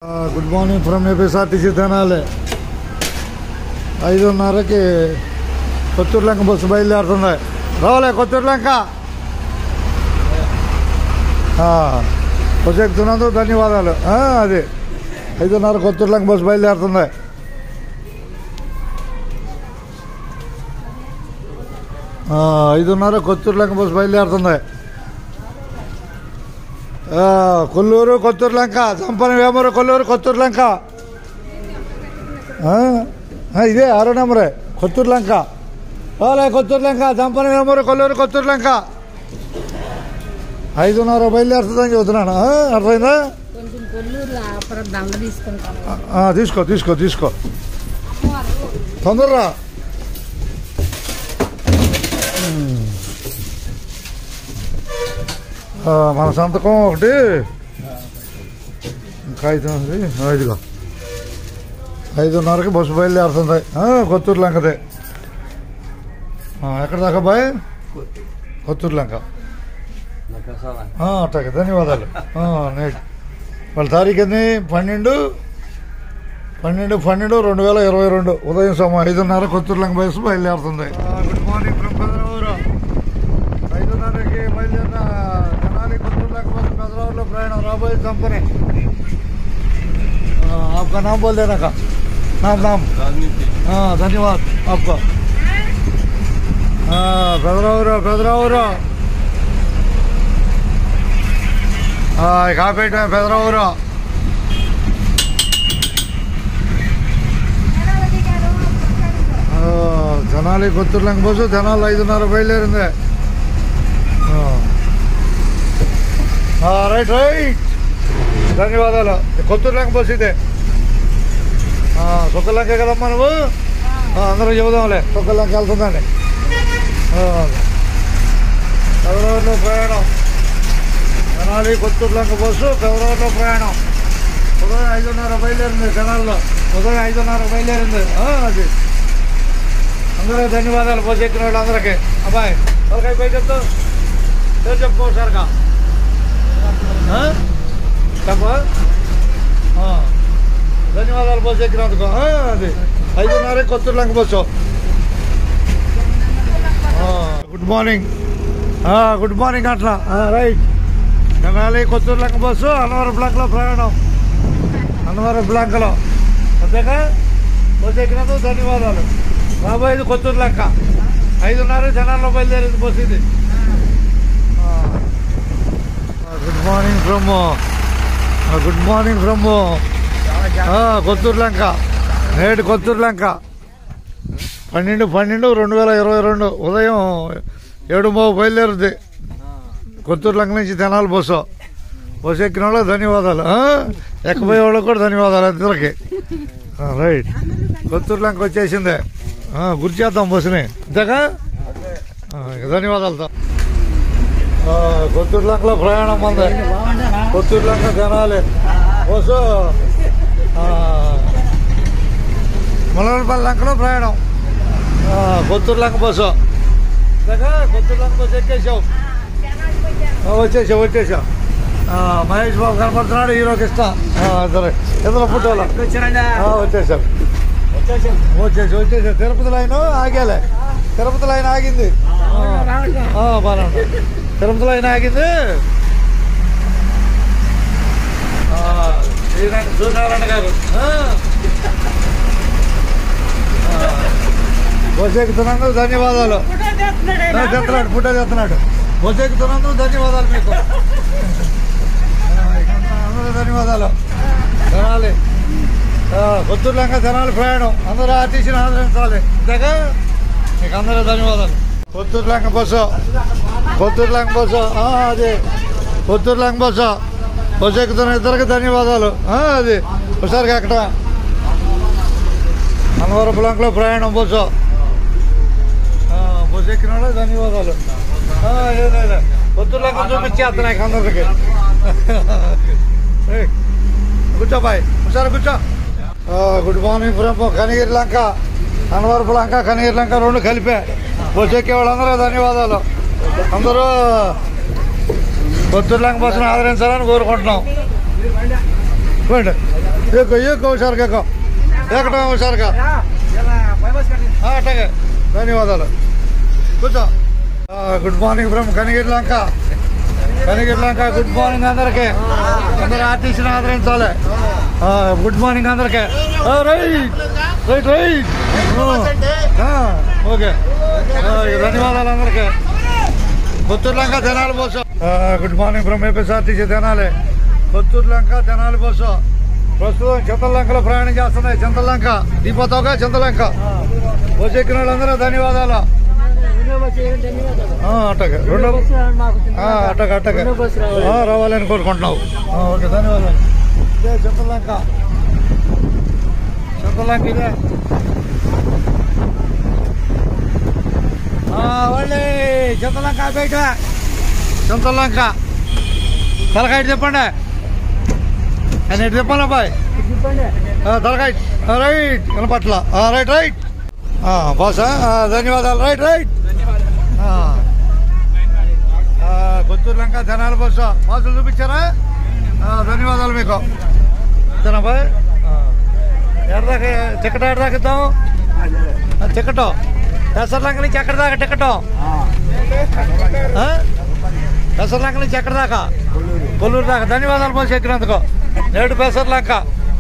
Good morning from APSRTC Tenali ఐదున్నరకి Kothuru Lanka bus బయలుదేరుతుంది రావాలే కొత్తూరు లంక బస్సు ఎక్కుతున్నందుకు ధన్యవాదాలు ఆ, అది ఐదున్నర కొత్తూరు లంక బస్సు బయలుదేరుతుంది ఆ, ఐదున్నర కొత్తూరు లంక బస్సు బయలుదేరుతుంది ఆ, కొల్లూరు కొత్తూరు లంక సంపన వేమూరు కొల్లూరు కొత్తూరు లంక ఆ, ఆ, ఇదే ఆరో నెంబరే కొత్తూరు లంక ఓలే కొత్తూరు లంక సంపన వేమూరు కొల్లూరు కొత్తూరు లంక ఐదున్నర బయలుదేరుతుందని చెబుతున్నాను ఆ, అర్థమైందా కొంచెం కొల్లూరు అప్పుడు దండ తీసుకుంటాం ఆ, తీసుకో తీసుకో తీసుకో తొందరరా ఉమ్. ఆ, మన సంతకం ఒకటి కాగితం ఉంది ఆ, ఇదిగో ఐదున్నరకి బస్సు బయలుదేరుతుంది ఆ, కొత్తూరు లంకదే ఆ, ఎక్కడ దాకా బాయ్ కొత్తూరు లంక ఆ, అట్టాగే ధన్యవాదాలు ఆ, నేటి వాళ్ళ తారీఖు ఎన్ని పన్నెండు పన్నెండు పన్నెండు రెండు వేల ఇరవై రెండు ఉదయం సమయం ఐదున్నర కొత్తూరులంక బస్సు బయలుదేరుతుంది గుడ్ మార్నింగ్ ఫ్రమ్ పెదరావూరు ఐదున్నరకి బయలుదేరిన తెనాలి కొత్తూరులంక బస్సు పెదరావూరులో ప్రయాణం రాబోయే కంపెనీ आपका नाम बोल देना का नाम नाम हाँ धन्यवाद आपका हाँ పెదరావూరు పెదరావూరు కాపేట పెదరావూరు ఆ, జనాలు కొత్తూరులంక బస్సు జనాలు ఐదున్నర బయలుదేరింది ఆ. ఆ, రైట్ రైట్ ధన్యవాదాలు కొత్తూరులంక బస్సు ఇదే ఆ, సుక్కలంక కదమ్మా నువ్వు ఆ, అందరూ చెబుదాంలే సుక్కలంక వెళ్తుందండి ఆ. పెదరావులో ప్రయాణం జనాలి కొత్తూరులంక బస్సు పెదరావులో ప్రయాణం ఉదయం ఐదున్నర బయలుదేరింది జనాల్లో ఉదయం ఐదున్నర బయలుదేరింది ఆ, అది అందరూ ధన్యవాదాలు బస్సు ఎక్కిన వాళ్ళందరికీ అబ్బాయి తలకాయ పై చెప్తా పేరు చెప్పుకో సార్గా చెప్ప ధన్యవాదాలు బస్సు ఎక్కినందుకు ఆ, అది ఐదున్నర కొత్తూరు లంక బస్సు ఆ, గుడ్ మార్నింగ్ ఆ, గుడ్ మార్నింగ్ అట్లా ఆ, రైట్ తెనాలి కొత్తూరు లంక బస్సు అన్నవరం బ్లాక్లో ప్రయాణం అన్నవరం బ్లాక్లో అంతేకా బస్సు ఎక్కినందుకు ధన్యవాదాలు రాబోయేది కొత్తూరు లంక ఐదున్నర జనాల్లో బయలుదేరింది బస్సు ఇది good morning from good morning from Kothuru Lanka నేడు కొత్తూరు లంక పన్నెండు పన్నెండు రెండు వేల ఇరవై రెండు ఉదయం ఏడు మూడు బయలుదేరుద్ది కొత్తూరు లంక నుంచి తెనాలి బస్సు బస్సు ఎక్కిన వాళ్ళకి ధన్యవాదాలు ఆ? ఎక్కబోయే వాళ్ళకి కూడా ధన్యవాదాలు అందరికి ఆ, రైట్ కొత్తూరు లంక వచ్చేసిందే ఆ, గుర్తు చేద్దాం బస్సుని అంతేగా ఆ, ఇక ధన్యవాదాలతో ఆ, కొత్తూరు లంకలో ప్రయాణం ఉంది కొత్తూరు లంక జనాలి బస్సు ఆ, ములవలపల్లి లంకలో ప్రయాణం ఆ, కొత్తూరు లంక బస్సు అంతేగా కొత్తూరు లంక బస్సు ఎక్కేసావు ఆ, వచ్చేసావు వచ్చేసావు ఆ, మహేష్ బాబు కనపడుతున్నాడు హీరోకి ఇష్టం సరే ఇద్దరు ఫోటోలో ఆ, వచ్చేసారు వచ్చేసి వచ్చేసి తిరుపతి లైన్ ఆగాలే తిరుపతి లైన్ ఆగింది ఆ, ఆ, బాగానే ఉంది తిరుపతి లైన్ ఆగింది ఆ, ఈయన సూర్యనారాయణ గారు ఆ. ఆ, బస్సు ఎక్కుతున్నందుకు ధన్యవాదాలు ఆ, చెప్తున్నాడు ఫోటో చెప్తున్నాడు బస్సు ఎక్కుతున్నందుకు ధన్యవాదాలు మీకు ఆ, ఇక అందరూ ధన్యవాదాలు జనాలి ఆ, కొత్తూరు లంక జనాలు ప్రయాణం అందరూ ఆర్టీసీని ఆదరించాలి అంతేగా మీకు అందరూ ధన్యవాదాలు కొత్తూరు లంక బస్సు కొత్తూరు లంక బస్సు ఆ, అది కొత్తూరు లంక బస్సు బస్సు ఎక్కుతున్న ఇద్దరికి ధన్యవాదాలు ఆ, అది ఒకసారి అక్కడ అన్నవరపు లంకలో ప్రయాణం బస్సు ఆ, బస్సు ఎక్కిన వాళ్ళకి ధన్యవాదాలు ఆ, ఏం లేదు. కొత్తూరు లంక చూపించేస్తున్నాయి అందరికి ఏయ్, కూర్చో బాయ్ ఒకసారి కూర్చో ఆ, good morning from Kanigiri Lanka Anavarapu Lanka Kanigiri Lanka రెండు కలిపే బస్సు ఎక్కే వాళ్ళందరూ ధన్యవాదాలు అందరూ కొత్తూరు లంక బస్సును ఆదరించాలని కోరుకుంటున్నాం రండి ఎక్కువ ఎక్కువ హుషారుగా ఎక్కువ ఎక్కడమే హుషారుగా ఆ, అట్లాగే ధన్యవాదాలు కూర్చో ఆ, good morning from Kanigiri Lanka Kanigiri Lanka good morning అందరికి అందరు ఆర్టీసీని ఆదరించాలి ఆ, గుడ్ మార్నింగ్ అందరికి ఆ, రైట్ రైట్ రైట్ ఆ, ఓకే ఆ, ధన్యవాదాలు అందరికి Kothuru Lanka Tenali bus good morning from APSRTC Tenali Kotturu Lanka Tenali bus ప్రస్తుతం చింతలంకలో ప్రయాణం చేస్తున్నాయి చింతలంక దీపోతావుగా చింతలంక బస్సు ఎక్కిన వాళ్ళందరూ ధన్యవాదాలు ఆ, అట్టగే రెండో ఆ, అట్టగే అట్టగే ఆ, రావాలని కోరుకుంటున్నావు ఆ, ఓకే ధన్యవాదాలు ఇదే చింతలంక చింతలంక ఇదే ఆ, వాళ్ళే చింతలంక బయట చింతలంక తలకాయ చెప్పండి అని ఎటు చెప్పాలి అబ్బాయి ఆ, తలకాయ ఆ, రైట్ వినపట్ల ఆ, రైట్ రైట్ ఆ, బాసా ఆ, ధన్యవాదాలు రైట్ రైట్ ఆ. ఆ, కొత్తూరు లంక జనాల బస్సు బాసులు చూపించారా ఆ, ధన్యవాదాలు మీకు అబ్బాయి ఎడదాకా టికెట్ ఎడదాకా ఇద్దాం ఆ, టికెట్ పెసర్లంక నుంచి ఎక్కడ దాకా టికెట్ పెసర్లంక నుంచి ఎక్కడ దాకా కొల్లూరు దాకా ధన్యవాదాలు బస్సు ఎక్కినందుకు నేడు పెసర్లంక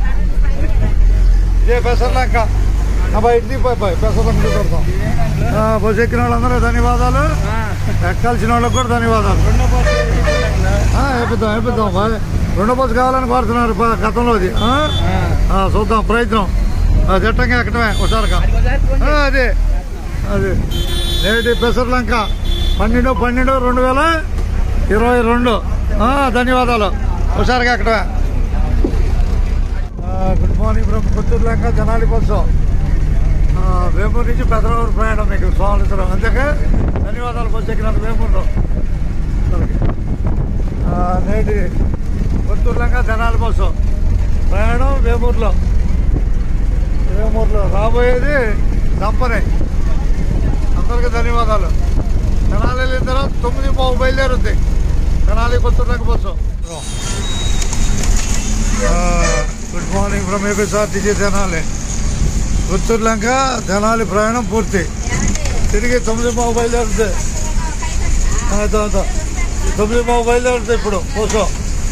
ఇదే పెసర్లంక అబ్బాయి ఇటు పోయి పోయి పెసర్లంక చూపెడతాం ఆ, బస్సు ఎక్కిన వాళ్ళందరూ ధన్యవాదాలు ఎక్కాల్సిన వాళ్ళకి కూడా ధన్యవాదాలు ఆ, వేపిద్దాం వేపిద్దాం బాయ్. రెండో బస్సు కావాలని కోరుతున్నారు ప- గతంలోది ఆ? ఆ, చూద్దాం ప్రయత్నం ఆ, దిట్టంగా ఎక్కడమే హుషారుగా ఆ, అదే అదే నేటి పెసర్లంక పన్నెండు పన్నెండు రెండు వేల ఇరవై రెండు ఆ, ధన్యవాదాలు హుషారుగా ఎక్కడమే ఆ, good morning from Kothuru Lanka జనాలి బస్సు ఆ, వేమూరు నుంచి పెద్దలూరు ప్రయాణం మీకు స్వాగతించడం అంతేకా ధన్యవాదాలు బస్సు ఎక్కినందుకు వేమూరులో అందరికీ. ఆ, నేటి కొత్తూరు లంక జనాలి బస్సు ప్రయాణం వేమూరులో వేమూరులో రాబోయేది దంపనే అందరికీ ధన్యవాదాలు తెనాలి వెళ్ళిన తర్వాత తొమ్మిది పావు బయలుదేరుద్ది Tenali Kotturu Lanka bus good morning from APSRTC Tenali గుత్తూరు లంక తెనాలి ప్రయాణం పూర్తి తిరిగి తొమ్మిది పావు బయలుదేరుతుంది ఆ, ఇదో, ఇదో. తొమ్మిది పావు బయలుదేరుతుంది ఇప్పుడు కోసం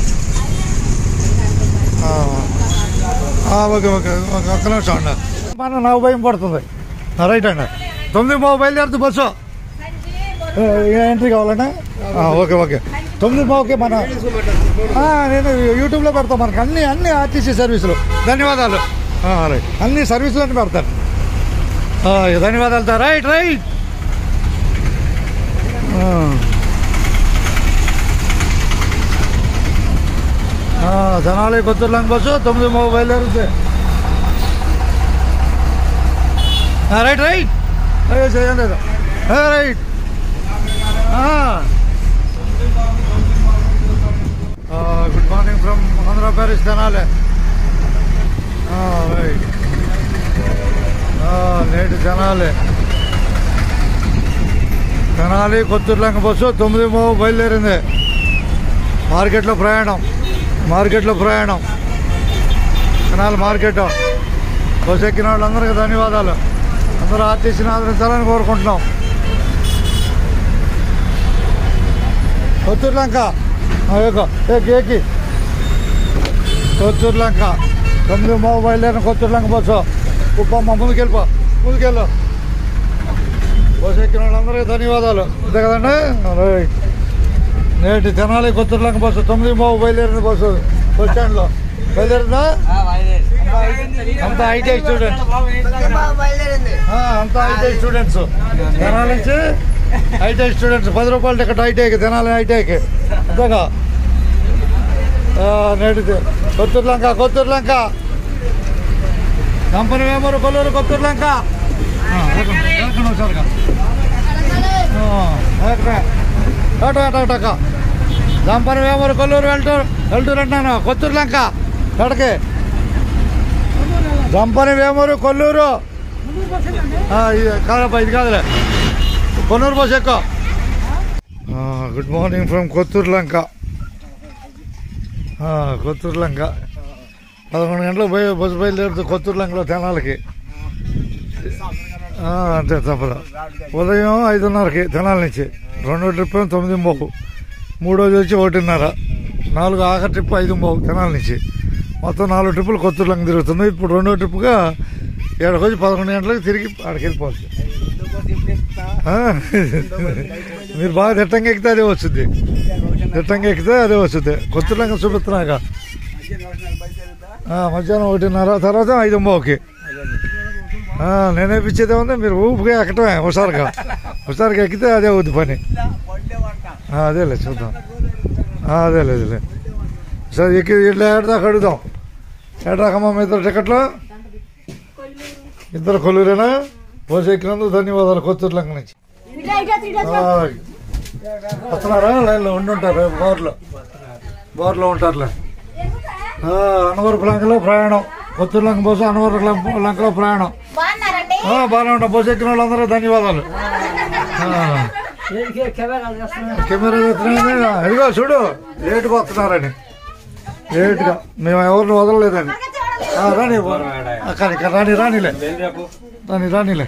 ఓకే ఓకే ఒక ఒక్క నిమిషం అండి మన నాకు భయం పడుతుంది ఆ, రైట్ అండి తొమ్మిది పావు బయలుదేరుతుంది బస్సు ఏ, ఏ ఎంట్రీ కావాలండి ఆ, ఓకే ఓకే తొమ్మిది పావుకి మన ఆ, నేను యూట్యూబ్లో పెడతాను మనకి అన్ని అన్ని ఆర్టీసీ సర్వీసులు ధన్యవాదాలు ఆ, రైట్ అన్ని సర్వీసులు అన్ని పెడతాను ఆ, ధన్యవాదాలు సార్ రైట్ రైట్ ఆ. ఆ, జనాలి కొత్తూరు లంక బస్సు తొమ్మిది మూడు బయలుదేరుతుంది ఆ, రైట్ రైట్ అయ్యో చేయండి ఏదో. ఆ, రైట్ ఆ. ఆ, good morning from Andhra Paris Tenali ఆ, రైట్ ఆ, నేటి తెనాలి తెనాలి కొత్తూరు లంక బస్సు తొమ్మిది మూడు బయలుదేరింది మార్కెట్లో ప్రయాణం మార్కెట్లో ప్రయాణం తెనాలి మార్కెట్ బస్సు ఎక్కిన వాళ్ళందరికీ ధన్యవాదాలు అందరూ ఆర్టీసీని ఆదరించాలని కోరుకుంటున్నాం కొత్తూరు లంక ఆ, ఎక్కో. ఎక్కి ఎక్కి కొత్తూరు లంక తొమ్మిది మూడు బయలుదేరిన కొత్తూరు లంక బస్సు ఉప్పమ్మ ముందుకెళ్ళిపో ముందుకెళ్ళు బస్సు ఎక్కిన వాళ్ళందరికీ ధన్యవాదాలు అంతే కదండి రైట్ నేటి తెనాలి కొత్తూరు లంక బస్సు తొమ్మిది మూడు బయలుదేరిన బస్సు బస్ స్టాండ్లో బయలుదేరిందా అంతా ఐటీఐ స్టూడెంట్స్ అంతా ఐటీఐ స్టూడెంట్స్ తెనాలి నుంచి ఐటీఐ స్టూడెంట్స్ పది రూపాయలు టికెట్ ఐటీఐకి తెనాలి ఐటీఐకి అంతేగా ఆ, నేటి తె- కొత్తూరు లంక కొత్తూరు లంక కంపెనీ వేమూరు కొల్లూరు కొత్తూరు లంక ఆ, ఎక్కండి, ఎక్కండి ఒకసారిగా. ఆ, ఎక్కడ? అట అట అటక కంపెనీ వేమూరు కొల్లూరు వెళ్తూరు వెళ్తూరు అంటున్నాను కొత్తూరు లంక ఎక్కడికి జంపని వేమూరు కొల్లూరు ఆ, ఇది కాదప్పా ఇది కాదులే కొన్నూరు బస్ ఎక్కువ good morning from Kothuru Lanka ఆ, కొత్తూరు లంక పదకొండు గంటలకు పోయి బస్సు బయలుదేరుతుంది కొత్తూరు లంకలో తెనాలకి ఆ, అంతే తప్పదు ఉదయం ఐదున్నరకి తెనాల నుంచి రెండో ట్రిప్ ఏమో తొమ్మిది పోవు మూడోది వచ్చి ఒకటిన్నర నాలుగు ఆఖరి ట్రిప్ ఐదు పోవు తెనాల నుంచి మొత్తం నాలుగు ట్రిప్పులు కొత్తూరు లంక తిరుగుతుంది ఇప్పుడు రెండో ట్రిప్గా ఏడకి వచ్చి పదకొండు గంటలకు తిరిగి ఆడికి వెళ్ళిపోవచ్చు ఆ, మీరు బాగా దిట్టంగా ఎక్కితే అదే వస్తుంది దిట్టంగా ఎక్కితే అదే వస్తుంది కొత్తూరు లంక చూపిస్తున్నాక ఆ, మధ్యాహ్నం ఒకటిన్నర తర్వాత ఐదు పోవుకి ఆ, నేనే పిచ్చేదే ఉంది మీరు ఊపిగా ఎక్కటమే హుషారుగా హుషారుగా ఎక్కితే అదే అవుద్ది పని ఆ, అదేలే చూద్దాం ఆ, అదేలే అదేలే సరే ఎక్కి ఇట్లా ఏడదాకా అడుగుదాం ఏడాకమ్మా మీ ఇద్దరు టికెట్లు ఇద్దరు కొల్లూరేనా బస్సు ఎక్కినందుకు ధన్యవాదాలు కొత్తూరు లంక నుంచి ఆ, వస్తున్నారా లైన్లో ఉండి ఉంటారు రేపు బార్లో బార్లో ఉంటారులే ఆ, అనవరపు లంకలో ప్రయాణం కొత్తూరు లంక బస్సు అనవరపు లంక- లంకలో ప్రయాణం బాగున్నారండి ఆ, బాగానే ఉంటాం బస్సు ఎక్కిన వాళ్ళందరూ ధన్యవాదాలు ఆ, కెమెరా ఎత్తున్నా ఇదిగో చూడు లేటుగా వస్తున్నారని లేటుగా మేము ఎవరిని వదలలేదని ఆ, రాని ఆ, కానీ కానీ రాని రానిలే రాని రానిలే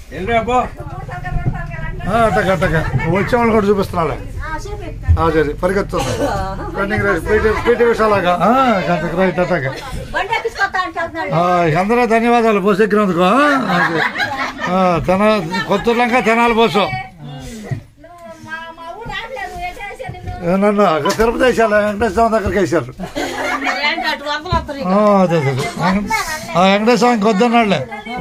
ఆ, అట్టగా అట్టగా వచ్చే వాళ్ళు కూడా చూపిస్తున్నాలే అదే అదే పరిగెత్తుంది రన్నింగ్ రేస్ పీటీ పీటీ విషయాలాగా ఆ, గంటకు రైట్ అట్టగా బండి ఎక్కించుకొస్తా అంటే వెళ్తున్నాడు. ఆ, అందరూ ధన్యవాదాలు బస్సు ఎక్కినందుకు ఆ, అదే. ఆ, తెన కొత్తూరు లంక తెనాలి బస్సు మా మా ఊరు రావట్లేదు ఎటేసి నిన్ను ఏ నన్ను అక్కడ తిరుపతి వేసారు వెంకటేశ్వర స్వామి దగ్గరికి వేసారు ఏంటి అటు వందలు వస్తారు ఆ, అదే అదే అదే. ఆ, వెంకటేశ్వర స్వామికి వద్దన్నాడులే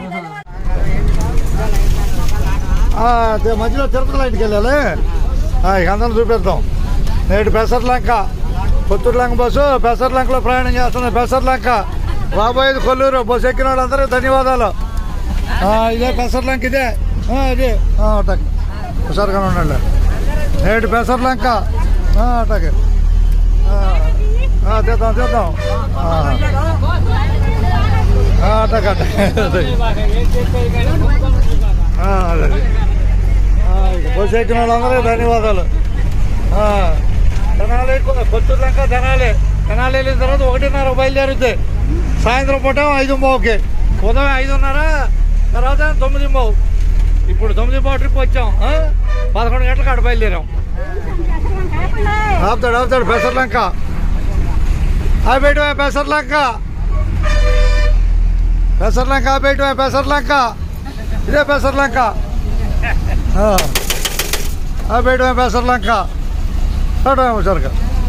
ఆ, అదే మధ్యలో తిరుపతి లైన్కి వెళ్ళాలి ఆ, ఇక అందరం చూపిద్దాం నేడు పెసర్లంక కొత్తూరు లంక బస్సు పెసర్లంకలో ప్రయాణం చేస్తుంది పెసర్లంక రాబోయేది కొల్లూరు బస్సు ఎక్కిన వాళ్ళందరికీ ధన్యవాదాలు ఆ, ఇదే పెసర్లంక ఇదే ఆ, ఇదే ఆ, అటాక్ హుషారుగా ఉండండి నేడు పెసర్లంక ఆ, అటాక్ ఆ, ఆ, తీద్దాం తీద్దాం ఆ. ఆ, అటాక్ అటాక్ ఆ, అదే అదే. ఆ, ఇక బస్సు ఎక్కిన వాళ్ళందరూ ధన్యవాదాలు ఆ, తెనాలి కొ- కొత్తూరు లంక తెనాలి తెనాలి వెళ్ళిన తర్వాత ఒకటిన్నర బయలుదేరుద్ది సాయంత్రం పూట ఐదు బావుకి ఉదయం ఐదున్నర తర్వాత తొమ్మిది బావు ఇప్పుడు తొమ్మిది బావు ట్రిప్ వచ్చాం ఆ? పదకొండు గంటలకు అక్కడ బయలుదేరాం ఆపుతాడు ఆపుతాడు పెసర్లంక ఆపేయటమే పెసర్లంక పెసర్లంక ఆపేయటమే పెసర్లంక ఇదే పెసర్లంక ఆ. ఆపేయటమే పెసర్లంక ఆడమే సరిగా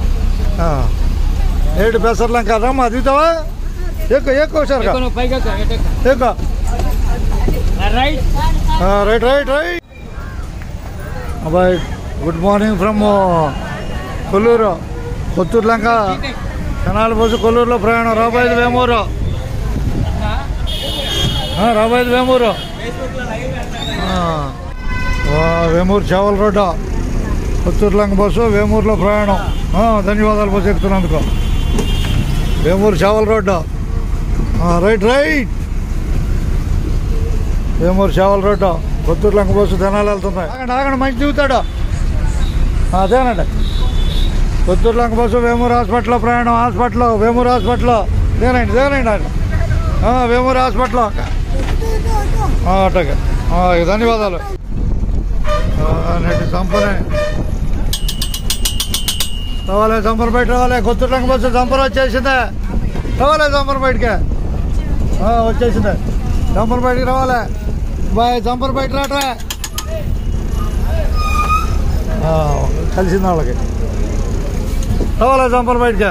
ఏడు పెసర్లంక రమ్మా దిగుతావా ఎక్కువ ఎక్కువ సరిగా ఎక్కువ రైట్ రైట్ రైట్ అబ్బాయి good morning from Kolluru Kotturu Lanka కనాలి బస్సు కొల్లూరులో ప్రయాణం రాబోయేది వేమూరు ఆ, రాబోయేది వేమూరు ఆ. వా, వేమూరు చావల్ రోడ్డు కొత్తూరు లంక బస్సు వేమూరులో ప్రయాణం ఆ, ధన్యవాదాలు బస్సు ఎక్కుతున్నందుకు వేమూరు చావల్ రోడ్డు ఆ, right right Vemuru Chaval road Kotturu Lanka bus Tenali వెళ్తున్నాయి ఆగండి ఆగండి మంచి దిగుతాడు ఆ, అదేనండి కొత్తూరు లంక బస్సు వేమూరు హాస్పిటల్లో ప్రయాణం హాస్పిటల్లో వేమూరు హాస్పిటల్లో దేనండి దేనండి ఆయన ఆ, వేమూరు హాస్పిటల్లో ఆ, అట్టగా ఆ, ఇక ధన్యవాదాలు ఆ, నేటి సంపనే రావాలి సంపర్ బయట రావాలి కొత్తూరు లంక బస్సు సంపర్ వచ్చేసిందే రావాలి సంపర్ బయటకి ఆ, వచ్చేసిందే సంపర్ బయటికి రావాలి బాయ్ సంపర్ బయట రాట్రా ఆ, కలిసింది వాళ్ళకి రావాలి సంపర్ బయటకి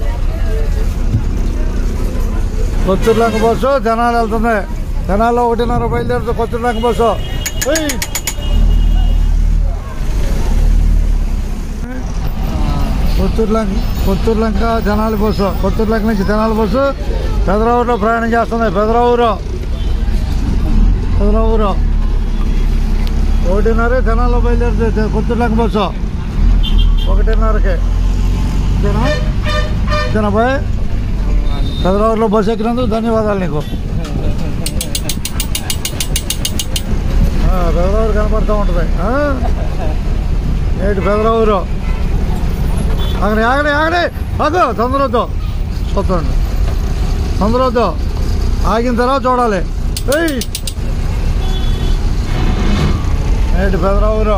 కొత్తూరు లంక బస్సు జనాలు వెళ్తుంది జనాల్లో ఒకటిన్నర బయలుదేరుతుంది కొత్తూరు లంక బస్సు ఉయ్. కొత్తూరు లంక కొత్తూరు లంక జనాల బస్సు కొత్తూరు లంక నుంచి జనాల బస్సు పెదరావులో ప్రయాణం చేస్తుంది పెదరావురు పెదరావురు ఒకటిన్నర జనాల్లో బయలుదేరుతుంది కొత్తూరు లంక బస్సు ఒకటిన్నరకి ఇదేనా ఇదేనా బాయ్ పెదరావులో బస్సు ఎక్కినందుకు ధన్యవాదాలు నీకు ఆ, పెదరావురు కనపడుతూ ఉంటుంది ఆ? ఏంటి పెదరావురు ఆగని ఆగని ఆగని ఆగు తొందరతో చూడండి అందులో వద్దు ఆగిన తర్వాత చూడాలి ఏయ్ ఏంటి పెదరావురు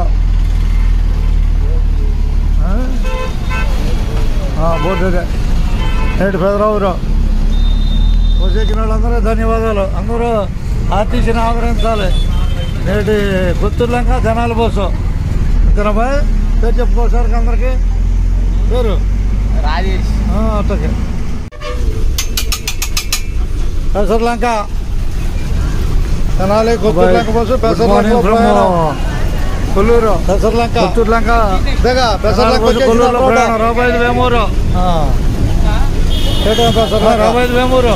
బోర్డు అదే ఏంటి పెదరావురు వచ్చేకిన వాళ్ళందరూ ధన్యవాదాలు అందరూ ఆర్టీసీని ఆదరించాలి నేటి పుత్తూరు లంక జనాల బస్సు తినబాయ్ పేరు చెప్పుకోసారికి అందరికి పేరు రాజేష్ ఆ, అట్టకే పెసర్లంక తెనాలి కొత్తూరు లంక బస్సు పెసర్లంక ప్రయాణం. కొల్లూరు పెసర్లంక కొత్తూరు లంక దిగ పెసర్లంక కొల్లూరులో ప్రయాణం రాబోయేది వేమూరు రాబోయేది వేమూరు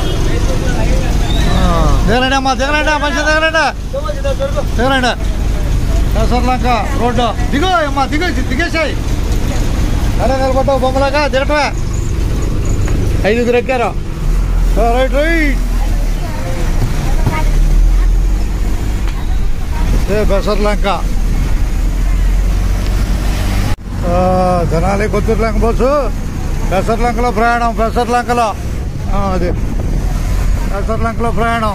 దిగరండి అమ్మా దిగరండి మంచిగా దిగరండి దిగరండి పెసర్లంక రోడ్డు దిగు అమ్మా దిగు దిగేసాయి అరే నిలబడ్డావు బొమ్మలాగా దిగటమే ఐదుగురు ఎక్కారు ఆ, రైట్ రైట్ ఏ పెసర్లంక ఆ, తెనాలి కొత్తూరు లంక బస్సు పెసర్లంకలో ప్రయాణం పెసర్లంకలో ఆ, అది పెసర్లంకలో ప్రయాణం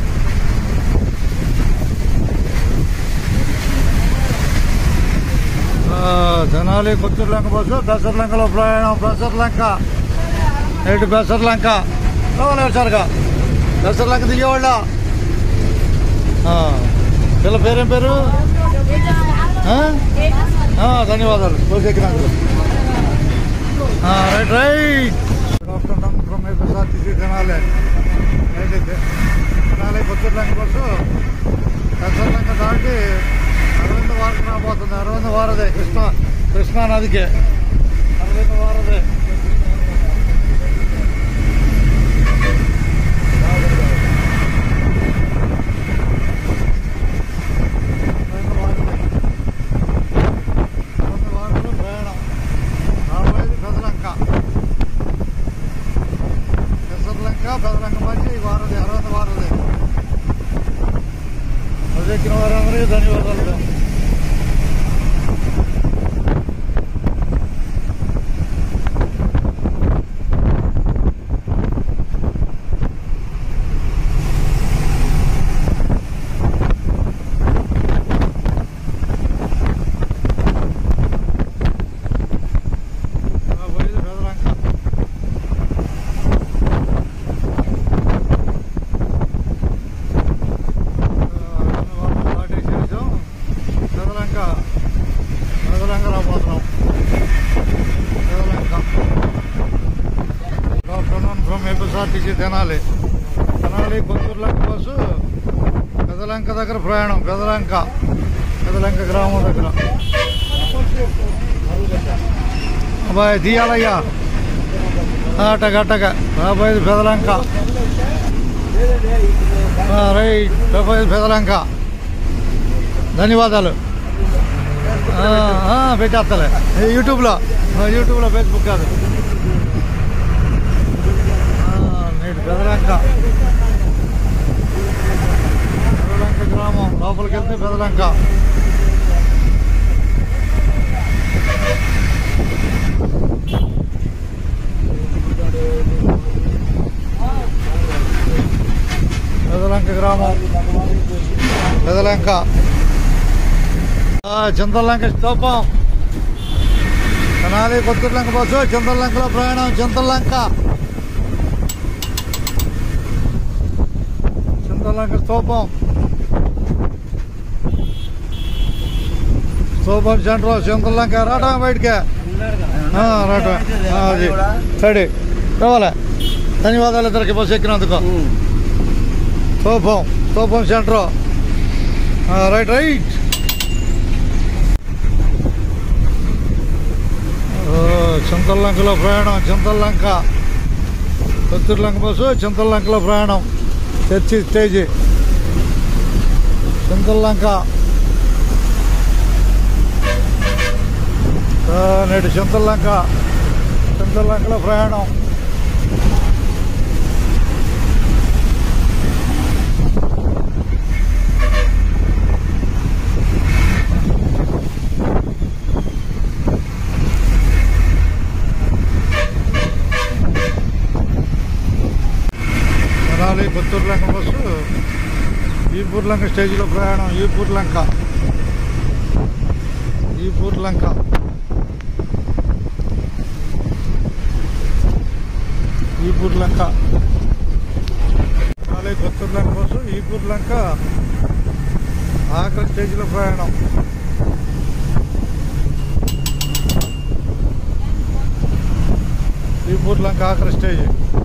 ఆ, తెనాలి కొత్తూరు లంక బస్సు పెసర్లంకలో ప్రయాణం పెసర్లంక ఏంటి పెసర్లంక రావాలి వచ్చారుగా పెసర్లంక దిగేవాళ్ళ ఆ, పిల్ల పేరేం పేరు ఆ? ఆ, ధన్యవాదాలు కోసేకినందుకు right right good afternoon from SRTC Tenali ఏంటి తెనాలి కొత్తూరులంక బస్సు పెద్దలంక దాటి అరవింద వారికి రాబోతుంది అరవింద వారదే కృష్ణ కృష్ణా నదికి అరవింద వారదే అరవింద వారదే. అరవింద వారధిలో ప్రయాణం రాబోయేది పెదలంక పెసర్లంక పెదలంక మధ్య ఈ వారది అరవింద వారది ఎక్కిన వారందరికీ ధన్యవాదాలు పోయేది పెదలంక పెదలంక పెదలంక రాబోతున్నాం Pedalanka good afternoon from APSRTC Tenali Tenali Kotturu Lanka bus Pedalanka దగ్గర ప్రయాణం పెదలంక పెదలంక గ్రామం దగ్గర అబ్బాయి తీయాలయ్యా అటగ అటగ రాబోయేది పెదలంక ఆ, రైట్ రాబోయేది పెదలంక ధన్యవాదాలు ఆ, ఆ, పెట్టేస్తలే ఈ యూట్యూబ్లో ఆ, యూట్యూబ్లో ఫేస్బుక్ కాదు ఆ, నేటి పెదలంక పెదలంక గ్రామం లోపలికి వెళ్తే పెదలంక పెదలంక గ్రామం పెదలంక ఆ, చింతలంక స్తూపం కనాలి కొత్తూరులంక బస్సు చింతలంకలో ప్రయాణం చింతలంక చింతలంక స్తూపం స్తూపం సెంటర్ చింతలంక రావటం బయటికి ఆ, రావటం ఆ, అది రెడీ రావాలా ధన్యవాదాలు ఇద్దరికి బస్సు ఎక్కినందుకు స్తూపం స్తూపం సెంటర్ రైట్ రైట్ చింతల్లంకలో ప్రయాణం చింతల్లంక కొత్తూరులంక బస్సు చింతల్లంకలో ప్రయాణం చర్చి స్టేజీ చింతల్లంక ఆ, నేడు చింతల్లంక చింతల్లంకలో ప్రయాణం తెనాలి పుత్తూరు లంక బస్సు ఈపూర్ లంక స్టేజ్లో ప్రయాణం ఈపూర్ లంక ఈపూర్ లంక ఈపూర్ లంక తెనాలి పుత్తూరు లంక బస్సు ఈపూర్ లంక ఆఖరి స్టేజ్లో ప్రయాణం ఈపూర్ లంక ఆఖరి స్టేజ్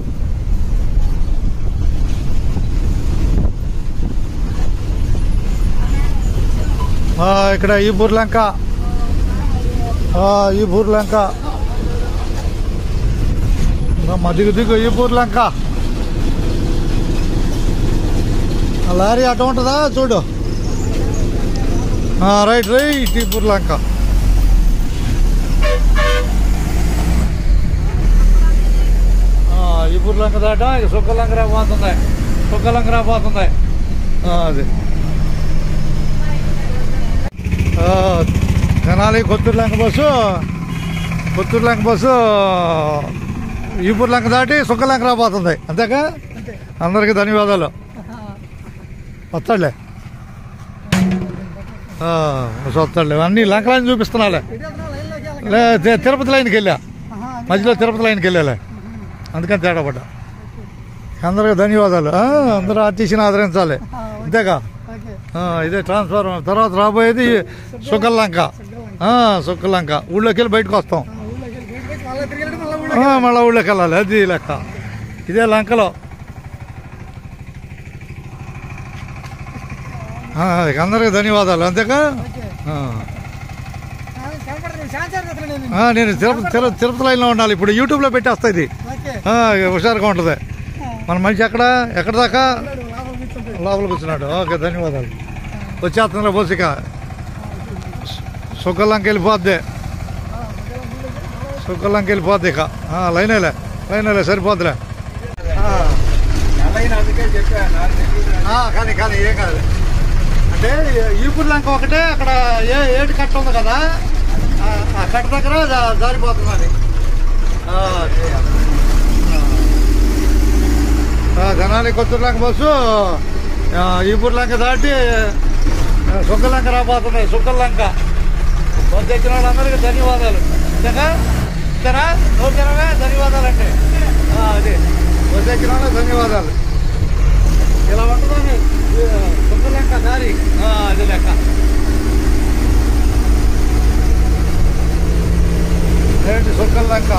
ఆ, ఇక్కడ ఈపూర్ లంక ఆ, ఈపూర్ లంక మా దిగు దిగు ఈపూర్ లంక ఆ లారీ అటు ఉంటుందా చూడు ఆ, రైట్ రైట్ ఈపూర్ లంక ఆ, ఈపూర్ లంక దాట ఇక సుక్కలంక రాబోతుంది సుక్కలంక రాబోతుంది ఆ, అది ఆ, తెనాలి కొత్తూరు లంక బస్సు కొత్తూరు లంక బస్సు ఈపూర్ లంక దాటి సుక్కలంక రాబోతుంది అంతేకా అందరికీ ధన్యవాదాలు వస్తాడులే ఆ, బస్సు వస్తాడులే అన్ని లంకలైన్ చూపిస్తున్నాలే లే తి- తిరుపతి లైన్కి వెళ్ళా మధ్యలో తిరుపతి లైన్కి వెళ్ళాలే అందుకని తేడా పడ్డా అందరికీ ధన్యవాదాలు ఆ, అందరూ ఆర్టీసీని ఆదరించాలి అంతేగా ఆ, ఇదే ట్రాన్స్ఫర్ తర్వాత రాబోయేది సుక్కలంక ఆ, సుక్కలంక ఊళ్ళోకి వెళ్ళి బయటకు వస్తాం ఆ, మళ్ళా ఊళ్ళోకి వెళ్ళాలి అది లెక్క ఇదే లంకలో ఆ, ఇక అందరికీ ధన్యవాదాలు అంతేకా ఆ. ఆ, నేను తిరుపతి తిరుపతి తిరుపతి లైన్లో ఉండాలి ఇప్పుడు యూట్యూబ్లో పెట్టేస్తా ఇది ఆ, ఇక హుషారుగా ఉంటుంది మన మనిషి ఎక్కడ ఎక్కడ దాకా లోపల కూర్చున్నాడు ఓకే ధన్యవాదాలు వచ్చేస్తున్నా బోసిక సుక్కలంకి వెళ్ళిపోద్ది సుక్కలంకి వెళ్ళిపోద్ది ఇక ఆ, లైనేలే లైనేలే సరిపోద్దిలే ఆ, అందుకే చెప్పాను ఆ, కానీ కానీ ఏం కాదు అంటే ఈపూర్ లంక ఒకటే అక్కడ ఏ ఏడు కట్ట ఉంది కదా ఆ, ఆ కట్ట దగ్గర జా- జారిపోతున్నది ఆ, అదే. ఆ, తెనాలి కొత్తూరు లంక బస్సు ఆ, ఈపూర్ లంక దాటి ఆ, సుక్కలంక రాబోతుంది సుక్కలంక బస్సు ఎక్కిన వాళ్ళందరికీ ధన్యవాదాలు అంతేగా అంతేనా ఓకేనా ధన్యవాదాలు అంటే అదే బస్సు ఎక్కిన వాళ్ళకి ధన్యవాదాలు ఇలా ఉంటుందని సుక్క లెక్క దారి ఆ, అది లెక్క ఏంటి సుక్కల లెక్క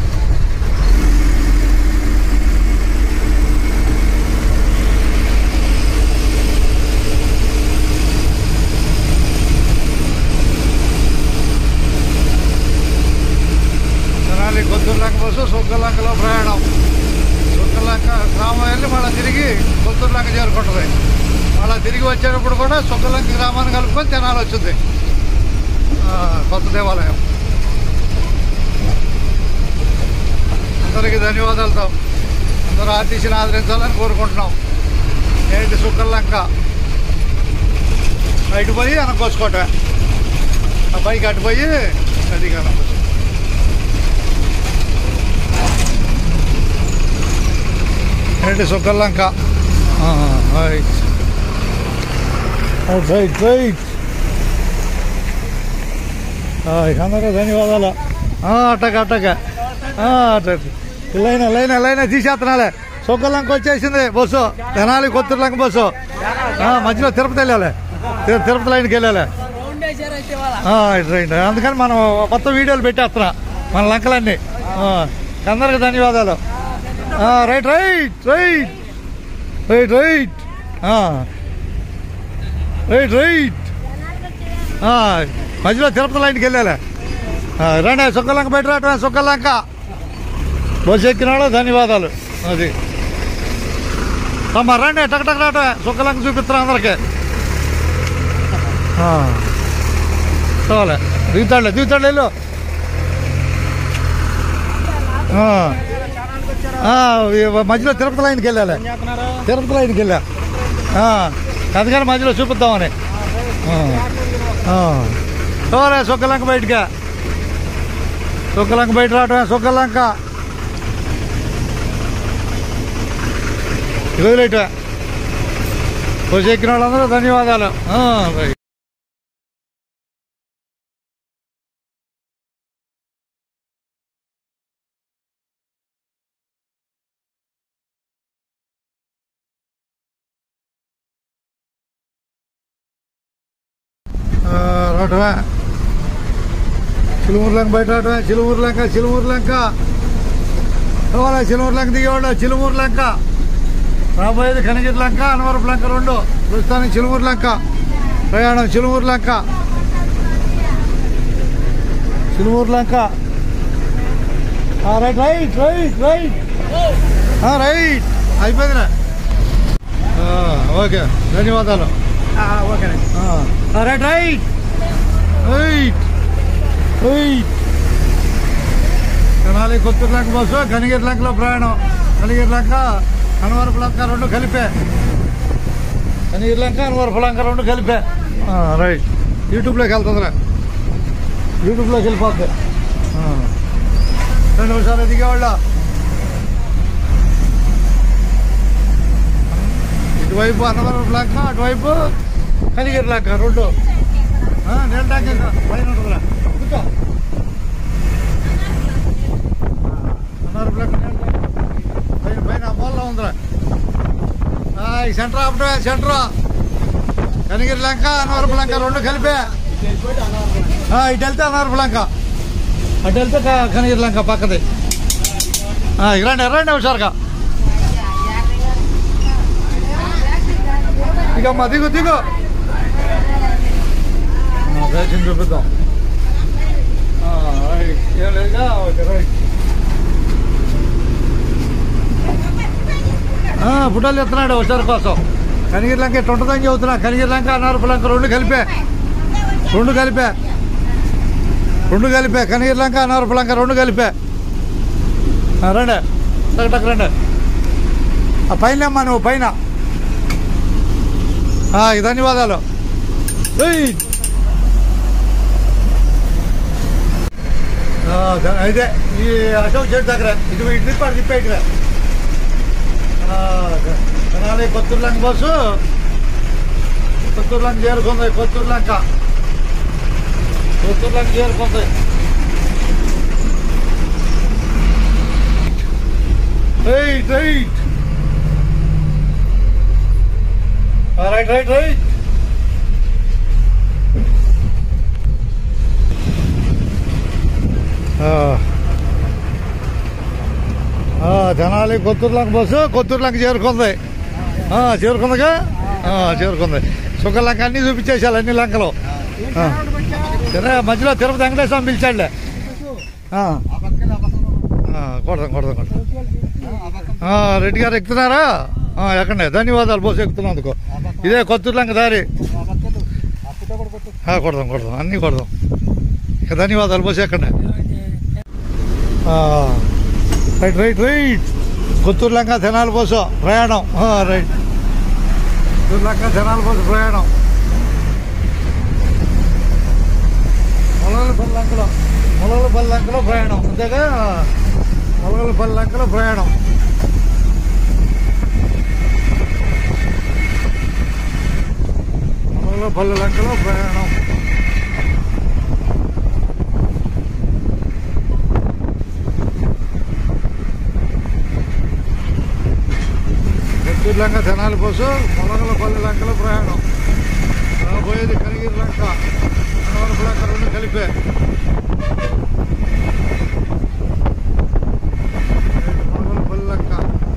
తెనాలి కొత్తూరులంక బస్సు సుక్కలంకలో ప్రయాణం సుక్కలంక గ్రామం వెళ్ళి మళ్ళీ తిరిగి కొత్తూరులంక చేరుకుంటుంది మళ్ళీ తిరిగి వచ్చేటప్పుడు కూడా సుక్కలంక గ్రామాన్ని కలుపుకొని తెనాలి వచ్చింది ఆ, కొత్త దేవాలయం అందరికీ ధన్యవాదాలతో అందరూ ఆర్టీసీని ఆదరించాలని కోరుకుంటున్నాం ఏంటి సుక్కలంక ఇటు పోయి వెనక్కోసుకోవటమే ఆ బైక్ అటు పోయి అది కదా ఏంటి సుక్కలంక రైట్ రైట్ రైట్ అందరూ ధన్యవాదాలు అట్టక అట్టక అట్ట లైన్ లైన్ లైన్ తీసేస్తున్నాలే సుక్కలంక వచ్చేసింది బస్సు తెనాలి కొత్తూరులంక బస్సు ఆ, మధ్యలో తిరుపతి వెళ్ళాలి తిరు- తిరుపతి లైన్కి వెళ్ళాలి ఆ, ఇటు రైట్ అందుకని మనం కొత్త వీడియోలు పెట్టేస్తున్నా మన లంకలన్నీ ఆ, అందరికి ధన్యవాదాలు ఆ, right right right right right ఆ, రైట్ రైట్ ఆ, మధ్యలో తిరుపతి లైన్కి వెళ్ళాలి ఆ, రండి సుక్కలంక బయట రావటమే సుక్కలంక బస్సు ఎక్కిన వాళ్ళు ధన్యవాదాలు అది అమ్మ రండి టక్ టక్ రావటమే సుక్కలంక చూపిస్తాను అందరికి ఆ. చాలే దిగుతాడులే దిగుతాడు వెళ్ళు ఆ. ఆ, ఈ మధ్యలో తిరుపతి లైన్కి వెళ్ళాలి తిరుపతి లైన్కి వెళ్ళా ఆ, అందుకని మధ్యలో చూపిద్దామని ఆ. ఆ. చూడలే సుక్కలంక బయటగా సుక్కలంక బయట రావటమే సుక్కలంక ఇక రోజులైతే వచ్చి ఎక్కిన వాళ్ళందరూ ధన్యవాదాలు ఆ, రైట్. ఆ, రావటమే చిలుమూరు లంక బయట రావటమే చిలుమూరు లంక చిలుమూరు లంక కావాలా చిలుమూరు లంక దిగేవాడు చిలుమూరు లంక రాబోయేది కనిగిరి లంక అనవరపు లంక రెండు ప్రస్తుతానికి చిలుమూరు లంక ప్రయాణం చిలుమూరు లంక చిలుమూరు లంక ఆ, రైట్ రైట్ రైట్ రైట్ ఆ, రైట్ అయిపోయిందిరా ఆ, ఓకే ధన్యవాదాలు ఓకేనండి ఆ, right right right right Tenali Kotturu Lanka bus Kanigiri లంకలో ప్రయాణం కనిగిరి లంక అనవరపు లంక రెండు కలిపే కనిగిరి లంక అనవరపు లంక రెండు కలిపే ఆ, రైట్ యూట్యూబ్లోకి వెళ్తుందిరా యూట్యూబ్లోకి వెళ్ళిపోద్ది ఆ. రెండు నిమిషాలు దిగేవాళ్ళ ఇటువైపు అన్నవరపు లంక అటువైపు కనిగిరి లంక రెండు ఆ, నీళ్ళ ట్యాంక్ ఇంకా పైన ఉంటుందిరా కూర్చో అన్నవరపు లంక నీళ్ళ ట్యాంక్. పైన పైన ఆ మూలలో ఉందిరా ఆ, ఈ సెంటర్ ఆపటమే సెంటర్ కనిగిరి లంక అన్నవరపు లంక రెండు కలిపే ఆ, ఇటు వెళ్తే అన్నవరపు లంక అటు వెళ్తే క- కనిగిరి లంక పక్కది ఆ, ఇక రండి రండి హుషారుగా ఇక అమ్మా దిగు దిగు ఆ, దయచేసి చూపిద్దాం ఆ, రైట్. ఏం లేదుగా ఓకే రైట్ ఆ, ఫోటోలు ఎత్తున్నాడు హుషారు కోసం కనిగిరి లంక ఇట్లా ఉంటుందని చెబుతున్నా కనిగిరి లంక అన్నారపు లంక రెండు కలిపే రెండు కలిపే రెండు కలిపే కనిగిరి లంక అన్నారపు లంక రెండు కలిపే ఆ, రండి టక్ టక్ రండి ఆ పైన అమ్మా నువ్వు పైన ఆ, ఈ ధన్యవాదాలు ఏయ్. ఆ, ద- అయితే ఈ అశోక్ చెట్టు దగ్గర ఇటు ఇటు తిప్పాడు తిప్పే ఇక్కడ తెనాలి కొత్తూరు లంక బస్సు కొత్తూరు లంక చేరుకుంది కొత్తూరు లంక కొత్తూరు లంక చేరుకుంది right right right right right జనాలి కొత్తూరు లంక బస్సు కొత్తూరు లంక చేరుకుంది ఆ, చేరుకుందిగా ఆ, చేరుకుంది సుఖ లంక అన్నీ చూపించేసాలి అన్ని లంకలు ఆ. సరే మధ్యలో తిరుపతి వెంకటేశ్వరం పిలిచాడులే ఆ. ఆ, కొడదాం కొడదాం కొడదాం ఆ, రెడ్డి గారు ఎక్కుతున్నారా ఆ, ఎక్కండి ధన్యవాదాలు బస్సు ఎక్కుతున్నందుకు ఇదే కొత్తూరు లంక దారి ఆ, కొడదాం కొడదాం అన్నీ కొడదాం ఇక ధన్యవాదాలు బస్సు ఎక్కండి ఆ, right right right Kotturu Lanka Tenali bus ప్రయాణం ఆ, రైట్ కొత్తూరు లంక తెనాలి బస్సు ప్రయాణం మొలగలపల్లి లంకలో మొలగలపల్లి లంకలో ప్రయాణం అంతేగా మొలగలపల్లి లంకలో ప్రయాణం మొలగలపల్లి లంకలో ప్రయాణం కొత్తూరు లంక తెనాలి బస్సు మొలగలపల్లి లంకలో ప్రయాణం రాబోయేది కనిగిరి లంక అనవరపు లంక రెండు కలిపే మొలగలపల్లి లంక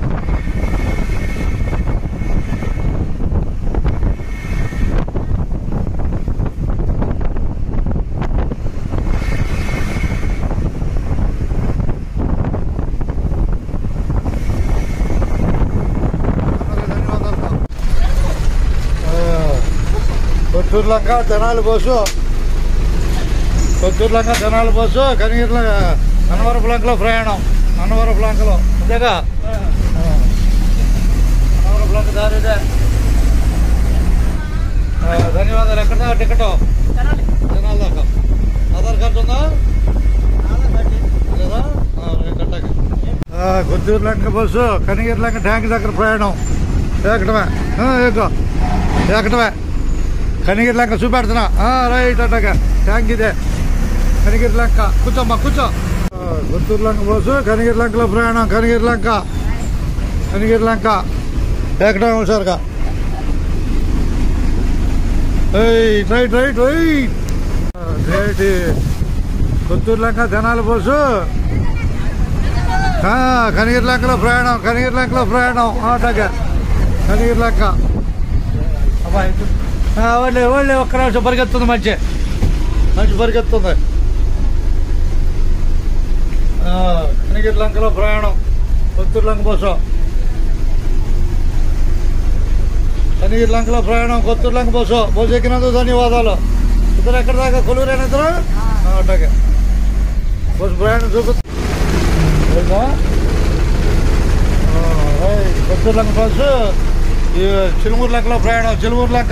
ధన్యవాదాలు కొత్తూరు లంక తెనాలి బస్సు కొత్తూరు లంక తెనాలి బస్సు కనిగిరి అన్నవరపు లంకలో ప్రయాణం అన్నవరపు లంకలో అంతేగా ఆ. అన్నవరపు లంక దారి ఇదే ఆ, ధన్యవాదాలు ఎక్కడ దాకా టికెట్ తెనాలి దాకా ఆధార్ కార్డు ఉందా లేదా ఆ, నేను కట్టాక. ఆ, కొత్తూరు లంక బస్సు కనిగిరి లంక ట్యాంక్ దగ్గర ప్రయాణం ఎక్కడమే ఎక్కువ ఎక్కడమే కనిగిరి లంక చూపెడుతున్నా ఆ, రైట్ అట్టగా ట్యాంక్ ఇదే కనిగిరి లంక కూర్చోమ్మా కూర్చో ఆ, గుంటూరు లంక బస్సు కనిగిరి లంకలో ప్రయాణం కనిగిరి లంక కనిగిరి లంక ఎక్కడం హుషారుగా రైట్ రైట్ రైట్ రైట్ ఆ, రైట్ గుంటూరు లంక జనాల బస్సు ఆ, కనిగిరి లంకలో ప్రయాణం కనిగిరి లంకలో ప్రయాణం ఆటగా కనిగిరి లంక వాళ్ళే వాళ్ళే ఒక్క నిమిషం పరిగెత్తుంది మంచి మంచి పరిగెత్తుంది ఆ, కనిగిరి లంకలో ప్రయాణం కొత్తూరు లంక బస్సు కనిగిరి లంకలో ప్రయాణం కొత్తూరు లంక బస్సు బస్సు ఎక్కినందుకు ధన్యవాదాలు ఇద్దరు ఎక్కడ దాకా కొలువురైన ఇద్దరు ఆ, అట్లాగే బస్సు ప్రయాణం చూపిస్తా తెలుసా? ఆ, రైట్. కొత్తూరు లంక బస్సు ఈ చిలుమూరు లంకలో ప్రయాణం చిలుమూరు లంక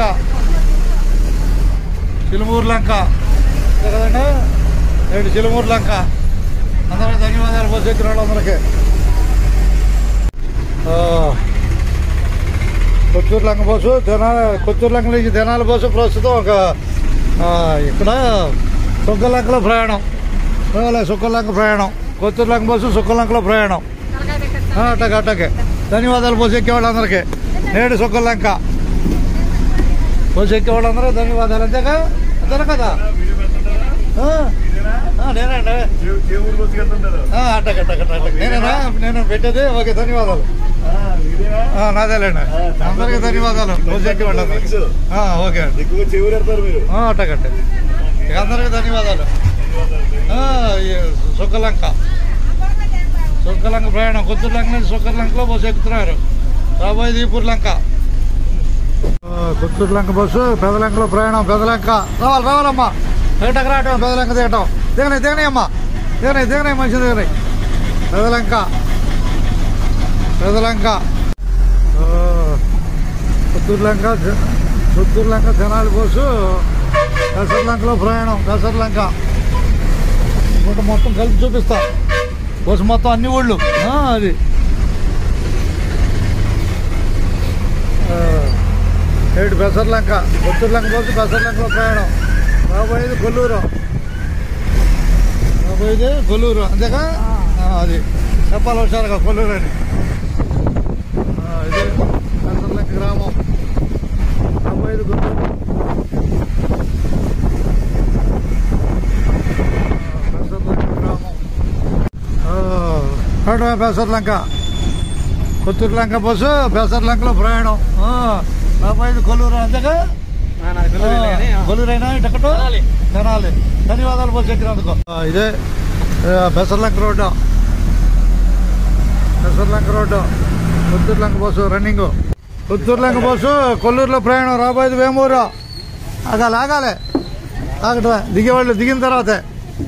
చిలుమూరు లంక అంతే కదండి రైట్ చిలుమూరు లంక అందరికీ ధన్యవాదాలు బస్సు ఎక్కిన వాళ్ళందరికీ ఆ, కొత్తూరు లంక బస్సు తెనాలి కొత్తూరు లంక నుంచి తెనాలి బస్సు ప్రస్తుతం ఒక ఆ, ఇక్కడ సుక్కలంకలో ప్రయాణం సుక్కలంక ప్రయాణం కొత్తూరు లంక బస్సు సుక్కలంకలో ప్రయాణం ఆ, అట్టగే అట్టగే ధన్యవాదాలు బస్సు ఎక్కే వాళ్ళందరికీ నేడు సుక్కలంక బస్సు ఎక్కే వాళ్ళందరూ ధన్యవాదాలు అంతేగా అంతేనా కదా ఆ, ఆ, నేనండి ఏ ఊరు బస్సు కట్టుంటారు ఆ, అట్టగే అట్టగే అట్టగే నేనేనా నేను పెట్టేది ఓకే ధన్యవాదాలు మీరేనా ఆ, నాదేలేండి అందరికీ ధన్యవాదాలు బస్సు ఎక్కే వాళ్ళందరికీ ఆ, ఓకే అండి ఎక్కువ చెవులు పెడతారు మీరు ఆ, అట్టగట్టే ఇక అందరికీ ధన్యవాదాలు ఆ, ఈ సుక్కలంక సుక్కలంక ప్రయాణం కొత్తూరు లంక నుంచి సుక్కలంకలో బస్సు ఎక్కుతున్నారు రాబోయే దీపూర్ లంక ఆ, కొత్తూరు లంక బస్సు పెదలంకలో ప్రయాణం పెదలంక రావాలి రావాలమ్మా దిగటకు రావటం పెదలంక దిగటం దిగనే దిగనే అమ్మా దిగనే దిగనే మంచి దిగనే పెదలంక పెదలంక ఆ, కొత్తూరు లంక జ- కొత్తూరు లంక జనాల బస్సు పెసర్లంకలో ప్రయాణం పెసర్లంక ఇంకోటి మొత్తం కలిపి చూపిస్తా బస్సు మొత్తం అన్ని ఊళ్ళు ఆ, అది ఆ, ఏడు పెసర్లంక కొత్తూరు లంక బస్సు పెసర్లంకలో ప్రయాణం రాబోయేది కొల్లూరు రాబోయేది కొల్లూరు అంతేగా ఆ, అది చెప్పాలి హుషారుగా కొల్లూరు అని ఆ, ఇదే పెసర్లంక గ్రామం రాబోయేది కొల్లూరు పెసర్లంక గ్రామం ఆ, పెసర్లంక కొత్తూరు లంక బస్సు పెసర్లంకలో ప్రయాణం ఆ, రాబోయేది కొల్లూరు అంతేగా కొల్లూరైనా టికెట్ తినాలి ధన్యవాదాలు బస్సు ఎక్కినందుకు ఆ, ఇదే ఆ, Pesarlanka road Pesarlanka road Kotturu Lanka bus running Kotturu Lanka bus కొల్లూరులో ప్రయాణం రాబోయేది వేమూరు ఆగాలి ఆగాలి ఆగటమే దిగేవాళ్ళు దిగిన తర్వాతే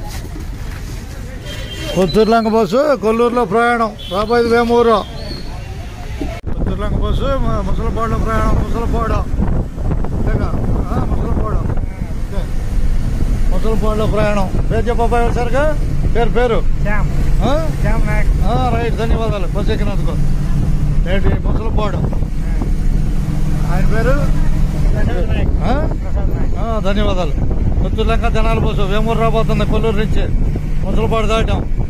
కొత్తూరు లంక బస్సు కొల్లూరులో ప్రయాణం రాబోయేది వేమూరు కొత్తూరు లంక బస్సు మ- ముసలపాడులో ప్రయాణం ముసలపాడు అంతేగా ఆ, ముసలపాడు ఓకే. ముసలపాడులో ప్రయాణం పేరు చెప్పబోయే సరిగా పేరు పేరు ఆ? ఆ, రైట్ ధన్యవాదాలు బస్సు ఎక్కినందుకు ఏంటి ముసలపాడు ఆయన పేరు ఆ? ఆ, ధన్యవాదాలు కొత్తూరు లంక జనాల బస్సు వేమూరు రాబోతుంది కొల్లూరు నుంచి ముసలపాడు దాటాం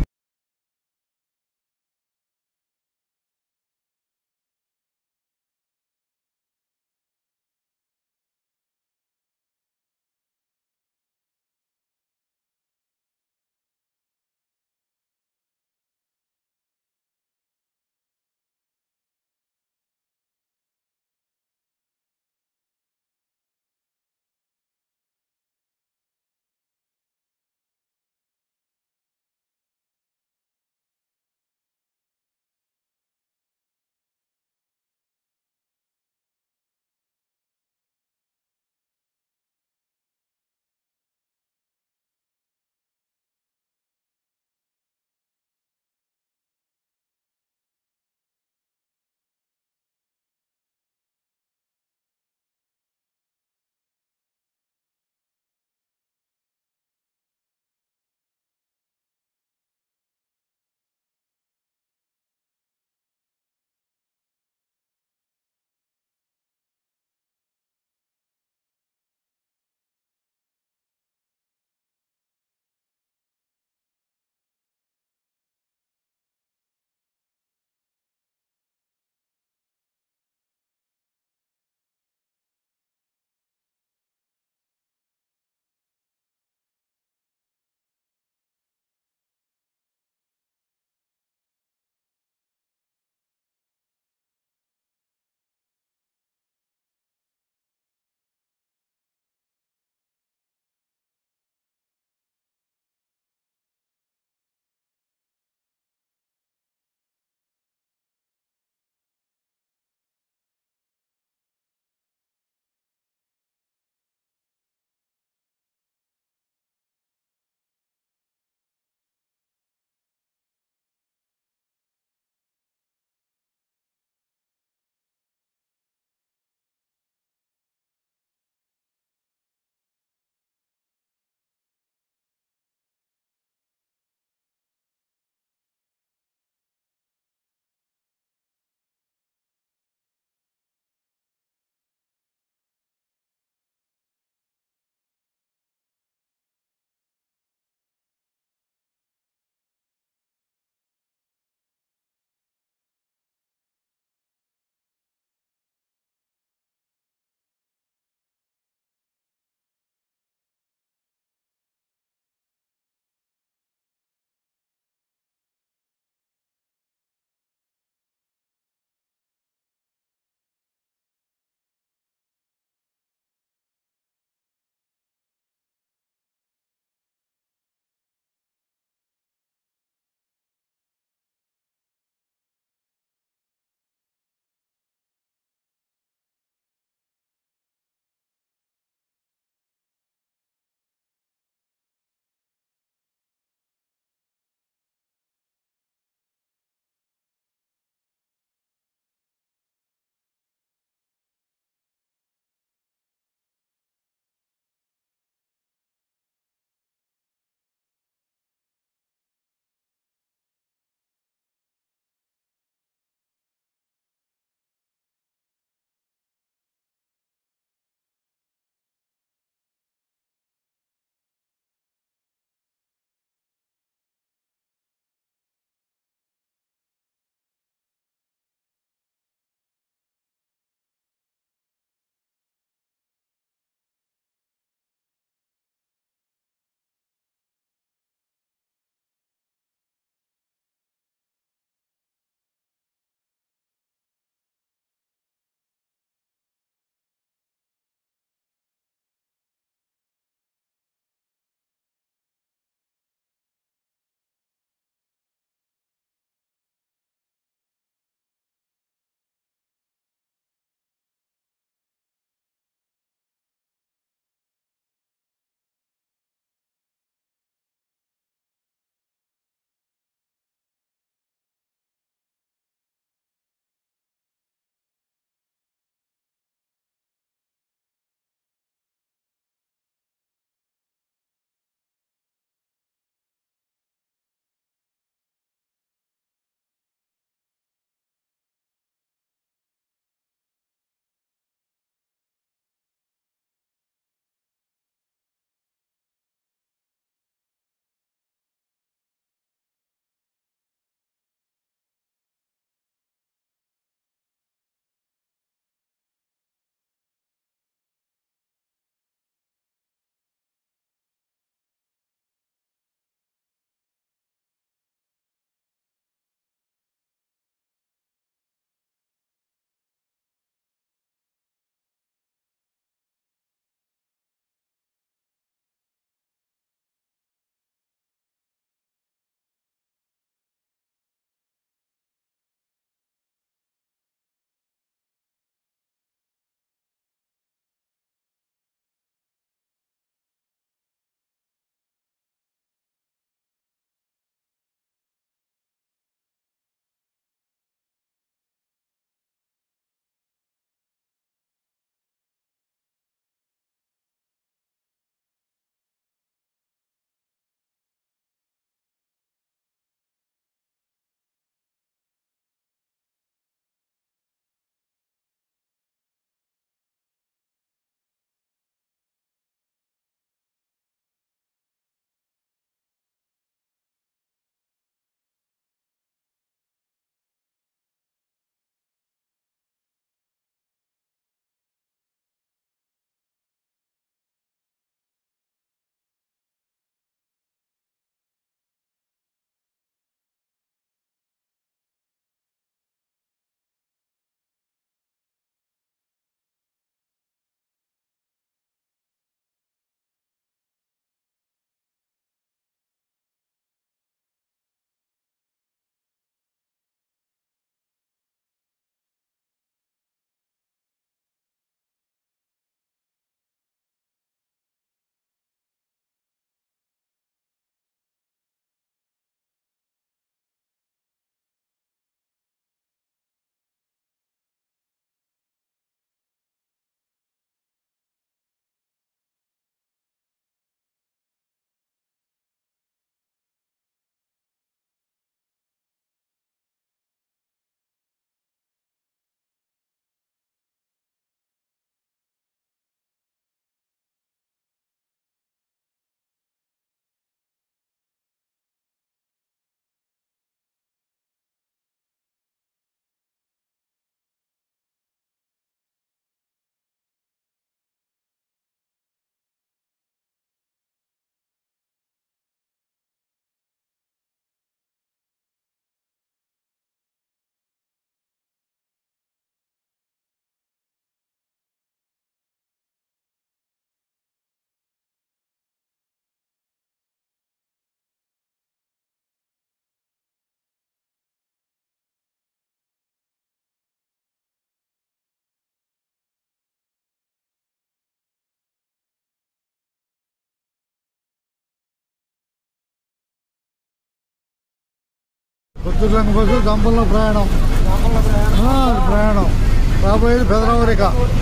కొత్తూరు లంక బస్సు దంపల్లో ప్రయాణం ఆ, ప్రయాణం రాబోయేది పెదరావురిక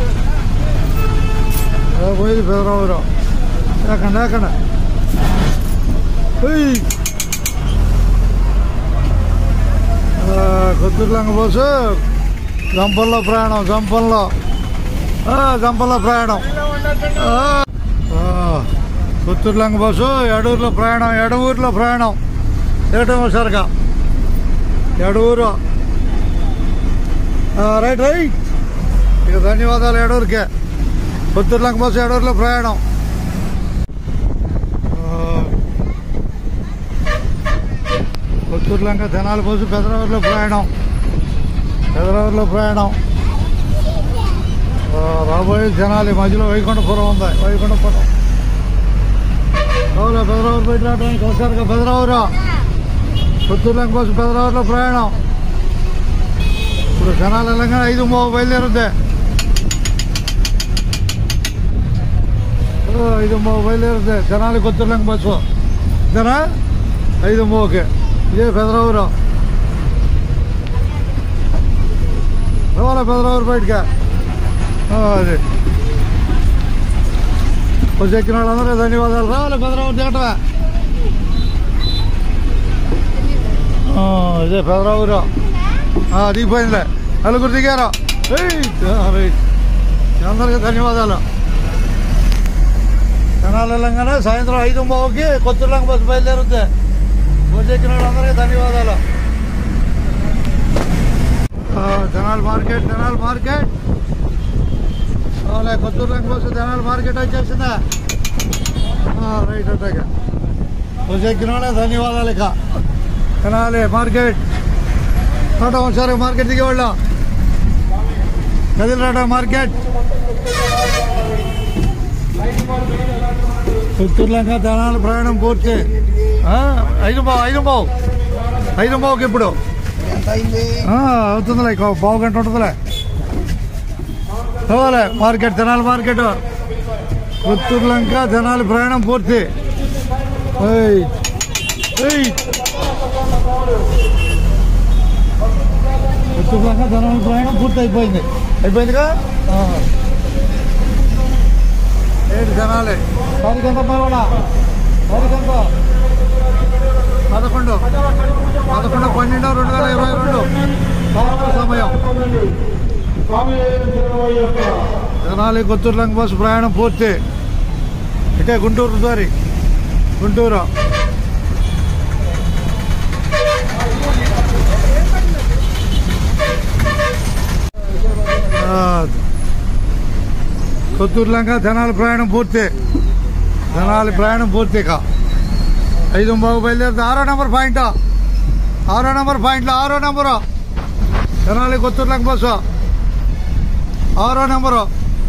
రాబోయేది పెదరావురు ఎక్కడ ఎక్కడ కొత్తూరు లంక బస్సు జంపల్లో ప్రయాణం జంపల్లో ఆ, జంపల్లో ప్రయాణం ఆ, ఆ, కొత్తూరు లంక బస్సు ఎడూరులో ప్రయాణం ఎడవూరులో ప్రయాణం ఏటం సరిగా ఎడూరు ఆ, రైట్ రైట్ ఇక ధన్యవాదాలు ఎడూరుకే కొత్తూరు లంక బస్సు ఎడూరులో ప్రయాణం ఆ, కొత్తూరు లంక తెనాలి బస్సు పెదరావూరులో ప్రయాణం పెదరావూరులో ప్రయాణం ఆ, రాబోయే జనాలు ఈ మధ్యలో వైకుంఠపురం ఉంది వైకుంఠపురం అవునా పెదరావూరు బయట రావడానికి ఒకసారిగా పెదరావూరు పుత్తూరు లంక బస్సు పెదరావూరులో ప్రయాణం ఇప్పుడు జనాలు వెళ్ళంగానే ఐదు మో బయలుదేరుద్ది ఓ, ఐదు మో బయలుదేరుద్ది జనాలు కొత్తూరు లంక బస్సు ఇదేనా ఐదు మోకి ఇదే పెదరావూరు రావాలా పెదరావూరు బయటగా ఆ, అది బస్సు ఎక్కిన వాళ్ళందరూ ధన్యవాదాలు రావాలి పెదరావూరు దిగటమే ఆ, ఇదే పెదరావూరు ఆ, దిగిపోయిందిలే నలుగురు దిగారు ఏయ్, ఆ, రైట్. అందరికీ ధన్యవాదాలు జనాలు వెళ్ళంగానే సాయంత్రం ఐదు బావుకి కొత్తూరులంక బస్సు బయలుదేరుద్ది బస్సు ఎక్కిన వాళ్ళందరికీ ధన్యవాదాలు ఆ, జనాల్ మార్కెట్ జనాల్ మార్కెట్ అవులే కొత్తూరులంక బస్సు జనాల్ మార్కెట్ వచ్చేసిందా ఆ, రైట్ అట్టాక బస్సు ఎక్కిన వాళ్ళే ధన్యవాదాలు ఇక జనాలి మార్కెట్ రావటం ఒకసారి మార్కెట్ దిగేవాళ్ళం కదిలి రావటం మార్కెట్ పుత్తూరులంక జనాల ప్రయాణం పూర్తి ఆ, ఐదు బావు ఐదు బావు ఐదు బావుకి ఇప్పుడు ఆ, అవుతుందిలే ఇంకో పావు గంట ఉంటుందిలే రావాలి మార్కెట్ జనాల మార్కెట్ పుత్తూరులంక జనాల ప్రయాణం పూర్తి ఏయ్, ఏయ్. పుత్తూరులంక జనాల ప్రయాణం పూర్తి అయిపోయింది అయిపోయిందిగా ఆ. ఏడు జనాలే తారీఖు ఎంత కూడా తారీఖు ఎంత పదకొండు పదకొండు పన్నెండు రెండు వేల ఇరవై రెండు సాయంత్రం సమయం జనాలి కొత్తూరు లంక బస్సు ప్రయాణం పూర్తి ఇటే గుంటూరు దారి గుంటూరు ఆ, కొత్తూరు లంక జనాల ప్రయాణం పూర్తి జనాల ప్రయాణం పూర్తి ఇక ఐదు బాబు బయలుదేరితే ఆరో నెంబర్ పాయింట్ ఆరో నెంబర్ పాయింట్లో ఆరో నెంబరు తెనాలి కొత్తూరు లంక బస్సు ఆరో నెంబరు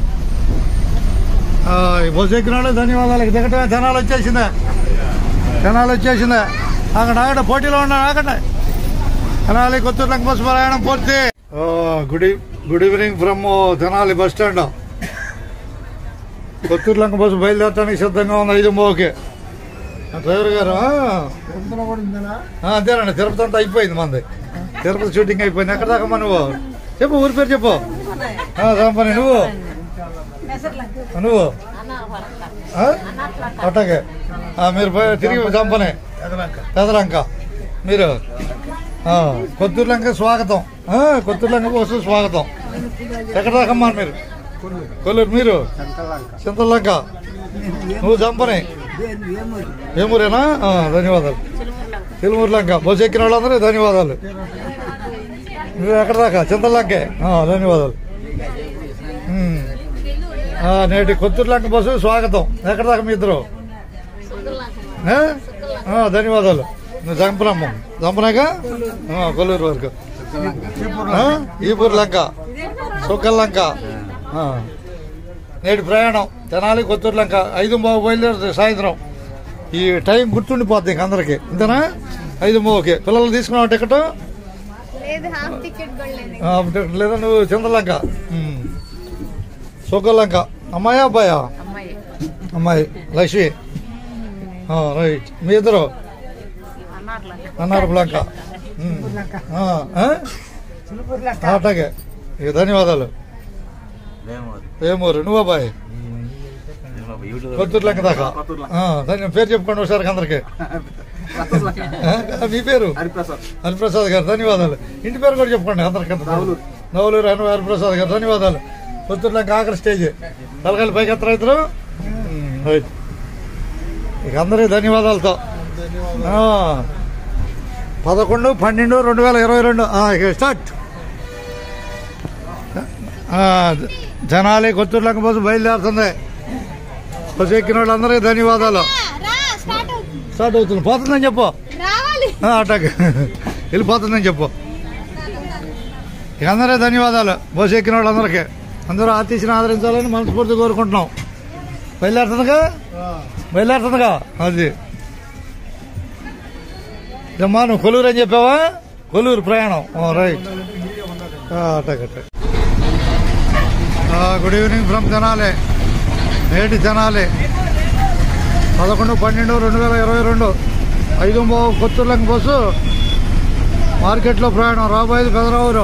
ఆ, ఈ బస్సు ఎక్కిన వాళ్ళు ధన్యవాదాలు ఇక దిగటమే జనాలు వచ్చేసిందే జనాలు వచ్చేసిందే అక్కడ ఆగండి పోటీలో ఉన్నా ఆగండి తెనాలి కొత్తూరు లంక బస్సు ప్రయాణం పూర్తి ఆ, గుడ్ ఈ- good evening from Tenali bus stand Kotturu Lanka bus బయలుదేరడానికి సిద్ధంగా ఉంది ఐదు మోకి డ్రైవర్ గారు ఆ, ఆ, అంతేనండి తిరుపతి అంతా అయిపోయింది మంది తిరుపతి షూటింగ్ అయిపోయింది ఎక్కడ దాకా అమ్మా నువ్వు చెప్పు ఊరి పేరు చెప్పు ఆ, రాంపని నువ్వు ఆ, నువ్వు ఆ? అట్టాగే ఆ, మీరు పోయి- తిరిగి చంపనే పెదలంక మీరు ఆ, కొత్తూరు లంక స్వాగతం ఆ, కొత్తూరు లంక కోసం స్వాగతం ఎక్కడ దాకా అమ్మా మీరు కొల్లూరు మీరు చింతలంక నువ్వు చంపనే ఏమూరేనా ఆ, ధన్యవాదాలు తిరుమూరు లంక బస్సు ఎక్కిన వాళ్ళందరూ ధన్యవాదాలు నువ్వు ఎక్కడ దాకా చింతలంకే ఆ, ధన్యవాదాలు ఉమ్. ఆ, నేటి కొత్తూరు లంక బస్సు స్వాగతం ఎక్కడ దాకా మీ ఇద్దరు ఏ? ఆ, ధన్యవాదాలు నువ్వు చంపనమ్మ చంపనాక ఆ, కొల్లూరు వరకు ఆ, ఈపూరు లంక సుక్కల్ లంక ఆ. నేటి ప్రయాణం తెనాలి కొత్తూరు లంక ఐదు బాబు బయలుదేరుతుంది సాయంత్రం ఈ టైం గుర్తుండిపోద్ది ఇంక అందరికి ఇంతనా ఐదు మూవకి పిల్లలు తీసుకున్నావు టికెట్ లేదు హాఫ్ టికెట్ కూడా లేదు ఆ, టికెట్ లేదా నువ్వు చంద్రలంక సుక్కలంక అమ్మాయా అబ్బాయా అమ్మాయి అమ్మాయి లక్ష్మి ఆ, రైట్ మీ ఇద్దరు అన్నారులా అన్నారు లంక ఉమ్. ఆ, ఆ? అట్లాగే ఇక ధన్యవాదాలు ఏమూరు నువ్వు అబ్బాయి కొత్తూరు లెక్క దాకా ఆ, ధన్య పేరు చెప్పుకోండి ఒకసారి అందరికి మీ పేరు హరిప్రసాద్ హరిప్రసాద్ గారు ధన్యవాదాలు ఇంటి పేరు కూడా చెప్పుకోండి అందరికి నవలూరు హరి హరిప్రసాద్ గారు ధన్యవాదాలు కొత్తూరు లెక్క ఆఖరి స్టేజ్ తలకాయలు పైకి ఎత్తరా ఇద్దరు రైట్. ఇక అందరికి ధన్యవాదాలతో ఆ, పదకొండు పన్నెండు రెండు వేల ఇరవై రెండు ఆ, ఇక స్టార్ట్ ఆ, జనాలే కొత్తూరు లెక్క బస్సు బయలుదేరుతుంది బస్సు ఎక్కిన వాళ్ళందరికీ ధన్యవాదాలు రా స్టార్ట్ అవుతుంది స్టార్ట్ అవుతుంది పోతుందని చెప్పు రావాలి ఆ, అటాక్ వెళ్ళిపోతుందని చెప్పు ఇక అందరే ధన్యవాదాలు బస్సు ఎక్కిన వాళ్ళందరికీ అందరూ ఆర్టీసీని ఆదరించాలని మనస్ఫూర్తి కోరుకుంటున్నాం బయలుదేరుతుందిగా బయలుదేరుతుందిగా అది అమ్మా నువ్వు కొలూరు అని చెప్పావా కొలూరు ప్రయాణం ఓ, రైట్ ఆ, అటాక్ అటాక్ ఆ, గుడ్ ఈవినింగ్ ఫ్రమ్ తెనాలి నేటి తెనాలి పదకొండు పన్నెండు రెండు వేల ఇరవై రెండు ఐదు బావు కొత్తూరులంక బస్సు మార్కెట్లో ప్రయాణం రాబోయేది పెదరావురు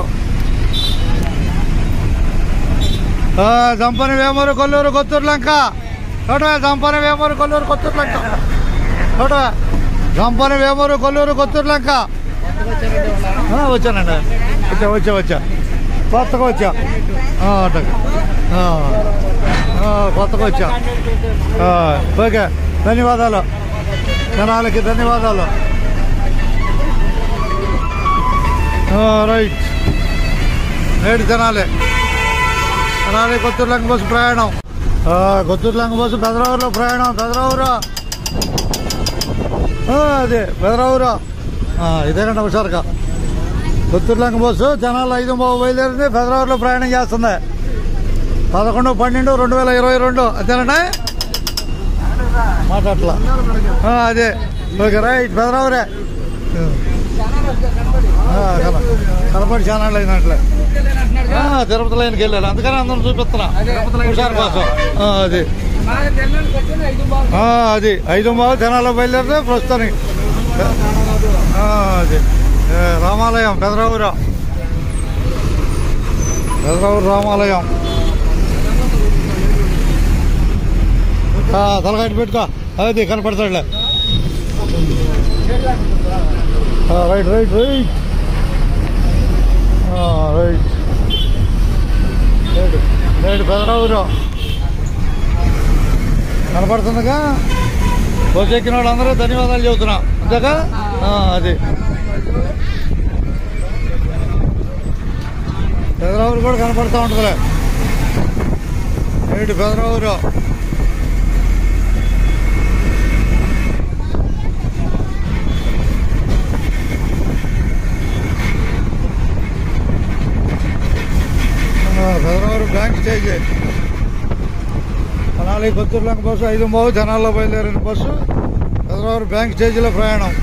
ఆ, దంపని వేమూరు కొల్లూరు కొత్తూరులంక చోట దంపని వేమూరు కొల్లూరు కొత్తూరులంక చోట దంపని వేమూరు కొల్లూరు కొత్తూరులంక ఆ, వచ్చానండి వచ్చా వచ్చా వచ్చా కొత్తగా వచ్చా ఆ, అటక. ఆ, ఆ, కొత్తగా వచ్చా ఆ, ఓకే ధన్యవాదాలు జనాలకి ధన్యవాదాలు ఆ, రైట్ నేడు జనాలే జనాలే కొత్తూరు లంక బస్సు ప్రయాణం ఆ, కొత్తూరు లంక బస్సు పెదరావులో ప్రయాణం పెదరావురా ఆ, అదే పెదరావురా ఆ, ఇదేనండి హుషారుగా కొత్తూరు లంక బస్సు జనాలు ఐదు బాబు బయలుదేరింది పెదరావులో ప్రయాణం చేస్తుంది పదకొండు పన్నెండు రెండు వేల ఇరవై రెండు అంతేనండి మాట్లాడలా ఆ, అదే ఓకే రైట్ పెదరావురే ఆ, కన- కనపడి చాలా అయినట్లే తిరుపతి లైన్కి వెళ్ళాలి అందుకని అందరం చూపిస్తున్నా హుషారు కోసం ఆ, అది ఆ, అది ఐదు బాబు జనాల్లో బయలుదేరితే ప్రస్తుతానికి ఆ, అది ఏ, రామాలయం పెదరావురా పెదరావురు రామాలయం ఆ, తలకాయ పెట్టుకో అది కనపడతాడులే ఆ, రైట్ రైట్ రైట్ ఆ, రైట్ రైట్ రైట్ పెదరావురు కనపడుతుందిగా బస్సు ఎక్కిన వాళ్ళందరూ ధన్యవాదాలు చెబుతున్నా అంతేగా ఆ, అది పెదరావురు కూడా కనపడుతూ ఉంటుందిలే right Pedaravuru Pedaravuru bank stage మనాలి కొత్తూరు లంక బస్సు ఐదు బావు జనాల్లో బయలుదేరిన బస్సు పెదరావురు బ్యాంక్ స్టేజీలో ప్రయాణం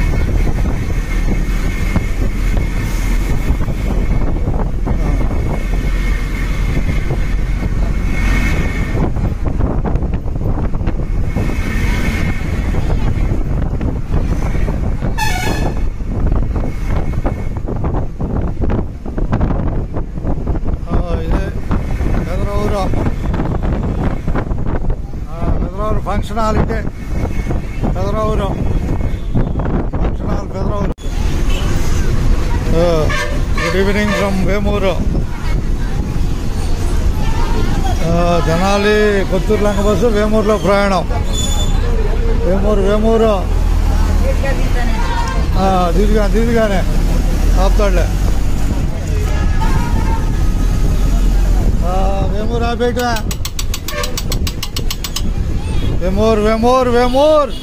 ఆ, ఇదే పెదరావురు ఆ, పెదరావురు ఫంక్షన్ హాల్ ఇదే పెదరావురు ఫంక్షన్ హాల్ పెదరావురు ఆ, గుడ్ ఈవినింగ్ ఫ్రమ్ వేమూరు ఆ, జనాలి కొత్తూరు లంక బస్సు వేమూరులో ప్రయాణం వేమూరు వేమూరు ఆ, దిదిగా దిదిగానే ఆపుతాడులే ఆ, వేమూరు ఆపేట వేమూర్ వేమూర్ వేమూర్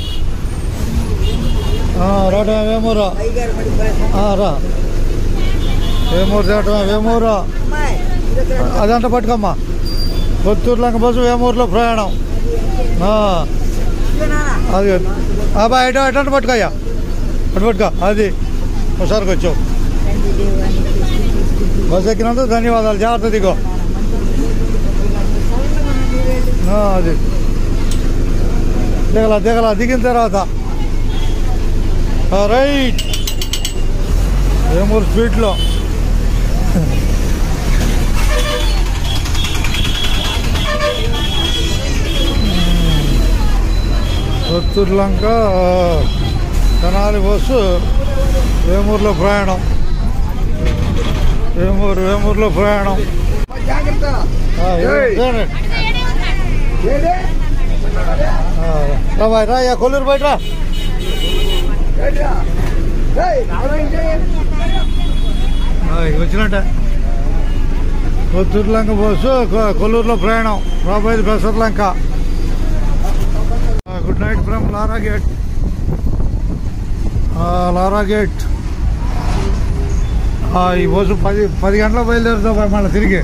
ఆ, రావటమే వేమూరు ఆ, రా వేమూరు తేవటమే వేమూరు అదంట పట్టుకమ్మా కొత్తూరు లంక బస్సు వేమూరులో ప్రయాణం ఆ, అది అబ్బా ఎట ఎట పట్టుకోయ్యా అటు పట్టుకో అది ఒకసారికి వచ్చావు బస్సు ఎక్కినందుకు ధన్యవాదాలు జాగ్రత్త దిగో ఆ, అది దిగల దిగల దిగిన తర్వాత ఆ, రైట్ వేమూరు స్వీట్లో కొత్తూరు లంక తెనాలి బస్సు వేమూరులో ప్రయాణం వేమూరు వేమూరులో ప్రయాణం ఆ, ఇదేనండి. ఆ, రా బాయ్ రా యా కొల్లూరు బయట రా ఆ, ఇక వచ్చినట్టే కొత్తూరు లంక బస్సు కొ- కొల్లూరులో ప్రయాణం రాబోయేది బెసర్ లంక good night from Lara gate Lara gate ఆ, ఈ బస్సు పది పది గంటలకు బయలుదేరుతాం బాయ్ మళ్ళీ తిరిగి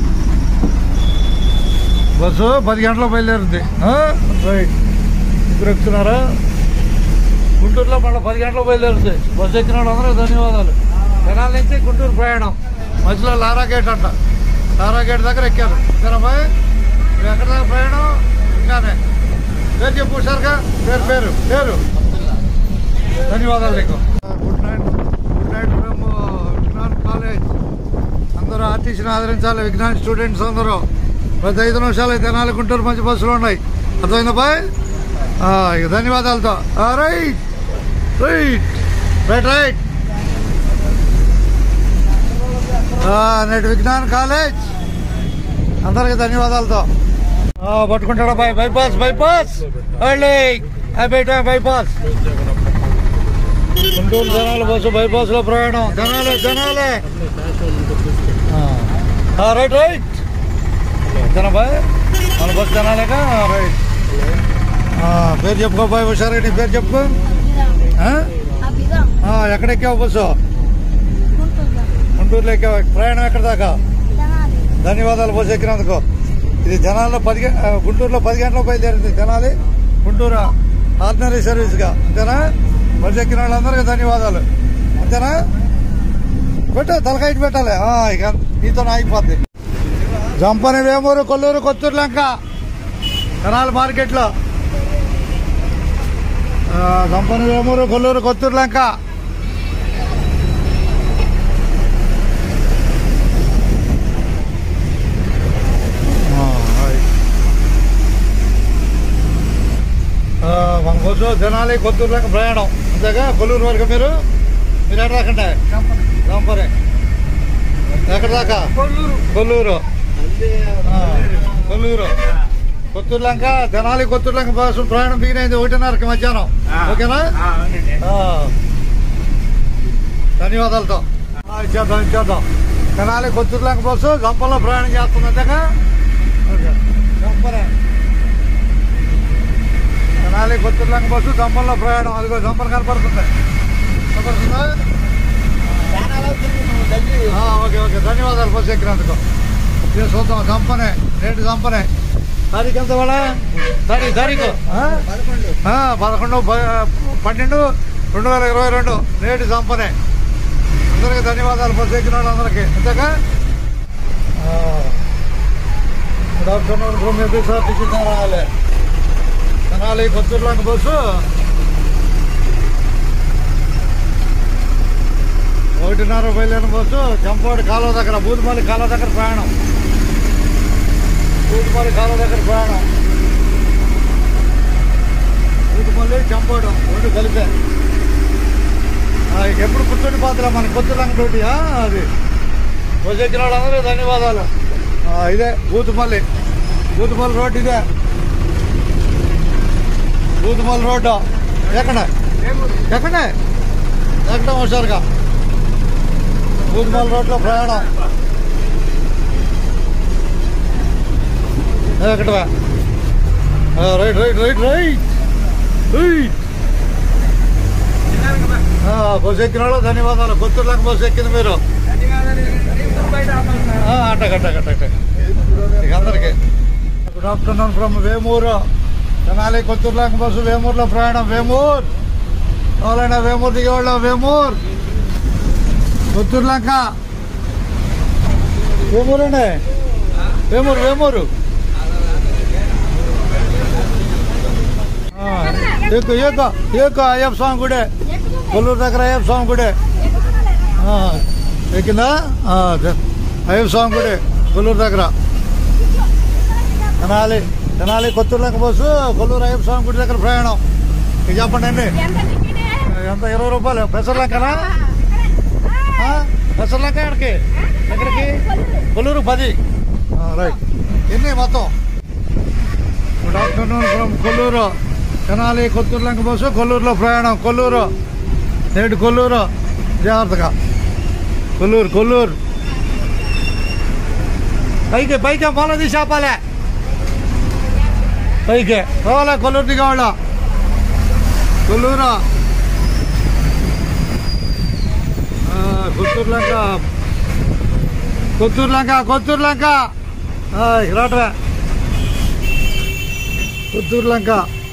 బస్సు పది గంటలకు బయలుదేరుద్ది ఆ? రైట్ ఇప్పుడు ఎక్కుతున్నారా గుంటూరులో మళ్ళీ పది గంటలకు బయలుదేరుతుంది బస్సు ఎక్కిన వాళ్ళందరూ ధన్యవాదాలు జనాల నుంచి గుంటూరు ప్రయాణం మధ్యలో లారా గేట్ అంట లారా గేట్ దగ్గర ఎక్కారు ఇద్దరు బాయ్ మీరు ఎక్కడ దాకా ప్రయాణం ఇంకానే పేరు చెప్పు హుషారుగా పేరు పేరు పేరు ధన్యవాదాలు నీకు good night good night from Vignan college అందరూ ఆర్టీసీని ఆదరించాలి విజ్ఞాన్ స్టూడెంట్స్ అందరూ ప్రతి ఐదు నిమిషాలు అయితే నాలుగు గుంటూరు మంచి బస్సులు ఉన్నాయి అర్థమైందా బాయ్ ఆ, ఇక ధన్యవాదాలతో ఆ, రైట్ రైట్ రైట్ రైట్ ఆ, నేటి విజ్ఞాన్ కాలేజ్ అందరికి ధన్యవాదాలతో ఆ, పట్టుకుంటాడా బాయ్ బైపాస్ బైపాస్ బయట బైపాస్ గుంటూరు జనాల బస్సు బైపాస్ లో ప్రయాణం జనాలే జనాలే ఆ, రైట్ రైట్ అంతేనా బాయ్ మన బస్సు జనాలేగా ఆ, రైట్ ఆ, పేరు చెప్పుకో బాయ్ హుషారు నీ పేరు చెప్పుకో ఆ? ఆ, ఎక్కడ ఎక్కావు బస్సు గుంటూరులో ఎక్కావు ప్రయాణం ఎక్కడ దాకా ధన్యవాదాలు బస్సు ఎక్కినందుకు ఇది జనాల్లో పది గ- ఆ, గుంటూరులో పది గంటలకు బయలుదేరింది జనాలి గుంటూరు ఆర్డినరీ సర్వీస్ గా అంతేనా బస్సు ఎక్కిన వాళ్ళందరికీ ధన్యవాదాలు అంతేనా పెట్టు తలకాయ ఇటు పెట్టాలి ఆ, ఇక నీతో ఆగిపోద్ది జంపని వేమూరు కొల్లూరు కొత్తూరు లంక కనాల్ మార్కెట్లో ఆ, జంపని వేమూరు కొల్లూరు కొత్తూరు లంక ఆ, హాయ్. ఆ, మన కోసం జనాలి కొత్తూరు లంక ప్రయాణం అంతేగా కొల్లూరు వరకు మీరు మీరు ఎక్కడ రాకండి జంపని ఎక్కడ దాకా కొల్లూరు ఆ, కొల్లూరు కొత్తూరు లంక తెనాలి కొత్తూరు లంక బస్సు ప్రయాణం బిగినైంది ఒకటిన్నరకి మధ్యాహ్నం ఓకేనా ఆ. ధన్యవాదాలతో ఆ, ఇచ్చేద్దాం ఇచ్చేద్దాం తెనాలి కొత్తూరు లంక బస్సు గంపలో ప్రయాణం చేస్తుంది అంతేగా ఓకే గంపలే తెనాలి కొత్తూరు లంక బస్సు గంపల్లో ప్రయాణం అదిగో గంపలు కనపడుతుంది కనపడుతుందా ఆ, ఓకే ఓకే ధన్యవాదాలు బస్సు ఎక్కినందుకు ఇది చూద్దాం చంపనే రేటు చంపనే తారీఖు ఎంత వాళ్ళ తారీఖు తారీఖు ఆ? ఆ, పదకొండు ప- పన్నెండు రెండు వేల ఇరవై రెండు రేటు చంపనే అందరికీ ధన్యవాదాలు బస్సు ఎక్కిన వాళ్ళందరికీ అంతేగా good afternoon from APSRTC Tenali Tenali కొత్తూరులోని బస్సు ఒకటిన్నర బయలుదేరిన బస్సు చంపాడు కాలువ దగ్గర బూతుమల్లి కాలువ దగ్గర ప్రయాణం బూతుమల్లి కాలువ దగ్గర ప్రయాణం బూతుమల్లి చంపాడు రెండు కలిపే ఆ, ఇక ఎప్పుడు కూర్చొని పోతులే మన కొత్త రంగతోటి అది బస్సు ఎక్కిన వాళ్ళందరూ ధన్యవాదాలు ఆ, ఇదే బూతుమల్లి బూతుమల్లి రోడ్డు ఇదే బూతుమల్లి రోడ్డు ఎక్కడ ఎక్కడ ఎక్కడ హుషారుగా బూతుమల్లి రోడ్లో ప్రయాణం ఎక్కడ right right right right right ఆ, బస్సు ఎక్కిన వాళ్ళు ధన్యవాదాలు కొత్తూరులకు బస్సు ఎక్కింది మీరు ఆ, అట్టగ అట్టగ అట్టగ ఇక అందరికీ good afternoon from Vemuru Tenali కొత్తూరులకు బస్సు వేమూరులో ప్రయాణం వేమూర్ ఎవరైనా వేమూరు దిగేవాళ్ళు వేమూర్ కొత్తూరు లంక వేమూరండి వేమూరు వేమూరు ఏకు ఏక ఏక అయ్యప్ప స్వామి గుడే కొల్లూరు దగ్గర అయ్యప్ప స్వామి గుడే ఆ, ఎక్కిందా ఆ, అదే. అయ్యప్ప స్వామి గుడి కొల్లూరు దగ్గర తెనాలి తెనాలి కొత్తూరు లెక్క బస్సు కొల్లూరు అయ్యప్ప స్వామి గుడి దగ్గర ప్రయాణం ఇక చెప్పండి అండి ఎంత టికెట్ ఎంత ఇరవై రూపాయలు పెసర్లంకనా ఆ, పెసర్లంక ఎక్కడికి ఎక్కడికి కొల్లూరు పది ఆ, రైట్ ఎన్ని మొత్తం good afternoon from Kollur Tenali Kotturu Lanka bus కొల్లూరులో ప్రయాణం కొల్లూరు నేటి కొల్లూరు జాగ్రత్తగా కొల్లూరు కొల్లూరు పైకి పైకి మొల తీసి ఆపాలే పైకి పోవాలే కొల్లూరు దిగవాళ్ళ కొల్లూరు ఆ, కొత్తూరు లంక కొత్తూరు లంక కొత్తూరు లంక ఆ, రావటమే కొత్తూరు లంక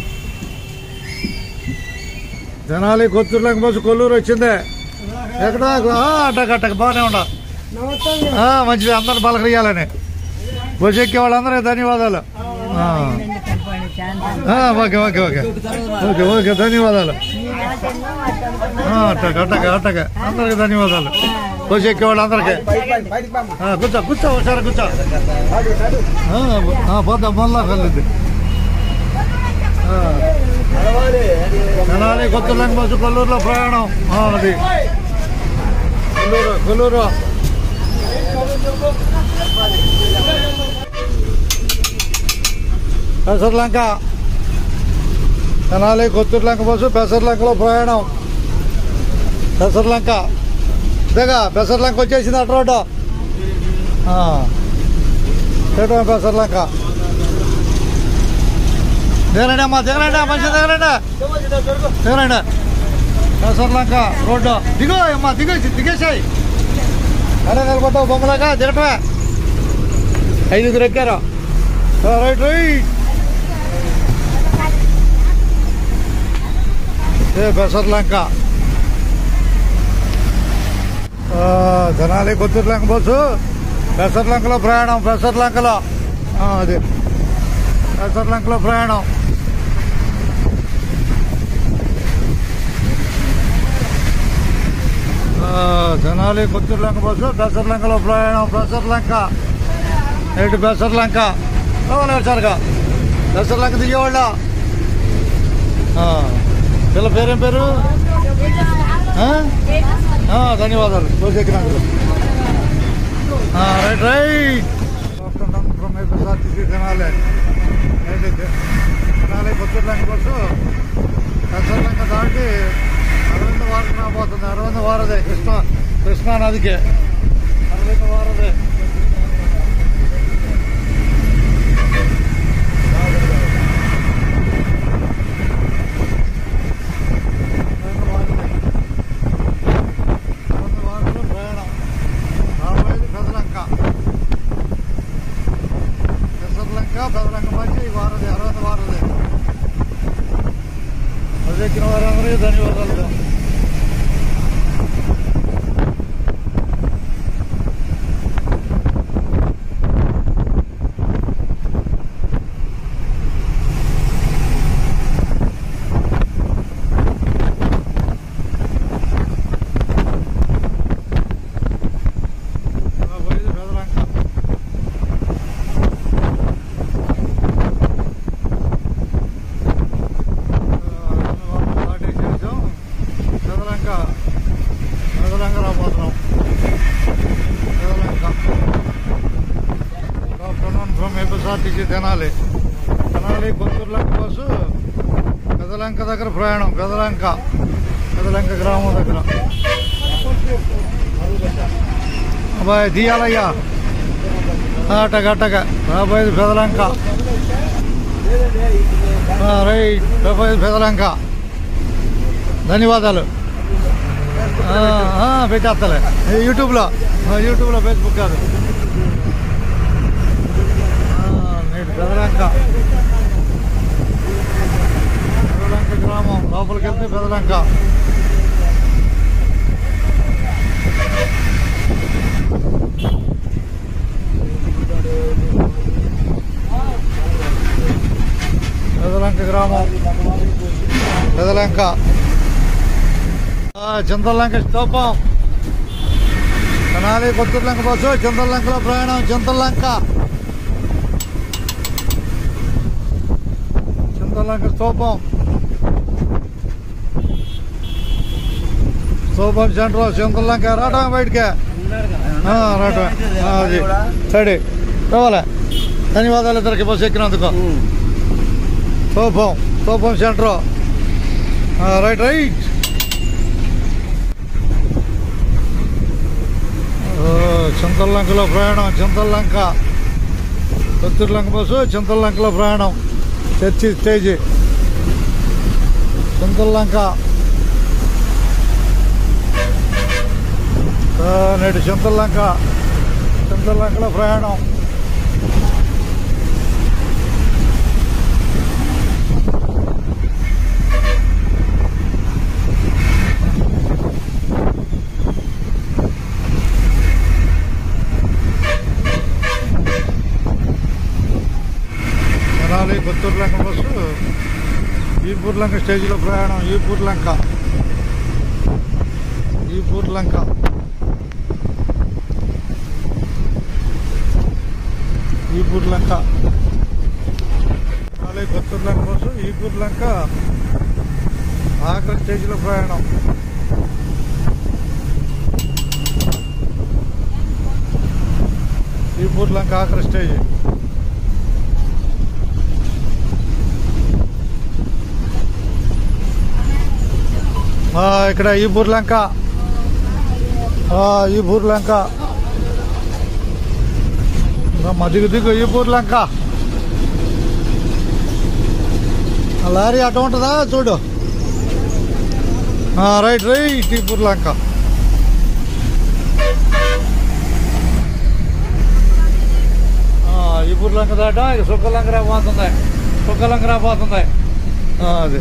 జనాలి కొత్తూరు లంక బస్సు కొల్లూరు వచ్చింది ఎక్కడ అట్టక అట్టక బాగానే ఉండ ఆ, మంచిది అందరు పలకరియాలని బస్సు ఎక్కే వాళ్ళందరికీ ధన్యవాదాలు ఆ. ఆ, okay okay okay okay okay ధన్యవాదాలు ఆ, అట్టక అట్టక అట్టక అందరికి ధన్యవాదాలు బస్సు ఎక్కే వాళ్ళందరికీ ఆ, కూర్చో కూర్చో ఒకసారి కూర్చో ఆ, ఆ, పోతా మళ్ళా కలిది తెనాలి కొత్త లంక బస్సు కొల్లూరులో ప్రయాణం ఆ, అది కొల్లూరు కొల్లూరు పెసర్లంక తెనాలి కొత్తూరు లంక బస్సు పెసర్లంకలో ప్రయాణం పెసర్లంక దిగా పెసర్లంక వచ్చేసింది అటు రోడ్డు చేయటం పెసర్లంక దిగరండి అమ్మా దిగరండి మంచి దిగరండి దిగరండి పెసర్లంక రోడ్డు దిగో అమ్మా దిగేసి దిగేసాయి అరే నిలబడ్డావు బొమ్మలాగా దిగటమే ఐదుగురు ఎక్కారు ఆ, రైట్ రైట్ ఏ పెసర్లంక ఆ, జనాలి కొత్తూరు లంక బస్సు పెసర్లంకలో ప్రయాణం పెసర్లంకలో ఆ, అది పెసర్లంకలో ప్రయాణం ఆ, జనాలి కొత్తూరు లంక బస్సు పెసర్లంకలో ప్రయాణం పెసర్లంక నేటి పెసర్లంక వచ్చారుగా పెసర్లంక దిగేవాళ్ళ ఆ, పిల్ల పేరేం పేరు ఆ? ఆ, ధన్యవాదాలు కోసేకినందుకు right right afternoon from SRTC తినాలి తినాలి కొత్తూరులంక బస్సు కచ్చర్లంక దాటి అరవింద వారకు రాబోతుంది అరవింద వారదే కృష్ణ కృష్ణా నదికి అరవింద వారదే అరవింద వారదే. అరవింద వారధిలో ప్రయాణం రాబోయేది పెదలంక పెసర్లంక పెదలంక మధ్య ఈ వారది అరవై వారది అదెక్కిన వారందరికీ ధన్యవాదాలు రాబోయేది పెదలంక పార్టీ చేసాం పెదలంక పెదలంక రాబోతున్నాం Pedalanka afternoon from APSRTC Tenali Tenali Kotturulanka bus Pedalanka దగ్గర ప్రయాణం పెదలంక పెదలంక గ్రామం దగ్గర అబ్బాయి తీయాలయ్యా అటక అటక రాబోయేది పెదలంక ఆ, రైట్ రాబోయేది పెదలంక ధన్యవాదాలు ఆ, ఆ, పెట్టేస్తలే ఇది యూట్యూబ్లో ఆ, యూట్యూబ్లో ఫేస్బుక్ కాదు ఆ, నేటి పెదలంక పెదలంక గ్రామం లోపలికి వెళ్తే పెదలంక పెదలంక గ్రామం పెదలంక ఆ, చింతలంక స్తూపం తెనాలి కొత్తూరులంక బస్సు చింతలంకలో ప్రయాణం చింతలంక చింతలంక స్తూపం స్తూపం సెంటర్ చింతలంక రావటం బయటికి ఆ, రావటం ఆ, అది సరే రావాలా ధన్యవాదాలు ఇద్దరికి బస్సు ఎక్కినందుకు స్తూపం స్తూపం సెంటర్ రైట్ రైట్ ఓ, చింతల్లంకలో ప్రయాణం చింతల్లంక కొత్తూరులంక బస్సు చింతల్లంకలో ప్రయాణం చర్చి స్టేజీ చింతల్లంక ఆ, నేటి చింతల్లంక చింతల్లంకలో ప్రయాణం తెనాలి కొత్తూరు లంక బస్సు ఈపూర్ లంక స్టేజ్లో ప్రయాణం ఈపూర్ లంక ఈపూర్ లంక ఈపూర్ లంక తెనాలి కొత్తూరు లంక బస్సు ఈపూర్ లంక ఆఖరి స్టేజ్లో ప్రయాణం ఈపూర్ లంక ఆఖరి స్టేజ్ ఆ, ఇక్కడ ఈ బుర్లంక ఆ, ఈ బుర్లంక రమ్మ దిగు దిగు ఈ బుర్లంక ఆ లారీ అటు ఉంటుందా చూడు ఆ, రైట్ రైట్ ఈ బుర్లంక ఆ, ఈ బుర్లంక దాట ఇక సుక్కలంక రాబోతుంది సుక్కలంక రాబోతుంది ఆ, అది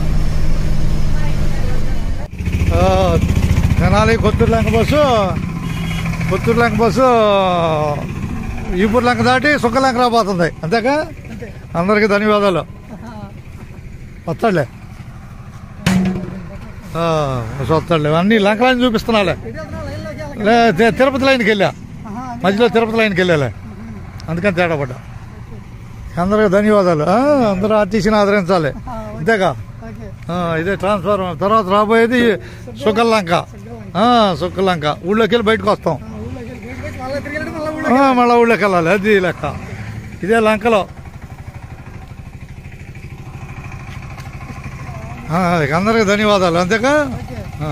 ఆ, తెనాలి కొత్తూరు లంక బస్సు కొత్తూరు లంక బస్సు ఈపూర్ లంక దాటి సుక్కలంక రాబోతుంది అంతేకా అందరికీ ధన్యవాదాలు వస్తాడులే ఆ, వస్తాడులే అన్ని లంకలని చూపిస్తున్నాలే లే తి- తిరుపతి లైన్కి వెళ్ళా మధ్యలో తిరుపతి లైన్కి వెళ్ళాలే అందుకని తేడా పడ్డా అందరికీ ధన్యవాదాలు ఆ, అందరూ ఆర్టీసీని ఆదరించాలి అంతేగా ఆ, ఇదే ట్రాన్స్ఫర్ తర్వాత రాబోయేది సుక్కలంక ఆ, సుక్కలంక ఊళ్ళోకి వెళ్ళి బయటకు వస్తాం ఆ, మళ్ళా ఊళ్ళోకి వెళ్ళాలి అది లెక్క ఇదే లంకలో ఆ, ఇక అందరికీ ధన్యవాదాలు అంతేకా ఆ.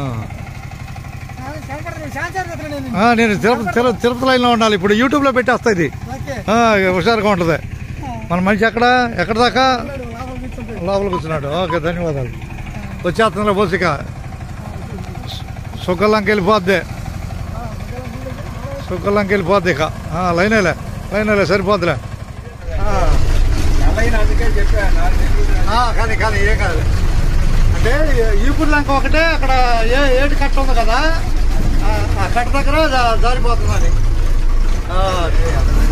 ఆ, నేను తిరుపతి తిరు- తిరుపతి లైన్లో ఉండాలి ఇప్పుడు యూట్యూబ్లో పెట్టేస్తా ఇది ఆ, ఇక హుషారుగా ఉంటుంది మన మనిషి ఎక్కడ ఎక్కడ దాకా లోపల కూర్చున్నాడు ఓకే ధన్యవాదాలు వచ్చేస్తున్నా బోసిక సుక్కలంకి వెళ్ళిపోద్ది సుక్కలంకి వెళ్ళిపోద్ది ఇక ఆ, లైనేలే లైనేలే సరిపోద్దిలే ఆ, కానీ కానీ ఏ కాదు అంటే ఈపుడు లంక ఒకటే అక్కడ ఏ ఏడు కట్ట ఉంది కదా ఆ, ఆ కట్ట దగ్గర జా- జారిపోతుందని ఆ, అదే.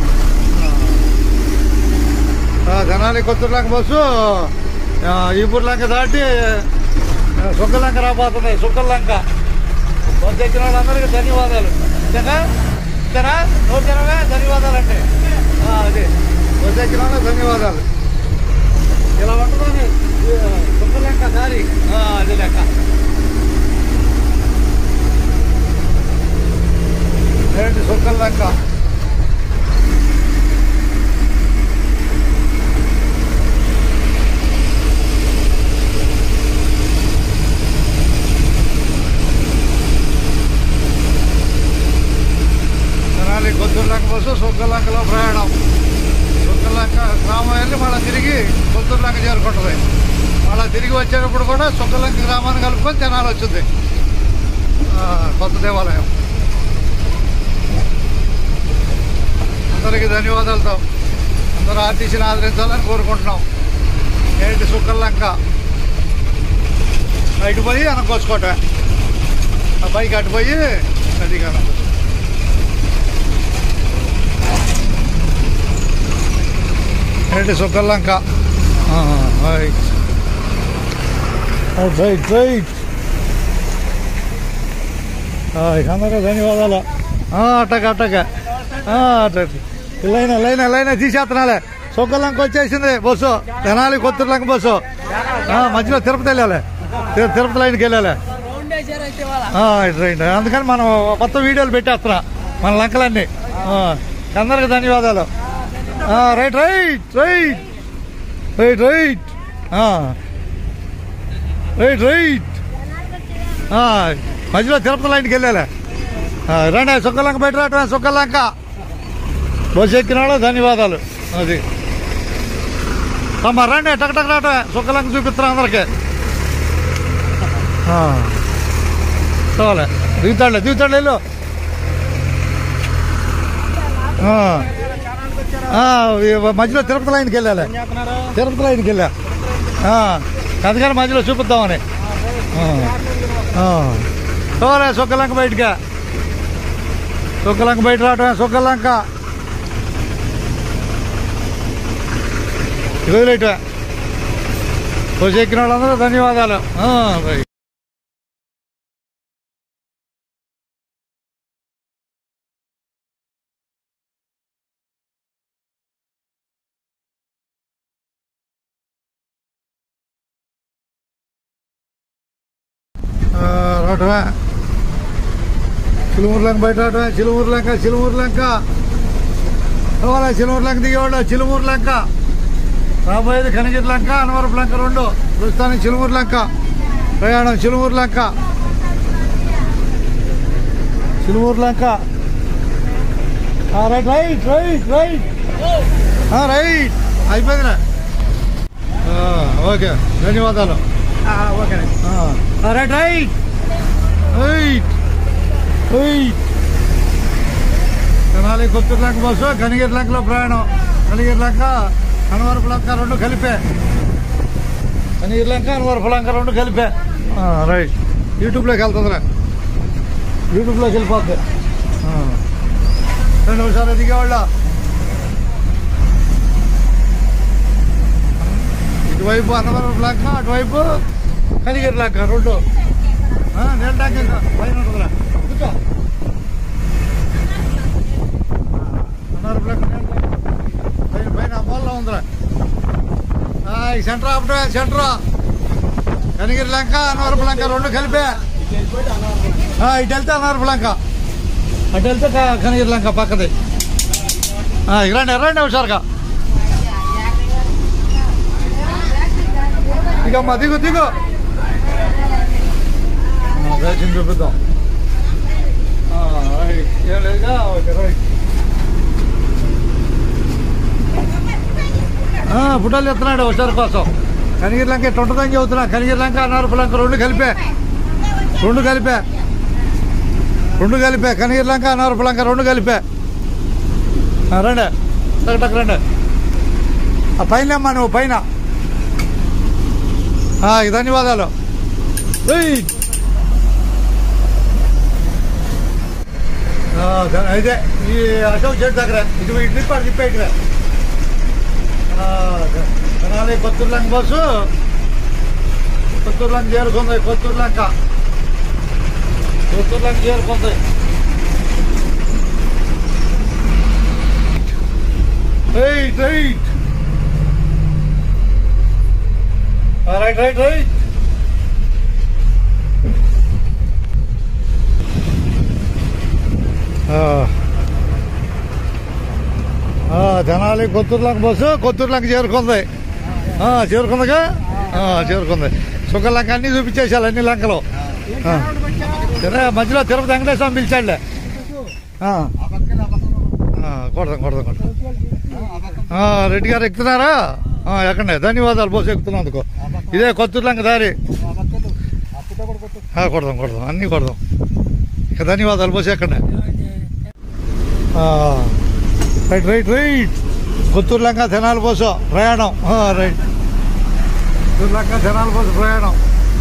ఆ, తెనాలి కొత్తూరు లంక బస్సు ఆ, ఈపూర్ లంక దాటి ఆ, సుక్కలంక రాబోతుంది సుక్కలంక బస్సు ఎక్కిన వాళ్ళందరికీ ధన్యవాదాలు అంతేనా అంతేనా ఓకేనా ధన్యవాదాలు అంటే ఆ, అదే బస్సు ఎక్కిన వాళ్ళకి ధన్యవాదాలు ఇలా ఉంటుందని సుక్కలంక దారి ఆ, అది లెక్క ఏంటి సుక్కలంక తెనాలి కొత్తూరులంక బస్సు సుక్కలంకలో ప్రయాణం సుక్కలంక గ్రామం వెళ్ళి మళ్ళీ తిరిగి కొత్తూరులంక చేరుకుంటుంది మళ్ళీ తిరిగి వచ్చేటప్పుడు కూడా సుక్కలంక గ్రామాన్ని కలుపుకొని తెనాలి వచ్చింది ఆ, కొత్త దేవాలయం అందరికీ ధన్యవాదాలతో అందరూ ఆర్టీసీని ఆదరించాలని కోరుకుంటున్నాం ఏంటి సుక్కలంక ఇటు పోయి వెనక్కోసుకోవటం ఆ బైక్ అటు పోయి అది కదా ఏంటి సుక్కలంక రైట్ రైట్ రైట్ అందరూ ధన్యవాదాలు ఆ, అట్టగా అట్టగా ఆ, అట్ట లైన్ లైన్ లైన్ తీసేస్తున్నాలే సొక్కలంక వచ్చేసింది బస్సు తెనాలి కొత్తూరులంక బస్సు ఆ, మధ్యలో తిరుపతి వెళ్ళాలి తి- తిరుపతి లైన్కి వెళ్ళాలి ఆ, ఇటు రైట్ అందుకని మనం కొత్త వీడియోలు పెట్టేస్తున్నా మన లంకలన్నీ ఆ, అందరికి ధన్యవాదాలు ఆ, right right right right right ఆ. రైట్ రైట్ ఆ, మధ్యలో తిరుపతి లైన్కి వెళ్ళాలి ఆ, రండి సుక్కలంక బయట రావటం సుక్కలంక బస్సు ఎక్కిన వాళ్ళు ధన్యవాదాలు అది అమ్మ రండి టక్ టక్ రావటం సుక్కలంక చూపిస్తున్నాం అందరికి ఆ. చాలే దిగుతాడులే దిగుతాడు వెళ్ళు ఆ. ఆ, ఈ మధ్యలో తిరుపతి లైన్కి వెళ్ళాలి తిరుపతి లైన్కి వెళ్ళా ఆ, అందుకని మధ్యలో చూపిద్దామని ఆ. ఆ. చూడలే సుక్కలంక బయటగా సుక్కలంక బయట రావటమే సుక్కలంక వదిలేట వచ్చి ఎక్కిన వాళ్ళందరూ ధన్యవాదాలు ఆ, బై. ఆ, రావటమే చిలుమూరు లంక బయట రావటమే చిలుమూరు లంక చిలుమూరు లంక రావాలా చిలుమూరు లంక దిగేవాళ్ళు చిలుమూరు లంక రాబోయేది కనిగిరి లంక అనవరపు లంక రెండు ప్రస్తుతానికి చిలుమూరు లంక ప్రయాణం చిలుమూరు లంక చిలుమూరు లంక ఆ, రైట్ రైట్ రైట్ రైట్ ఆ, రైట్ అయిపోయిందిరా ఆ, ఓకే ధన్యవాదాలు ఆ, right right right right Tenali Kotturu Lanka bus Kanigiri లంకలో ప్రయాణం కనిగిరి లంక అనవరపు లంక రెండు కలిపే కనిగిరి లంక అనవరపు లంక రెండు కలిపే ఆ, రైట్ యూట్యూబ్లోకి వెళ్తుందిరా యూట్యూబ్లోకి వెళ్ళిపోద్ది ఆ. రెండు నిమిషాలు దిగేవాళ్ళ ఇటువైపు అన్నవరపు లంక అటువైపు కనిగిరి లంక రెండు ఆ, నీళ్ళ ట్యాంక్ ఇంకా పైన ఉంటుందిరా కూర్చో అన్నవరపు లంక నీళ్ళ ట్యాంక్ పైన పైన అమ్మోల్లో ఉందిరా ఆ, ఈ సెంటర్ ఆపటమే సెంటర్ కనిగిరి లంక అన్నవరపు లంక రెండు కలిపే ఆ, ఇటు వెళ్తే అన్నవరపు లంక అటు వెళ్తే క- కనిగిరి లంక పక్కది ఆ, ఇక రండి రండి హుషారుగా దిగమ్మా దిగు దిగు ఆ, వేసింది చూపిద్దాం ఆ, రైట్. ఏం లేదుగా ఓకే రైట్ ఆ, ఫోటోలు ఎత్తున్నాడు హుషారు కోసం కనిగిరి లంక ఇట్లా ఉంటుందని చెబుతున్నా కనిగిరి లంక అన్నవరపు లంక రెండు కలిపే రెండు కలిపే రెండు కలిపే కనిగిరి లంక అన్నవరపు లంక రెండు కలిపే ఆ, రండి టక్ టక్ రండి ఆ పైన అమ్మా నువ్వు పైన ఆ, ఈ ధన్యవాదాలు ఏయ్. ఆ, ధ- అయితే ఈ అశోక్ చెట్టు దగ్గర ఇటు ఇటు తిప్పాడు తిప్పే ఇక్కడ తెనాలి కొత్తూరు లంక బస్సు కొత్తూరు లంక చేరుకుంది కొత్తూరు లంక కొత్తూరు లంక చేరుకుంది right right right right right Tenali Kotturu Lanka bus Kotturu Lanka చేరుకుంది ఆ, చేరుకుందిగా ఆ, చేరుకుంది సుఖలంక అన్ని చూపించేసాలి అన్ని లంకలు ఆ. సరే మధ్యలో తిరుపతి వెంకటేశ్వరం పిలిచాడులే ఆ. ఆ, కొడదాం కొడదాం కొడదాం ఆ, రెడ్డి గారు ఎక్కుతున్నారా ఆ, ఎక్కండి ధన్యవాదాలు బస్సు ఎక్కుతున్నందుకు ఇదే కొత్తూరు లంక దారి ఆ, కొడదాం కొడదాం అన్నీ కొడదాం ఇక ధన్యవాదాలు బస్సు ఎక్కండి ఆ, right right right Kotturu Lanka Tenali bus ప్రయాణం ఆ, రైట్ కొత్తూరు లంక తెనాలి బస్సు ప్రయాణం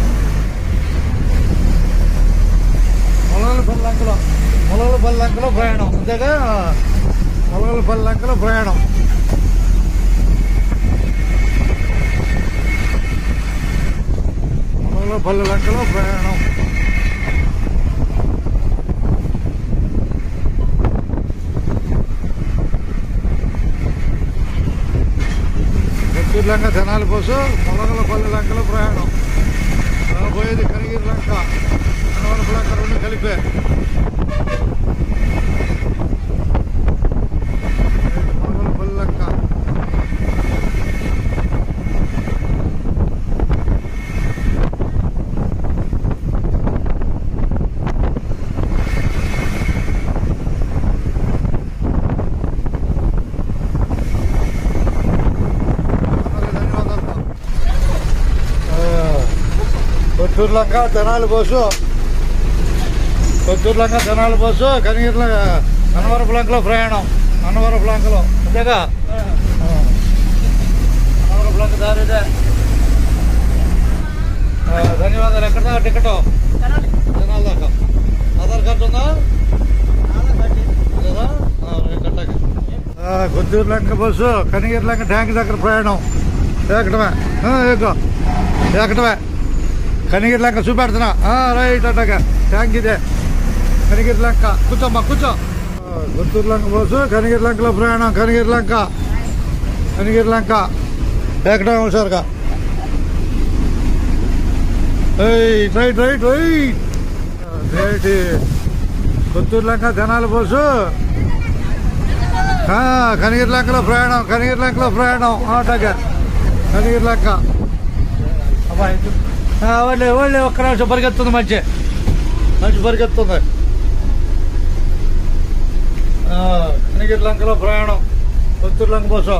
మొలగలపల్లి లంకలో మొలగలపల్లి లంకలో ప్రయాణం అంతేగా మొలగలపల్లి లంకలో ప్రయాణం మొలగలపల్లి లంకలో ప్రయాణం లంక తెనాలి బస్సు మొలగలపల్లి లంకలో ప్రయాణం ఆ, పోయేది కనిగిరి లంక అనవరపు లంక రెండు కలిపే మొలగలపల్లి లంక అందరికీ ధన్యవాదాలు ఆ, కొత్తూరు లంక తెనాలి బస్సు కొత్తూరు లంక తెనాలి బస్సు కనిగిరి అన్నవరపు లంకలో ప్రయాణం అన్నవరపు లంకలో అంతేగా ఆ. అన్నవరపు లంక దారి ఇదే ఆ, ధన్యవాదాలు ఎక్కడ దాకా టికెట్ తెనాలి దాకా ఆధార్ కార్డు ఉందా లేదా ఆ, రైట్ అట్టాగే. ఆ, కొత్తూరు లంక బస్సు కనిగిరి లంక ట్యాంక్ దగ్గర ప్రయాణం ఎక్కడమే ఆ, ఎక్కువ ఎక్కడమే కనిగిరి లంక చూపెడుతున్నా ఆ, రైట్ అట్టగా ట్యాంక్ ఇదే కనిగిరి లంక కూర్చోమ్మా కూర్చో ఆ, గుంటూరు లంక బస్సు కనిగిరి లంకలో ప్రయాణం కనిగిరి లంక కనిగిరి లంక ఎక్కడమే హుషారుగా right right right right right Kotturu Lanka Tenali bus ఆ, కనిగిరి లంకలో ప్రయాణం కనిగిరి లంకలో ప్రయాణం ఆటగా కనిగిరి లంక అబ్బాయి వాళ్ళే వాళ్ళే ఒక్క నిమిషం పరిగెత్తుంది మంచి మంచి పరిగెత్తుంది ఆ, కనిగిరి లంకలో ప్రయాణం కొత్తూరు లంక బస్సు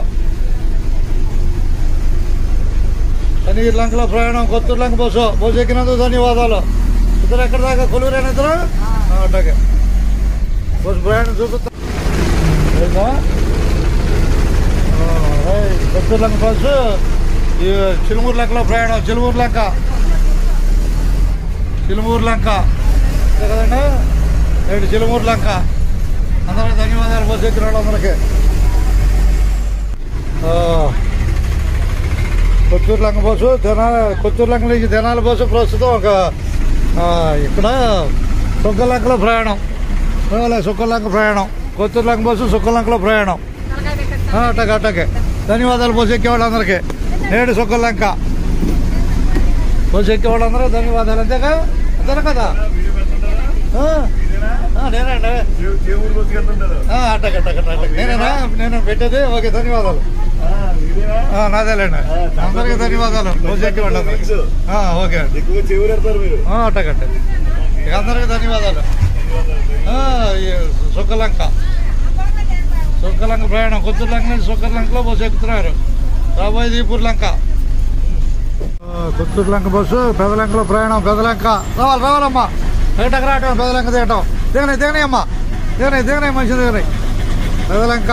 కనిగిరి లంకలో ప్రయాణం కొత్తూరు లంక బస్సు బస్సు ఎక్కినందుకు ధన్యవాదాలు ఇద్దరు ఎక్కడ దాకా కొలువురైన ఇద్దరు అట్లాగే బస్సు ప్రయాణం చూపిస్తా ఏంటా? ఆ, రైట్. కొత్తూరు లంక బస్సు ఈ చిలుమూరు లంకలో ప్రయాణం చిలుమూరు లంక చిలుమూరు లంక అంతే కదండి రైట్ చిలుమూరు లంక అందరికీ ధన్యవాదాలు బస్సు ఎక్కిన వాళ్ళందరికీ ఆ, కొత్తూరు లంక బస్సు తెనాలి కొత్తూరు లంక నుంచి తెనాలి బస్సు ప్రస్తుతం ఒక ఆ, ఇక్కడ సుక్కలంకలో ప్రయాణం రాలే సుక్కలంక ప్రయాణం కొత్తూరు లంక బస్సు సుక్కలంకలో ప్రయాణం ఆ, అట్టగే అట్టగే ధన్యవాదాలు బస్సు ఎక్కే వాళ్ళందరికీ నేడు సుక్కలంక బస్సు ఎక్కే వాళ్ళందరూ ధన్యవాదాలు అంతేగా అంతేనా కదా వీడియో పెడుతుంటారా ఆ, ఇదేనా ఆ, నేనండి ఏ- ఏ ఊరు బస్సు వెళ్తుంటారు ఆ, అట్టగే అట్టగే అట్టగే నేనేనా నేను పెట్టేది ఓకే ధన్యవాదాలు ఇదేనా ఆ, నాదేలేండి అందరికీ ధన్యవాదాలు బస్సు ఎక్కే వాళ్ళందరికీ ఆ, ఓకే అండి ఎక్కువగా చెవులు పెడతారు మీరు ఆ, అట్టగట్టే ఇక అందరికీ ధన్యవాదాలు ఆ, ఈ సుక్కలంక సుక్కలంక ప్రయాణం కొత్తూరు లంక నుంచి సుక్కలంకలో బస్సు ఎక్కుతున్నారు రాబోయే దీపూర్ లంక ఆ, కొత్తూరు లంక బస్సు పెదలంకలో ప్రయాణం పెదలంక రావాలి రావాలమ్మా బయటకు రావటం పెదలంక దిగటం దిగనే దిగనే అమ్మా దిగనే దిగనే మంచి దిగనే పెదలంక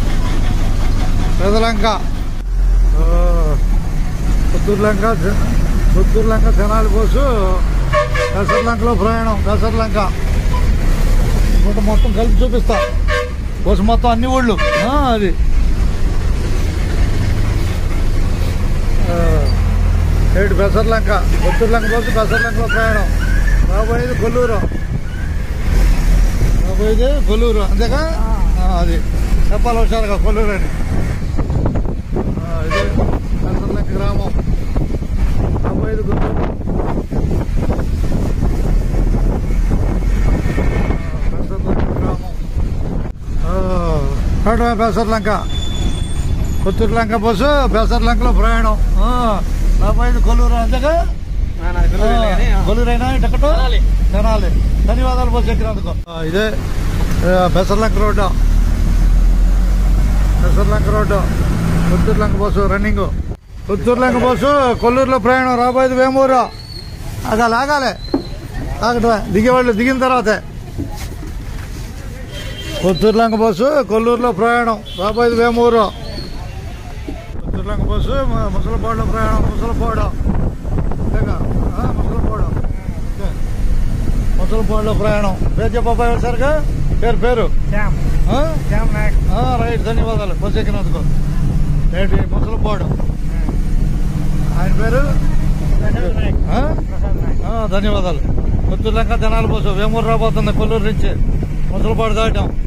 పెదలంక ఆ, కొత్తూరు లంక జ- కొత్తూరు లంక తెనాలి బస్సు పెసర్లంకలో ప్రయాణం పెసర్లంక ఇంకోటి మొత్తం కలిపి చూపిస్తా బస్సు మొత్తం అన్ని ఊళ్ళు ఆ, అది ఆ, ఏడు పెసర్లంక కొత్తూరు లంక బస్సు పెసర్లంకలో ప్రయాణం రాబోయేది కొల్లూరు రాబోయేది కొల్లూరు అంతేగా ఆ, అది చెప్పాలి హుషారుగా కొల్లూరు అని ఆ, ఇదే పెసర్లంక గ్రామం రాబోయేది కొల్లూరు పెసర్లంక గ్రామం ఆ, పెసర్లంక కొత్తూరు లంక బస్సు పెసర్లంకలో ప్రయాణం ఆ, రాబోయేది కొల్లూరు అంతేగా కొల్లూరైనా టికెట్ తినాలి ధన్యవాదాలు బస్సు ఎక్కినందుకు ఆ, ఇదే ఆ, Pesarlanka road Pesarlanka road Kotturu Lanka bus running Kotturu Lanka bus కొల్లూరులో ప్రయాణం రాబోయేది వేమూరు ఆగాలి ఆగాలి ఆగటమే దిగేవాళ్ళు దిగిన తర్వాతే కొత్తూరు లంక బస్సు కొల్లూరులో ప్రయాణం రాబోయేది వేమూరు కొత్తూరు లంక బస్సు మ- ముసలపాడులో ప్రయాణం ముసలపాడు అంతేగా ఆ, ముసలపాడు అంతే. ముసలపాడులో ప్రయాణం పేరు చెప్పబోయే సరిగా పేరు పేరు ఆ? ఆ, రైట్ ధన్యవాదాలు బస్సు ఎక్కినందుకు రైట్ ముసలపాడు ఆయన పేరు ఆ? ఆ, ధన్యవాదాలు కొత్తూరు లంక తెనాలి బస్సు వేమూరు రాబోతుంది కొల్లూరు నుంచి ముసలపాడు దాటాం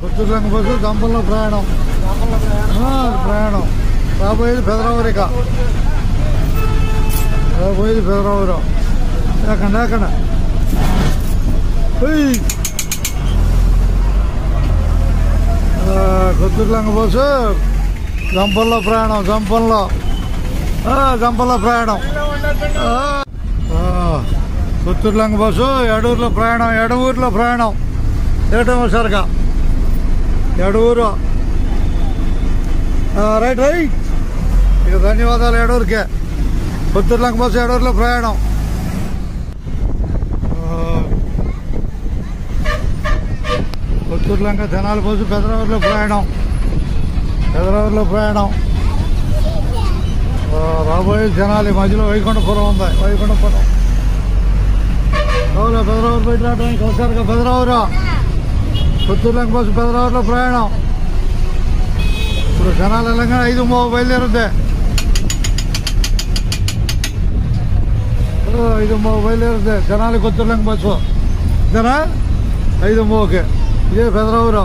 కొత్తూరులంక బస్సు దంపల్లో ప్రయాణం ఆ, ప్రయాణం రాబోయేది పెదరావరిక రాబోయేది పెదరావరం ఎక్కడ ఎక్కడ కొత్తూరులంక బస్సు జంపల్లో ప్రయాణం జంపల్లో ఆ, జంపల్లో ప్రయాణం ఆ, ఆ, కొత్తూరులంక బస్సు ఎడూరులో ప్రయాణం ఎడవూరులో ప్రయాణం ఏటమోసరిగా ఎడూరు ఆ, రైట్ రైట్ ఇక ధన్యవాదాలు ఎడూరుకే కొత్తూరులంక బస్సు ఎడూరులో ప్రయాణం ఆ, కొత్తూరులంక తెనాలి బస్సు పెదరావూరులో ప్రయాణం పెదరావూరులో ప్రయాణం ఆ, రాబోయే జనాలు ఈ మధ్యలో వైకుంఠపురం ఉంది వైకుంఠపురం అవునా పెదరావూరు బయట రావడానికి ఒకసారిగా పెదరావూరు కొత్తూరులంక బస్సు పెదరావూరులో ప్రయాణం ఇప్పుడు జనాలు వెళ్ళంగా ఐదు మూడు బయలుదేరుద్ది ఓ, ఐదు మూడు బయలుదేరుద్ది జనాలు కొత్తూరులంక బస్సు ఇదేనా ఐదు మూడుకి ఇదే పెదరావూరు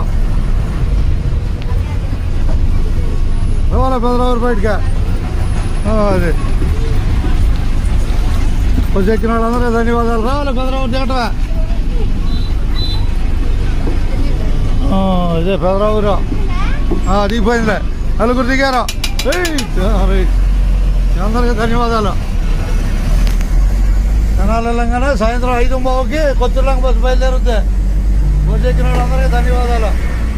రావాలా పెదరావూరు బయటకి ఆ, అదే వచ్చి ఎక్కిన వాళ్ళందరూ ధన్యవాదాలు రావాలి పెదరావూరు దిగటమే ఆ, ఇదే పెదరావూరు ఆ, దిగిపోయిందిలే నలుగురు దిగారు ఏయ్, ఆ, రైట్. అందరికీ ధన్యవాదాలు జనాలు వెళ్ళంగానే సాయంత్రం ఐదు బావుకి కొత్తూరులంక బస్సు బయలుదేరుద్ది వచ్చి ఎక్కిన వాళ్ళందరికీ ధన్యవాదాలు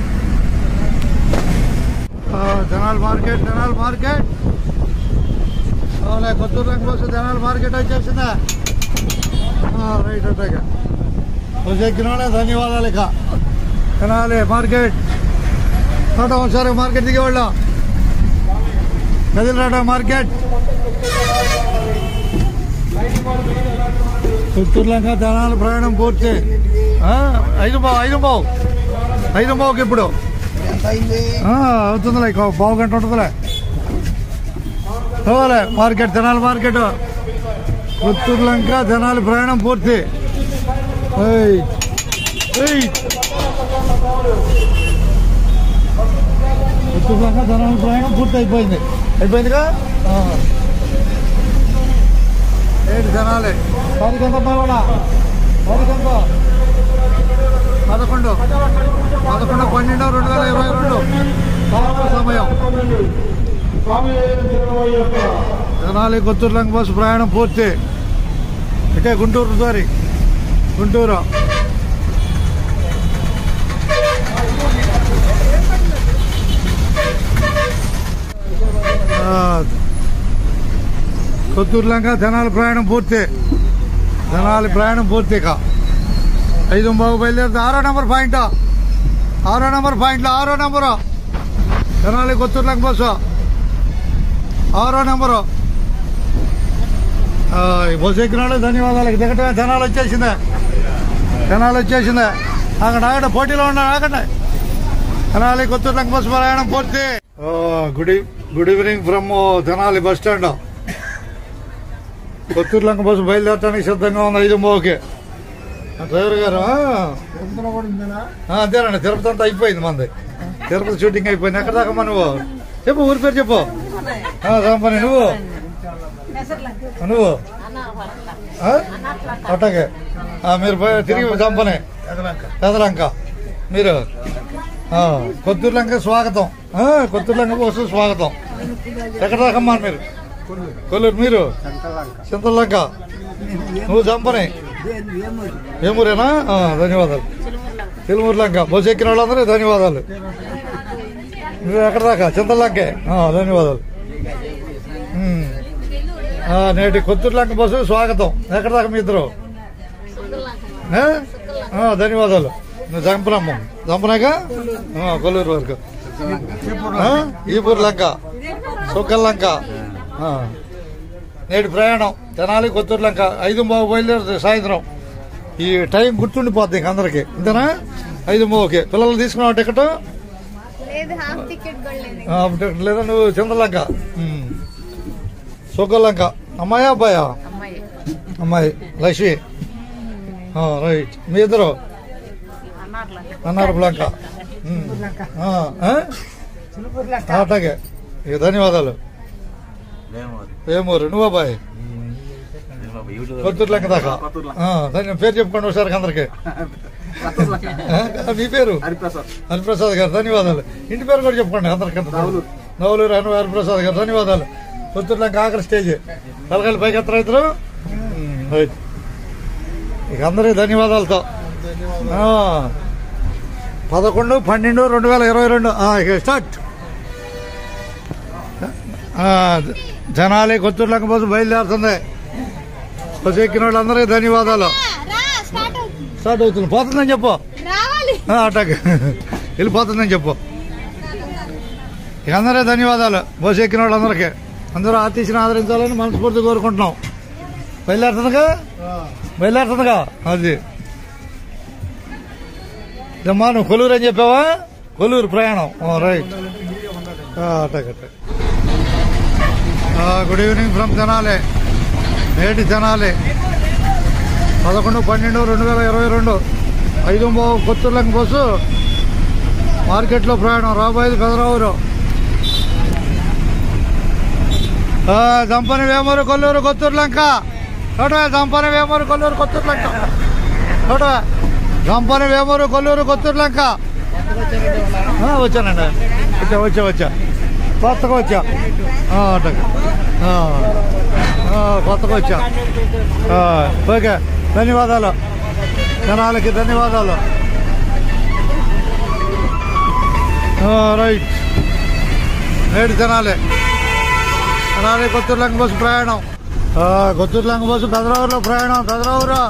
ఆ, జనాల్ మార్కెట్ జనాల్ మార్కెట్ అవునా కొత్తూరులంక బస్సు జనాల్ మార్కెట్ వచ్చేసిందా ఆ, రైట్ అట్టాగా వచ్చి ఎక్కిన వాళ్ళే ధన్యవాదాలు ఇక జనాలే మార్కెట్ రావడం ఒకసారి మార్కెట్ దిగి వెళ్ళాం కదిలి రావడం మార్కెట్ చిత్తూరులంక జనాల ప్రయాణం పూర్తి ఆ, ఐదు బావు ఐదు బావు ఐదు బావుకి ఇప్పుడు ఆ, అవుతుందిలే ఇంకో బావు గంట ఉంటుందిలే పోవాలే మార్కెట్ జనాల మార్కెట్ పుత్తూరులంక జనాల ప్రయాణం పూర్తి ఏయ్, ఏయ్. పుత్తూరులంక జనాల ప్రయాణం పూర్తి అయిపోయింది అయిపోయిందిగా ఆ. ఏంటి జనాలే పదికి ఎంత బాగా పదికి ఎంత పదకొండు పదకొండు పన్నెండు రెండు వేల ఇరవై రెండు సాయంత్రం సమయం జనాలి కొత్తూరులంక బస్సు ప్రయాణం పూర్తి ఇటే గుంటూరు సారి గుంటూరు ఆ, కొత్తూరులంక జనాల ప్రయాణం పూర్తి జనాల ప్రయాణం పూర్తి ఇక ఐదు బాగు బయలుదేరుతుంది ఆరో నెంబర్ పాయింట్ ఆరో నెంబర్ పాయింట్లో ఆరో నెంబరు జనాలి కొత్తూరులంక బస్సు ఆరో నెంబరు ఆ, ఈ బస్సు ఎక్కిన వాళ్ళు ధన్యవాదాలు దిగటమే జనాలు వచ్చేసిందే జనాలు వచ్చేసిందే అక్కడ ఆగండి పోటీలో ఉన్నారు ఆగండి తెనాలి కొత్తూరులంక బస్సు ప్రయాణం పూర్తి ఆ, గుడ్ ఈ- good evening from Tenali bus stand Kothurulanka bus బయలుదేరడానికి సిద్ధంగా ఉంది ఐదు మోకి డ్రైవర్ గారు ఆ, ఆ, అంతేనండి తిరుపతి అంతా అయిపోయింది మంది తిరుపతి షూటింగ్ అయిపోయింది ఎక్కడ దాకా నువ్వు చెప్పు ఊరి పేరు చెప్పు ఆ, రాంపని నువ్వు నువ్వు ఆ? అట్టగే ఆ, మీరు పోయి- తిరిగి చంపనే పెదలంక మీరు ఆ, కొత్తూరులంక స్వాగతం ఆ, కొత్తూరులంక బస్సు స్వాగతం ఎక్కడ దాకమ్మా మీరు కొల్లూరు మీరు చింతలంక నువ్వు చంపనే ఏమూరేనా ఆ, ధన్యవాదాలు తిరుమూరు లంక బస్సు ఎక్కిన వాళ్ళందరూ ధన్యవాదాలు నువ్వు ఎక్కడ దాకా చింతలంకే ఆ, ధన్యవాదాలు ఉమ్. ఆ, నేటి కొత్తూరు లంక బస్సు స్వాగతం ఎక్కడ దాకా మీ ఇద్దరు ఆ? ఆ, ధన్యవాదాలు నువ్వు చంపనమ్మ చంపనాక ఆ, కొల్లూరు వరకు ఆ? ఈపూర్ లంక సుక్కల్ లంక ఆ. నేటి ప్రయాణం తెనాలి కొత్తూరు లంక ఐదు బాబు బయలుదేరుతుంది సాయంత్రం ఈ టైం గుర్తుండిపోద్ది ఇంక అందరికి ఇంతనా ఐదు ఓకే పిల్లలు తీసుకున్నావు టికెట్ లేదు హాఫ్ టికెట్ కూడా లేదు ఆ, టికెట్ లేదా నువ్వు చంద్రలంక ఉమ్. సుక్కలంక అమ్మాయా అబ్బాయా అమ్మాయి అమ్మాయి లక్ష్మి ఆ, రైట్ మీ ఇద్దరు అన్నారు లంక ఉమ్. ఆ, ఆ? అట్లాగే ఇక ధన్యవాదాలు ఏమూరు నువ్వు అబ్బాయి కొత్తూరు లెక్క దాకా ఆ, ధన్య పేరు చెప్పుకోండి ఒకసారి అందరికి మీ పేరు హరిప్రసాద్ గారు ధన్యవాదాలు ఇంటి పేరు కూడా చెప్పుకోండి అందరికి నవలూరు అను హరిప్రసాద్ గారు ధన్యవాదాలు కొత్తూరు లెక్క ఆఖరి స్టేజ్ తలకాయలు పైకి ఎత్తరు రైతులు రైట్. ఇక అందరికి ధన్యవాదాలతో ఆ, పదకొండు పన్నెండు రెండు వేల ఇరవై రెండు ఆ, ఇక స్టార్ట్ ఆ, జనాలే కొత్తూరు లెక్క బస్సు బయలుదేరుతుంది బస్సు ఎక్కిన వాళ్ళందరికీ ధన్యవాదాలు రా స్టార్ట్ అవుతుంది స్టార్ట్ అవుతుంది పోతుందని చెప్పు రావాలి ఆ, అటాక్ వెళ్ళిపోతుందని చెప్పు ఇక అందరే ధన్యవాదాలు బస్సు ఎక్కిన వాళ్ళందరికీ అందరూ ఆర్టీసీని ఆదరించాలని మనస్ఫూర్తి కోరుకుంటున్నాం బయలుదేరుతుందిగా బయలుదేరుతుందిగా అది ఇదమ్మా నువ్వు కొలూరు అని చెప్పావా కొలూరు ప్రయాణం ఓ, రైట్ ఆ, అటాక్ అటాక్ ఆ, గుడ్ ఈవినింగ్ ఫ్రమ్ తెనాలి నేటి తెనాలి పదకొండు పన్నెండు రెండు వేల ఇరవై రెండు ఐదు బావు కొత్తూరులంక బస్సు మార్కెట్లో ప్రయాణం రాబోయేది పెదరావురు ఆ, దంపని వేమూరు కొల్లూరు కొత్తూరులంక చూడవే దంపని వేమూరు కొల్లూరు కొత్తూరులంక చూడవే దంపని వేమూరు కొల్లూరు కొత్తూరులంక ఆ, వచ్చానండి వచ్చా వచ్చా వచ్చా కొత్తగా వచ్చా ఆ, అట్టగా ఆ, ఆ, కొత్తగా వచ్చా ఆ, ఓకే ధన్యవాదాలు జనాలకి ధన్యవాదాలు ఆ, రైట్ నేడు తినాలి తినాలి కొత్తూరు లంక బస్సు ప్రయాణం ఆ, కొత్తూరు లంక బస్సు పెదరావులో ప్రయాణం పెదరావురా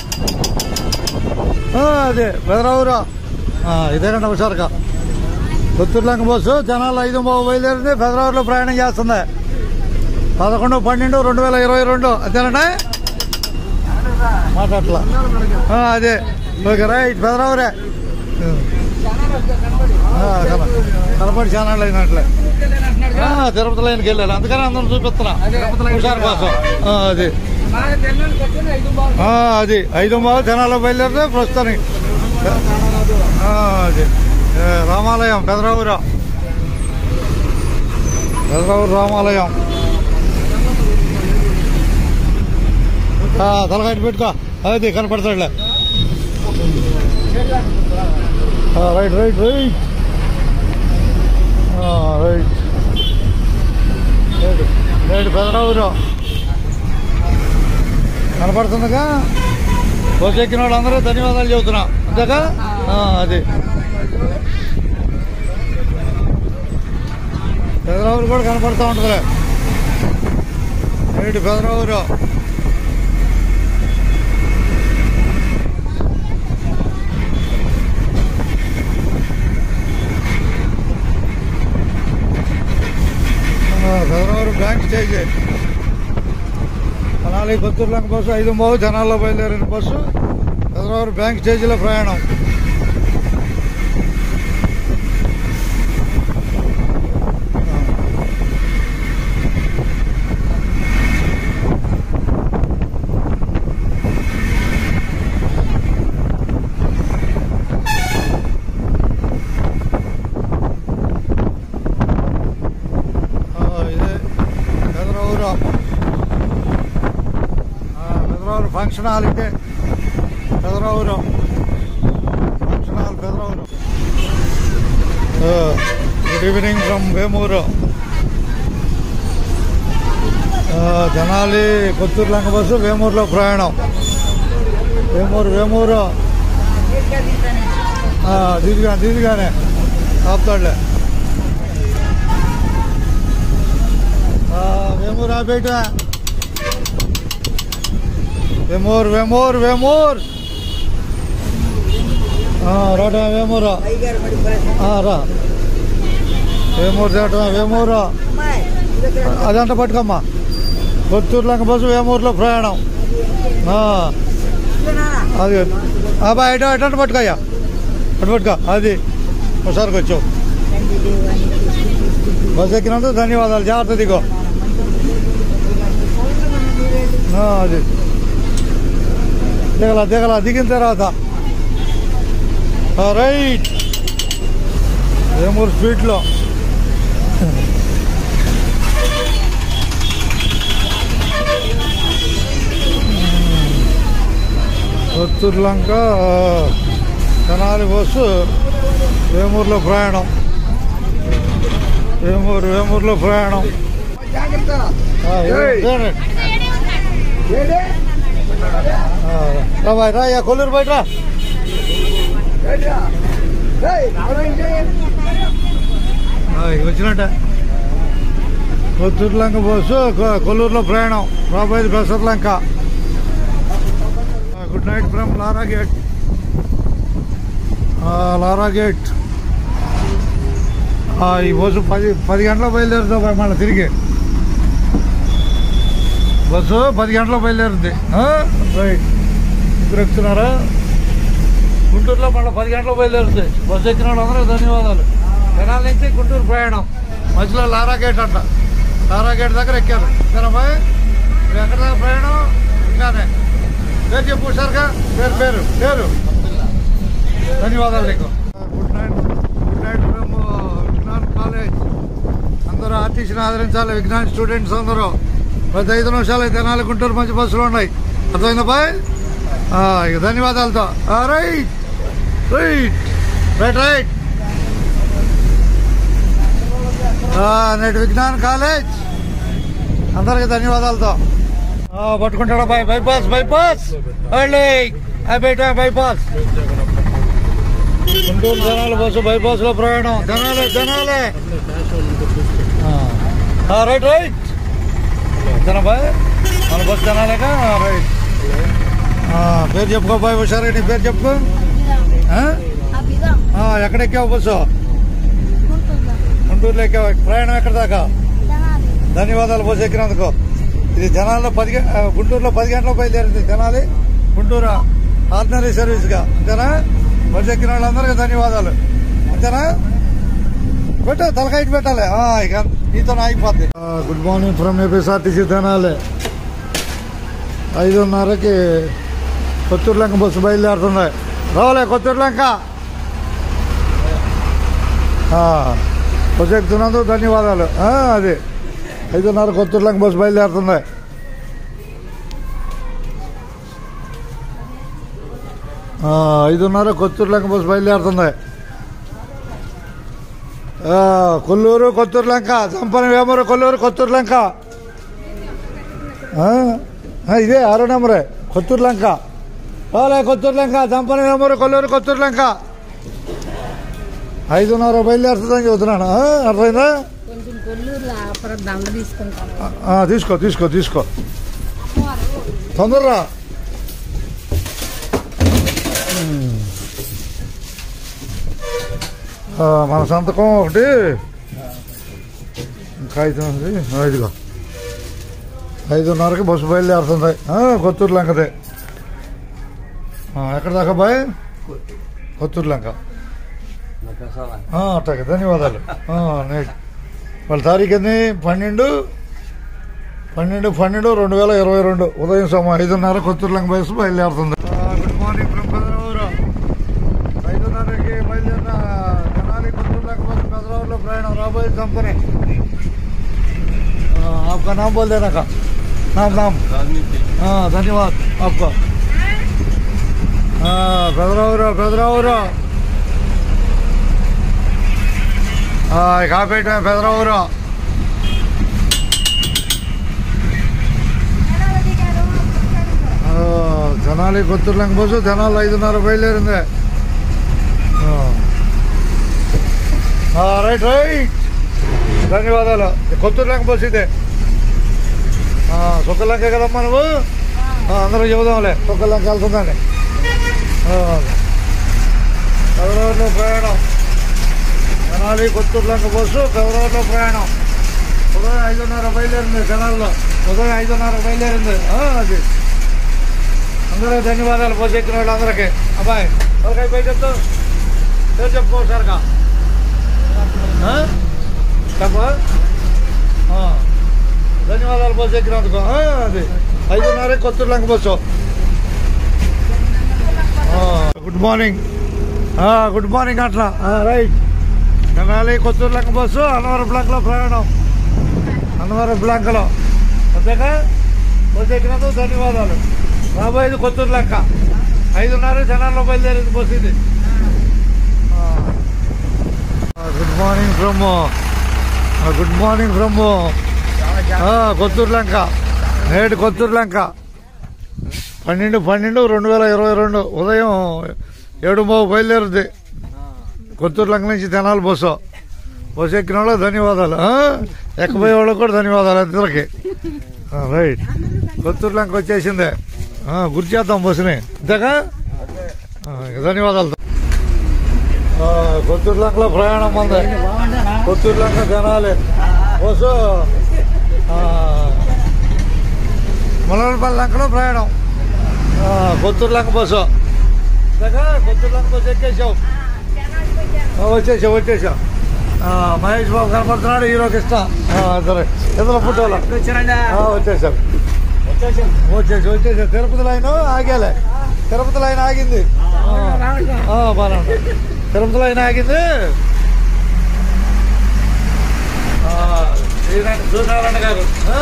ఆ, అదే పెదరావురా ఆ, ఇదేనండి హుషారుగా కొత్తూరు లంక బస్సు జనాలు ఐదు బాబు బయలుదేరింది పెదరావులో ప్రయాణం చేస్తుంది పదకొండు పన్నెండు రెండు వేల ఇరవై రెండు అంతేనండి మాట్లాడలా ఆ, అదే ఓకే రైట్ పెదరావురే ఆ, కన- కనపడి ఛానల్ అయినట్లే ఆ, తిరుపతి లైన్కి వెళ్ళాలి అందుకని అందరం చూపిస్తున్నా హుషారు కోసం ఆ, అది ఆ, అది ఐదు బాబు జనాల్లో బయలుదేరితే ప్రస్తుతానికి ఆ, అది ఏ, రామాలయం పెదరావురా పెదరావురు రామాలయం ఆ, తలకాయ పెట్టుకో అది కనపడతాడులే ఆ, రైట్ రైట్ రైట్ ఆ, రైట్ రైట్ రైట్ పెదరావురు కనపడుతుందిగా బస్సు ఎక్కిన వాళ్ళందరూ ధన్యవాదాలు చెబుతున్నా అంతేగా ఆ, అది పెదరావురు కూడా కనపడుతూ ఉంటుందిలే right Pedaravuru Pedaravuru bank stage మనాలి కొత్తూరులంక బస్సు ఐదు బావు జనాల్లో బయలుదేరిన బస్సు పెదరావురు బ్యాంక్ స్టేజీలో ప్రయాణం ఆ, ఇదే పెదరావురు ఆ, పెదరావురు ఫంక్షన్ హాల్ ఇదే పెదరావురు ఫంక్షన్ హాల్ పెదరావురు ఆ, గుడ్ ఈవినింగ్ ఫ్రమ్ వేమూరు ఆ, జనాలి కొత్తూరు లంక బస్సు వేమూరులో ప్రయాణం వేమూరు వేమూరు ఆ, దీదిగా దీదిగానే ఆపుతాడులే ఆ, వేమూరు ఆపేట వేమూర్ వేమూర్ వేమూర్ ఆ, రాటా వేమూరు ఆ, రా వేమూరు దాటమా వేమూరు అదంట పట్టుకోమ్మా కొత్తూరు లంక బస్సు వేమూరులో ప్రయాణం ఆ, అది అబ్బా ఎటు ఎటు పట్టుకోయ్యా అటు పట్టుకో అది ఒకసారికి వచ్చావు బస్ ఎక్కినందుకు ధన్యవాదాలు జాగ్రత్త దిగో ఆ, అది దిగల దిగల దిగిన తర్వాత ఆ, రైట్ వేమూరు స్వీట్లో కొత్తూరు లంక తెనాలి బస్సు వేమూరులో ప్రయాణం వేమూరు వేమూరులో ప్రయాణం ఆ, ఏ- ఏడే. ఆ, రా బాయ్ రా యా కొల్లూరు బయట రా ఆ, ఇక వచ్చినట్ట కొత్తూరు లంక బస్సు కొ- కొల్లూరులో ప్రయాణం రాబోయేది బెసర్ లంక good night from Lara gate ఆ, లారా గేట్ ఆ, ఈ బస్సు పది పది గంటలకు బయలుదేరుతాం బాయ్ మళ్ళీ తిరిగి బస్సు పది గంటలకు బయలుదేరుద్ది ఆ? రైట్ ఇద్దరు ఎక్కుతున్నారా గుంటూరులో మళ్ళీ పది గంటలకు బయలుదేరుతుంది బస్సు ఎక్కిన వాళ్ళందరూ ధన్యవాదాలు జనాల నుంచి గుంటూరు ప్రయాణం మధ్యలో లారా గేట్ అంట లారా గేట్ దగ్గర ఎక్కారు సరేబాయ్ మీరు ఎక్కడ దాకా ప్రయాణం ఇంకానే పేరు చెప్పు సార్గా పేరు పేరు పేరు ధన్యవాదాలు నీకు good night good night from Vignan college అందరూ ఆర్టీసీని ఆదరించాలి విజ్ఞాన్ స్టూడెంట్స్ అందరూ ప్రతి ఐదు నిమిషాలు అయితే నాలుగు గుంటూరు మంచి బస్సులు ఉన్నాయి అర్థమైందా బాయ్ ఆ, ఇక ధన్యవాదాలతో ఆ, రైట్ రైట్ రైట్ రైట్ ఆ, నేటి విజ్ఞాన్ కాలేజ్ అందరికి ధన్యవాదాలతో ఆ, పట్టుకుంటాడా బాయ్ బైపాస్ బైపాస్ బయట బైపాస్ గుంటూరు జనాల బస్సు బైపాస్ లో ప్రయాణం జనాలే జనాలే ఆ, రైట్ రైట్ జన బాయ్ మన బస్సు జనాలేగా ఆ, రైట్ ఆ, పేరు చెప్పుకో బాయ్ హుషారు నీ పేరు చెప్పుకో ఆ? అభిరామ్ ఆ, ఎక్కడ ఎక్కావు బస్సు గుంటూరులో గుంటూరులో ఎక్కావు ప్రయాణం ఎక్కడ దాకా తెనాలి ధన్యవాదాలు బస్సు ఎక్కినందుకు ఇది జనాల్లో పది గ- ఆ, గుంటూరులో పది గంటలకు బయలుదేరింది జనాలి గుంటూరు ఆర్డినరీ సర్వీస్ గా అంతేనా బస్సు ఎక్కిన వాళ్ళందరికీ ధన్యవాదాలు అంతేనా పెట్టు తలకాయకి పెట్టాలి ఆ, ఇక నీతో ఆగిపోద్ది good morning from APSRTC Tenali ఐదున్నరకి కొత్తూరు లంక బస్సు బయలుదేరుతుంది రావాలే కొత్తూరు లంక ఆ, బస్సు ఎక్కుతున్నందుకు ధన్యవాదాలు ఆ, అది ఐదున్నర కొత్తూరు లంక బస్సు బయలుదేరుతుంది ఆ, ఐదున్నర కొత్తూరు లంక బస్సు బయలుదేరుతుంది ఆ, కొల్లూరు కొత్తూరు లంక చంపన వేమూరు కొల్లూరు కొత్తూరు లంక ఆ, ఆ, ఇదే ఆరో నెంబరే కొత్తూరు లంక రాలే కొత్తూరు లంక చంపన వేమూరు కొల్లూరు కొత్తూరు లంక ఐదున్నర బయలుదేరుతుందని చెబుతున్నాను ఆ, అర్థమైందా కొంచెం కొల్లూరులో అప్పుడు దండ తీసుకుంటాను ఆ, తీసుకో తీసుకో తీసుకో తొందరరా ఉమ్. ఆ, మన సంతకం ఒకటి కాగితం ఉంది ఆ, ఇదిగో ఐదున్నరకి బస్సు బయలుదేరుతుంది ఆ, కొత్తూరు లంకదే ఆ, ఎక్కడ దాకా బాయ్ కొత్తూరు లంక ఆ, అట్టాగే ధన్యవాదాలు ఆ, నేట్ వాళ్ళ తారీఖు ఎన్ని పన్నెండు పన్నెండు పన్నెండు రెండు వేల ఇరవై రెండు ఉదయం సమయం ఐదున్నర కొత్తూరు లంక బస్సు బయలుదేరుతుంది గుడ్ మార్నింగ్ ఫ్రమ్ పెదరావూరు ఐదున్నరకి బయలుదేరిన తెనాలి కొత్తూరు లంక బస్సు పెదరావూరులో ప్రయాణం రాబోయే కంపెనీ आपका नाम बोल देना का नाम नाम हाँ धन्यवाद आपका हाँ పెదరావురా పెదరావురా కాపేట పెదరావురా జనాలు కొత్తూరు లంక బస్సు జనాలు ఐదున్నర బయలుదేరింది ఆ, రైట్ రైట్ ధన్యవాదాలు కొత్తూరు లంక బస్సు ఇదే ఆ, సొక్క లంక కదమ్మా నువ్వు ఆ, అందరూ చెబుదాంలే సొక్క లంక వెళ్తుందని పెదరావులో ప్రయాణం జనాలి కొత్తూరు లంక బస్సు పెదరావులో ప్రయాణం ఉదయం ఐదున్నర బయలుదేరింది జనాల్లో ఉదయం ఐదున్నర బయలుదేరింది ఆ, అది అందరూ ధన్యవాదాలు బస్సు ఎక్కిన వాళ్ళందరికీ అబ్బాయి ఎవరికై పోయి చెప్తా పేరు చెప్పుకోసారుగా చెప్ప ధన్యవాదాలు బస్సు ఎక్కినందుకు ఆ, అది ఐదున్నర Kothuru Lanka bus good morning good morning అట్లా రైట్ తెనాలి కొత్తూరు లంక బస్సు అన్నవరం బ్లాక్లో ప్రయాణం అన్నవరం బ్లాక్లో అంతేకా బస్సు ఎక్కినందుకు ధన్యవాదాలు రాబోయేది కొత్తూరు లంక ఐదున్నర జనాల్లో బయలుదేరింది బస్సు ఇది good morning from good morning from Kothuru Lanka నేడు కొత్తూరు లంక పన్నెండు పన్నెండు రెండు వేల ఇరవై రెండు ఉదయం ఏడు బాబు బయలుదేరుద్ది కొత్తూరు లంక నుంచి తెనాలి బస్సు బస్సు ఎక్కిన వాళ్ళకి ధన్యవాదాలు ఆ? ఎక్కబోయే వాళ్ళకి కూడా ధన్యవాదాలు అందరికి ఆ, రైట్ కొత్తూరు లంక వచ్చేసిందే ఆ, గుర్తు చేద్దాం బస్సుని అంతేగా ఆ, ఇక ధన్యవాదాలు ఆ, కొత్తూరు లంకలో ప్రయాణం ఉంది కొత్తూరు లంక జనాలి బస్సు ఆ, ములవలపల్లి లంకలో ప్రయాణం ఆ, కొత్తూరు లంక బస్సు అంతేగా కొత్తూరు లంక బస్సు ఎక్కేసావు ఆ, వచ్చేసావు వచ్చేసావు ఆ, మహేష్ బాబు కనపడుతున్నాడు హీరోకి ఇష్టం ఆ, సరే ఇద్దరు ఫోటోలు ఆ, వచ్చేసారు వచ్చేసి వచ్చేసారు తిరుపతి లైన్ ఆగాలే తిరుపతి లైన్ ఆగింది ఆ, ఆ, బాగానే ఉంది తిరుపతి లైన్ ఆగింది ఆ, ఈయన సూర్యనారాయణ గారు ఆ.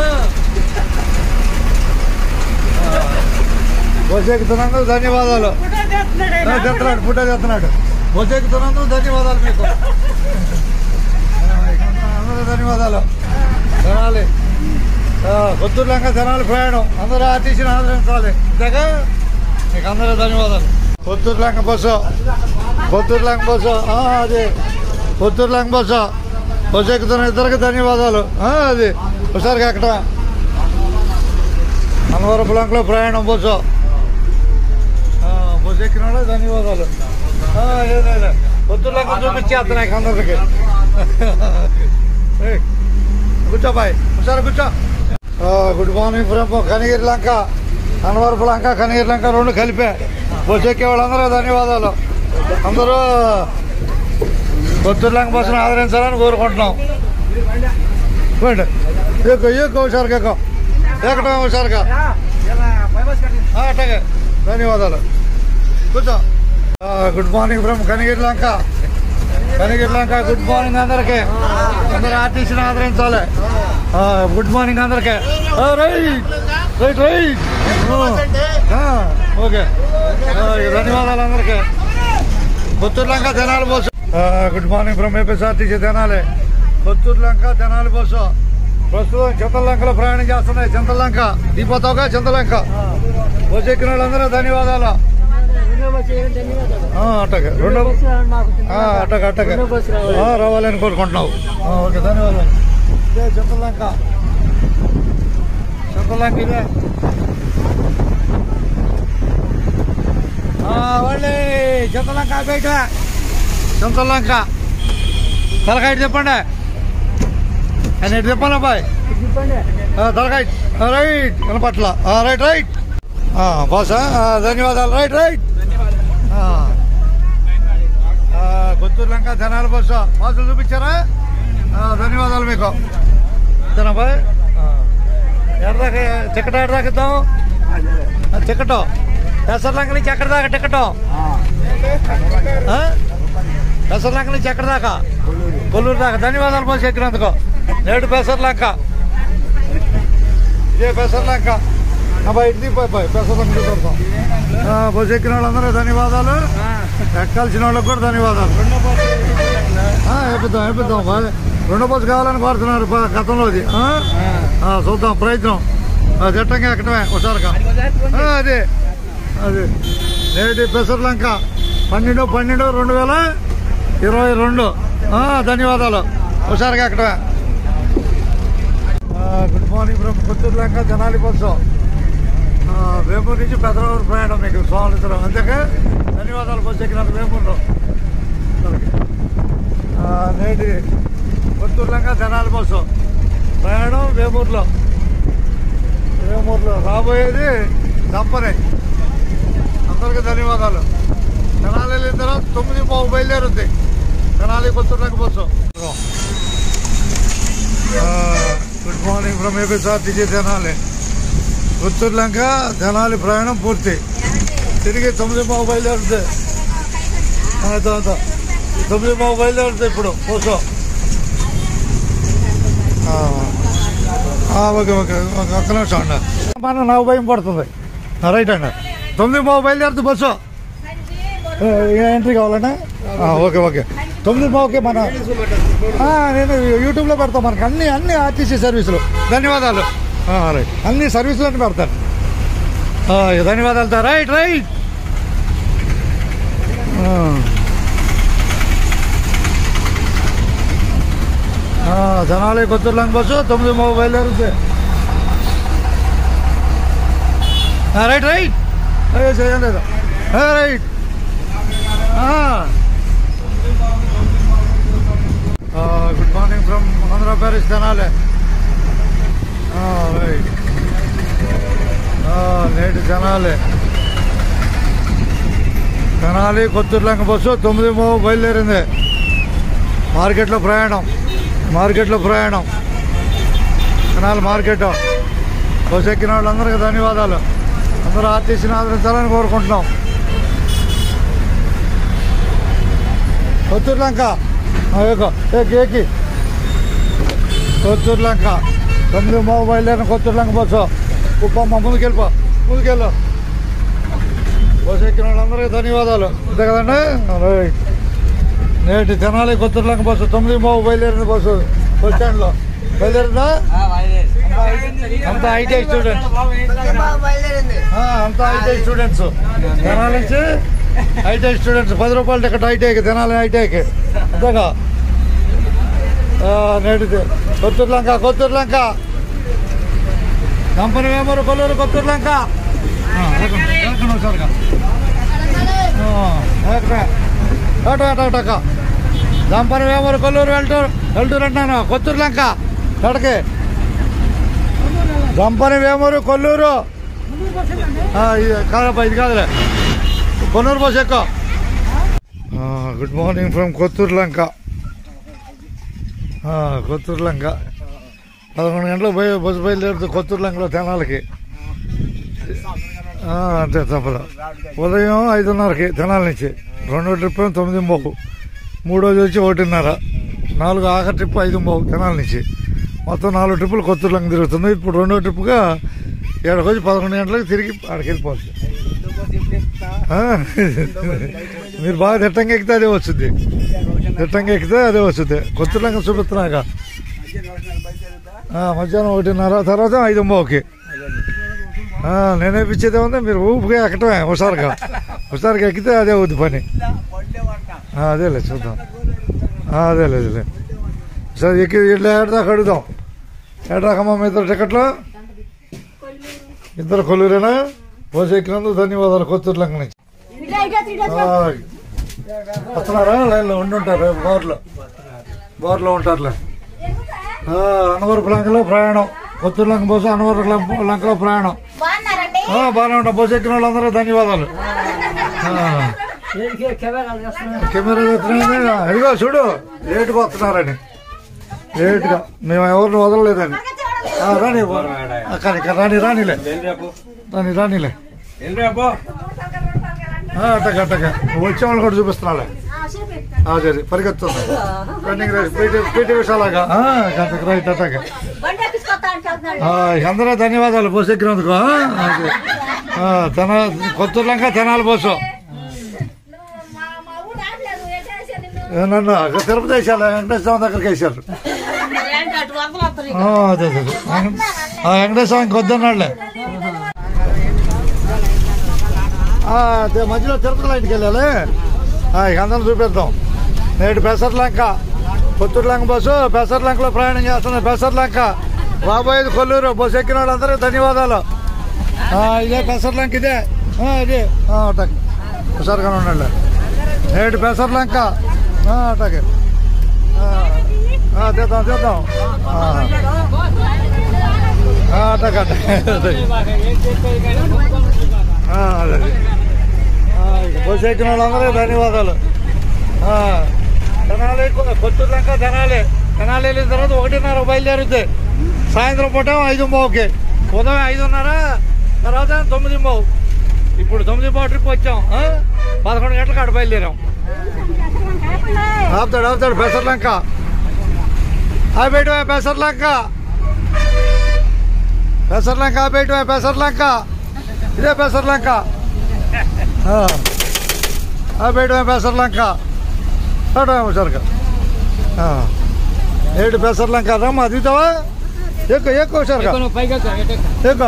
ఆ, బస్సు ఎక్కుతున్నందుకు ధన్యవాదాలు ఆ, చెప్తున్నాడు ఫోటో చెప్తున్నాడు బస్సు ఎక్కుతున్నందుకు ధన్యవాదాలు మీకు ఆ, ఇక అందరూ ధన్యవాదాలు జనాలి ఆ, కొత్తూరు లంక జనాలు ప్రయాణం అందరూ ఆర్టీసీని ఆదరించాలి అంతేగా మీకు అందరూ ధన్యవాదాలు కొత్తూరు లంక బస్సు కొత్తూరు లంక బస్సు ఆ, అది కొత్తూరు లంక బస్సు బస్సు ఎక్కుతున్న ఇద్దరికి ధన్యవాదాలు ఆ, అది ఒకసారి అక్కడ అన్నవరపు లంకలో ప్రయాణం బస్సు ఆ, బస్సు ఎక్కిన వాళ్ళకి ధన్యవాదాలు ఆ, లేదు, లేదు. కొత్తూరు లంక చూపించేస్తున్నాయి అందరికి ఏయ్, కూర్చో బాయ్ ఒకసారి కూర్చో ఆ, good morning from Kanigiri Lanka Anavarapu Lanka Kanigiri Lanka రెండు కలిపే బస్సు ఎక్కే వాళ్ళందరూ ధన్యవాదాలు అందరూ కొత్తూరు లంక బస్సును ఆదరించాలని కోరుకుంటున్నాం పోయిండు ఎక్కువ ఎక్కువ హుషారుగా ఎక్కువ ఎక్కడం హుషారుగా ఆ, అట్లాగే ధన్యవాదాలు కూర్చో ఆ, good morning from Kanigiri Lanka Kanigiri Lanka good morning అందరికి అందరూ ఆర్టీసీని ఆదరించాలి ఆ, గుడ్ మార్నింగ్ అందరికి ఆ, రైట్ రైట్ రైట్ ఆ, ఓకే ఆ, ధన్యవాదాలు అందరికి కొత్తూరు లంక తెనాలి బస్సు ఆ, good morning from APSRTC Tenali Kotturu Lanka Tenali bus ప్రస్తుతం చింతలంకలో ప్రయాణం చేస్తున్నాయి చింతలంక దీపోతావుగా చింతలంక బస్సు ఎక్కిన వాళ్ళందరూ ధన్యవాదాలు ఆ, అట్టగే రెండో ఆ, అట్టగే అట్టగే ఆ, రావాలని కోరుకుంటున్నావు ఆ, ఓకే ధన్యవాదాలు ఇదే చింతలంక చింతలంక ఇదే ఆ, వాళ్ళే చింతలంక బయట చింతలంక తలకాయ చెప్పండి అని ఎటు చెప్పాలి అబ్బాయి ఆ, తలకాయ ఆ, రైట్ కనపట్ల ఆ, రైట్ రైట్ ఆ, బాసా ఆ, ధన్యవాదాలు రైట్ రైట్ ఆ. ఆ, కొత్తూరు లంక జనాల బస్సు బాసులు చూపించారా ఆ, ధన్యవాదాలు మీకు బాయ్ ఎడదాకా టికెట్ ఎడదాకా ఇద్దాం ఆ, టికెట్ పెసర్లంక నుంచి ఎక్కడ దాకా టికెట్ పెసర్లంక నుంచి ఎక్కడ దాకా కొల్లూరు దాకా ధన్యవాదాలు బస్సు ఎక్కినందుకు నేడు పెసర్లంక ఇదే పెసర్లంక అబ్బాయి ఇటు దిగిపోయి పోయి పెసర్లంక చూద్దాం ఆ, బస్సు ఎక్కిన వాళ్ళందరూ ధన్యవాదాలు ఎక్కాల్సిన వాళ్ళకి కూడా ధన్యవాదాలు ఆ, వేపిద్దాం వేపిద్దాం బాగా. రెండో బస్సు కావాలని కోరుతున్నారు ప- గతంలోది ఆ? ఆ, చూద్దాం ప్రయత్నం ఆ, దిట్టంగా ఎక్కడమే ఒకసారిగా ఆ, అదే అదే నేటి పెసర్లంక పన్నెండు పన్నెండు రెండు వేల ఇరవై రెండు ఆ, ధన్యవాదాలు ఒకసారిగా ఎక్కడమే ఆ, good morning from Kothuru Lanka జనాలి బస్సు ఆ, వేమూరు నుంచి పెద్దలూరు ప్రయాణం మీకు స్వాగతం అంతేకా ధన్యవాదాలు బస్సు ఎక్కినందుకు వేమూరులో అందరికీ. ఆ, నేటి కొత్తూరు లంక జనాలి బస్సు ప్రయాణం వేమూరులో వేమూరులో రాబోయేది దంపనే అందరికీ ధన్యవాదాలు తెనాలి వెళ్ళిన తర్వాత తొమ్మిది పావు బయలుదేరుద్ది Tenali Kotturu Lanka bus good morning from APSRTC Tenali Kotturu Lanka Tenali ప్రయాణం పూర్తి తిరిగి తొమ్మిది పావు బయలుదేరుద్ది ఆ, దా, దా. తొమ్మిది బాబు బయలుదేరుతుంది ఇప్పుడు కూర్చో ఆ. ఆ, ఓకే ఓకే ఒక ఒక్క నిమిషం అండి మన నాకు భయం పడుతుంది ఆ, రైట్ అండి తొమ్మిది బాబు బయలుదేరుతుంది బస్సు ఏ, ఏ ఎంట్రీ కావాలండి ఆ, ఓకే ఓకే తొమ్మిది బాబుకి మన ఆ, నేను యూట్యూబ్లో పెడతాను మనకి అన్ని అన్ని ఆర్టీసీ సర్వీసులు ధన్యవాదాలు ఆ, రైట్ అన్ని సర్వీసులు అన్ని పెడతాను ఆ, ధన్యవాదాలు సార్ రైట్ రైట్ ఆ. ఆ, జనాలే కొత్తూరులంగ బస్సు తొమ్మిది మూడు బయలుదేరుతుంది ఆ, రైట్ రైట్ అయ్యో చేయం లేదు ఆ, రైట్ ఆ. ఆ, good morning from Andhra Paris జనాలే ఆ, రైట్ ఆ, నేటి జనాలే తెనాలి కొత్తూరులంక బస్సు తొమ్మిది మూడు బయలుదేరింది మార్కెట్లో ప్రయాణం మార్కెట్లో ప్రయాణం తెనాలి మార్కెట్ బస్సు ఎక్కిన వాళ్ళందరికీ ధన్యవాదాలు అందరూ ఆర్టీసీని ఆదరించాలని కోరుకుంటున్నాం కొత్తూరులంక ఆ, ఎక్కో. ఎక్కి ఎక్కి కొత్తూరులంక తొమ్మిది మూడు బయలుదేరిన కొత్తూరులంక బస్సు ఉప్పమ్మ ముందుకెళ్ళిపో ముందుకెళ్ళు బస్సు ఎక్కిన వాళ్ళందరికీ ధన్యవాదాలు అంతే కదండి రైట్ నేటి తెనాలి కొత్తూరులంక బస్సు తొమ్మిది మూడు బయలుదేరింది బస్సు బస్ స్టాండ్లో బయలుదేరిందా అంతా ఐటీఐ స్టూడెంట్స్ అంతా ఐటీఐ స్టూడెంట్స్ తెనాలి నుంచి ఐటీఐ స్టూడెంట్స్ పది రూపాయలు టికెట్ ఐటీఐకి తెనాలి ఐటీఐకి అంతేగా ఆ, నేటి కొత్తూరులంక కొత్తూరులంక కంపెనీ వేమూరు కొల్లూరు కొత్తూరులంక ఆ, ఎక్కండి, ఎక్కండి ఒకసారిగా. ఆ, ఎక్కడ? అట అట అటక దంపని వేమూరు కొల్లూరు వెళ్తూరు వెళ్తూరు అంటున్నాను కొత్తూరు లంక ఎక్కడికి దంపని వేమూరు కొల్లూరు ఆ, ఇది కాదప్ప ఇది కాదులే కొన్నూరు బస్ ఎక్కువ good morning from Kothuru Lanka ఆ, కొత్తూరు లంక పదకొండు గంటలకు పోయి బస్సు బయలుదేరుతుంది కొత్తూరు లంకలో తెనాలకి ఆ, అంతే తప్పదు ఉదయం ఐదున్నరకి తెనాల నుంచి రెండో ట్రిప్ ఏమో తొమ్మిది పోవు మూడోది వచ్చి ఒకటిన్నర నాలుగు ఆఖరి ట్రిప్ ఐదు పోవు తెనాల నుంచి మొత్తం నాలుగు ట్రిప్పులు కొత్తూరులంగా తిరుగుతుంది ఇప్పుడు రెండో ట్రిప్గా ఏడకి వచ్చి పదకొండు గంటలకు తిరిగి ఆడికి వెళ్ళిపోవచ్చు ఆ, మీరు బాగా దిట్టంగా ఎక్కితే అదే వస్తుంది దిట్టంగా ఎక్కితే అదే వస్తుంది కొత్తూరులంగా చూపిస్తున్నాక ఆ, మధ్యాహ్నం ఒకటిన్నర తర్వాత ఐదు పోవుకి ఆ, నేనే పిచ్చేదే ఉంది మీరు ఊపిగా ఎక్కటమే హుషారుగా హుషారుగా ఎక్కితే అదే అవుద్ది పని ఆ, అదేలే చూద్దాం ఆ, అదేలే అదేలే సరే ఎక్కి ఇట్లా ఏడదాకా అడుగుదాం ఏడదాకమ్మా మీ ఇద్దరు టికెట్లు ఇద్దరు కొల్లూరేనా బస్సు ఎక్కినందుకు ధన్యవాదాలు కొత్తూరు లంక నుంచి ఇట్లా ఇట్లా ఇట్లా ఆ, వస్తున్నారా లైన్లో ఉండి ఉంటారు బార్లో బార్లో ఉంటారులే ఆ, అనవరపు లంకలో ప్రయాణం కొత్తూరు లంక బస్సు అనవరపు లంక- లంకలో ప్రయాణం బాగున్నారండి ఆ, బాగానే ఉంటాం బస్సు ఎక్కిన వాళ్ళందరూ ధన్యవాదాలు ఆ, కెమెరా ఎత్తున్నాయని అదిగో చూడు లేటుగా వస్తున్నారని లేటుగా మేము ఎవరిని వదలలేదని ఆ, రాని ఆ, కానీ కానీ రాని రానిలే రాని రానిలే ఆ, అట్టగా అట్టగా వచ్చే వాళ్ళు కూడా చూపిస్తున్నాలే ఆ, సరే పరిగెత్తుంది రన్నింగ్ రేస్ పీటీ పీటీ విషయాలాగా ఆ, గంటకు రైట్ అట్టగా బండి ఎక్కించుకొస్తా అంటే వెళ్తున్నాడు. ఆ, అందరూ ధన్యవాదాలు బస్సు ఎక్కినందుకు ఆ, ఓకే. ఆ, తెన కొత్తూరు లంక తెనాలి బస్సు నువ్వు మా మా ఊరు రావట్లేదు ఎట్టేసి నిన్ను నన్ను తిరుపతి వేసారు వెంకటేశ్వర స్వామి దగ్గరికి వేసారు ఏంటి అటు వందలు వస్తారు ఆ, అదే అదే అదే. ఆ, వెంకటేశ్వర స్వామికి వద్దన్నాడులే ఆ, అదే మధ్యలో తిరుపతి లైన్కి వెళ్ళాలి ఆ, ఇక అందరం చూపిద్దాం నేడు పెసర్లంక కొత్తూరు లంక బస్సు పెసర్లంకలో ప్రయాణం చేస్తుంది పెసర్లంక రాబోయేది కొల్లూరు బస్సు ఎక్కిన వాళ్ళందరికీ ధన్యవాదాలు ఆ, ఇదే పెసర్లంక ఇదే ఆ, ఇదే ఆ, అటాక్ హుషారుగా ఉండండి నేడు పెసర్లంక ఆ, అటాకే ఆ, ఆ, చేద్దాం చేద్దాం ఆ. ఆ, అటాక్ అటాక్ ఆ, అదే ఆ, ఇక బస్సు ఎక్కిన వాళ్ళందరూ ధన్యవాదాలు ఆ, తెనాలి కొ- కొత్తూరు దాకా తెనాలి తెనాలి వెళ్ళిన తర్వాత ఒకటిన్నర బయలుదేరుద్ది సాయంత్రం పూట ఐదు బావుకి ఉదయం ఐదున్నర తర్వాత తొమ్మిది బావు ఇప్పుడు తొమ్మిది బావు ట్రిప్ వచ్చాం ఆ? పదకొండు గంటలకు అక్కడ బయలుదేరాం ఆపుతాడు ఆపుతాడు పెసర్లంక ఆపేయటమే పెసర్లంక పెసర్లంక ఆపేయటమే పెసర్లంక ఇదే పెసర్లంక ఆ. ఆపేయటమే పెసర్లంక ఆటమే సరిగా ఏడు పెసర్లంక రమ్మ దిగుతావా ఎక్కువ ఎక్కువ సరిగా ఎక్కువ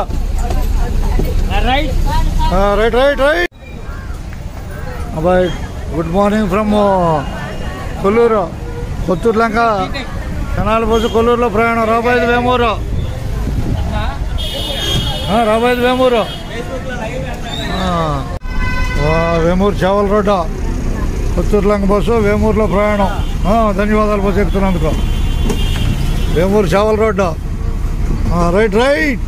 రైట్ రైట్ రైట్ అబ్బాయి good morning from Kolluru Kotturu Lanka కనాలు పోసి కొల్లూరులో ప్రయాణం రాబోయేది వేమూరు ఆ, రాబోయేది వేమూరు ఆ. వా, వేమూరు చావల్ రోడ్డు కొత్తూరు లంక బస్సు వేమూరులో ప్రయాణం ఆ, ధన్యవాదాలు బస్సు ఎక్కుతున్నందుకు వేమూరు చావల్ రోడ్డు ఆ, right right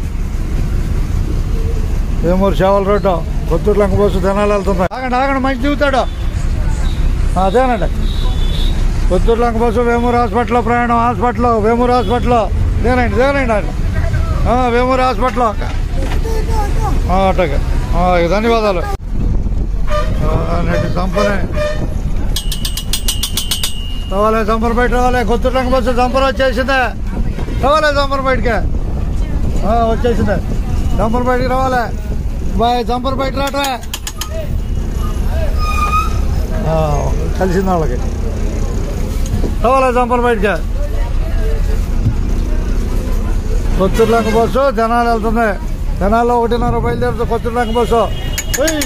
Vemuru Chaval road Kotturu Lanka bus Tenali వెళ్తుంది ఆగండి ఆగండి మంచి దిగుతాడు ఆ, అదేనండి కొత్తూరు లంక బస్సు వేమూరు హాస్పిటల్లో ప్రయాణం హాస్పిటల్ వేమూరు హాస్పిటల్లో దేనండి దేనండి ఆయన ఆ, వేమూరు హాస్పిటల్ అట్టగా ధన్యవాదాలు ఆ, నెట్టి సంపనే రావాలి సంపర్ బయట రావాలి కొత్తూరు లంక బస్సు సంపర్ వచ్చేసిందే రావాలి సంపర్ బయటకే ఆ, వచ్చేసిందే సంపర్ బయటికి రావాలి బాయ్ సంపర్ బయట రావటమే ఆ, కలిసింది వాళ్ళకి రావాలి సంపర్ బయటకి కొత్తూరు లంక బస్సు జనాలు వెళ్తుంది జనాల్లో ఒకటిన్నర బయలుదేరుతుంది కొత్తూరు లంక బస్సు ఉయ్.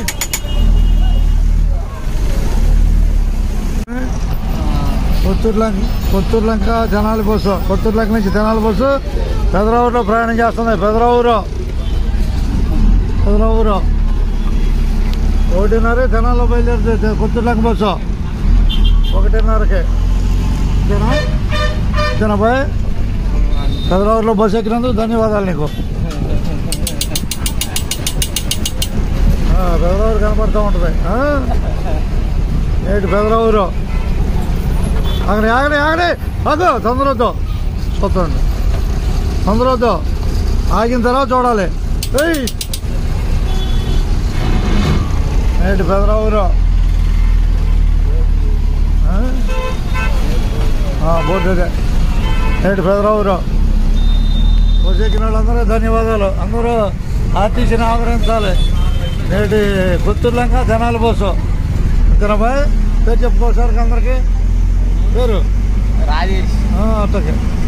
కొత్తూరు లంక కొత్తూరు లంక జనాల బస్సు కొత్తూరు లంక నుంచి జనాల బస్సు పెదరావులో ప్రయాణం చేస్తుంది పెదరావురు పెదరావురు ఒకటిన్నర జనాల్లో బయలుదేరుతుంది కొత్తూరు లంక బస్సు ఒకటిన్నరకి ఇదేనా ఇదేనా బాయ్ పెదరావులో బస్సు ఎక్కినందుకు ధన్యవాదాలు నీకు ఆ, పెదరావురు కనపడుతూ ఉంటుంది ఆ? ఏంటి పెదరావురు ఆగని ఆగని ఆగని ఆగు తొందరతో చూడండి తొందరతో ఆగిన తర్వాత చూడాలి ఏయ్ ఏంటి పెదరావురు ఆ? ఆ, బోర్డు అదే ఏంటి పెదరావురు వచ్చేకిన వాళ్ళందరూ ధన్యవాదాలు అందరూ ఆర్టీసీని ఆదరించాలి నేటి గుత్తూరు లంక జనాల బస్సు తినబాయ్ పేరు చెప్పుకోసారికి అందరికి పేరు రాజేష్ ఆ, అట్టకే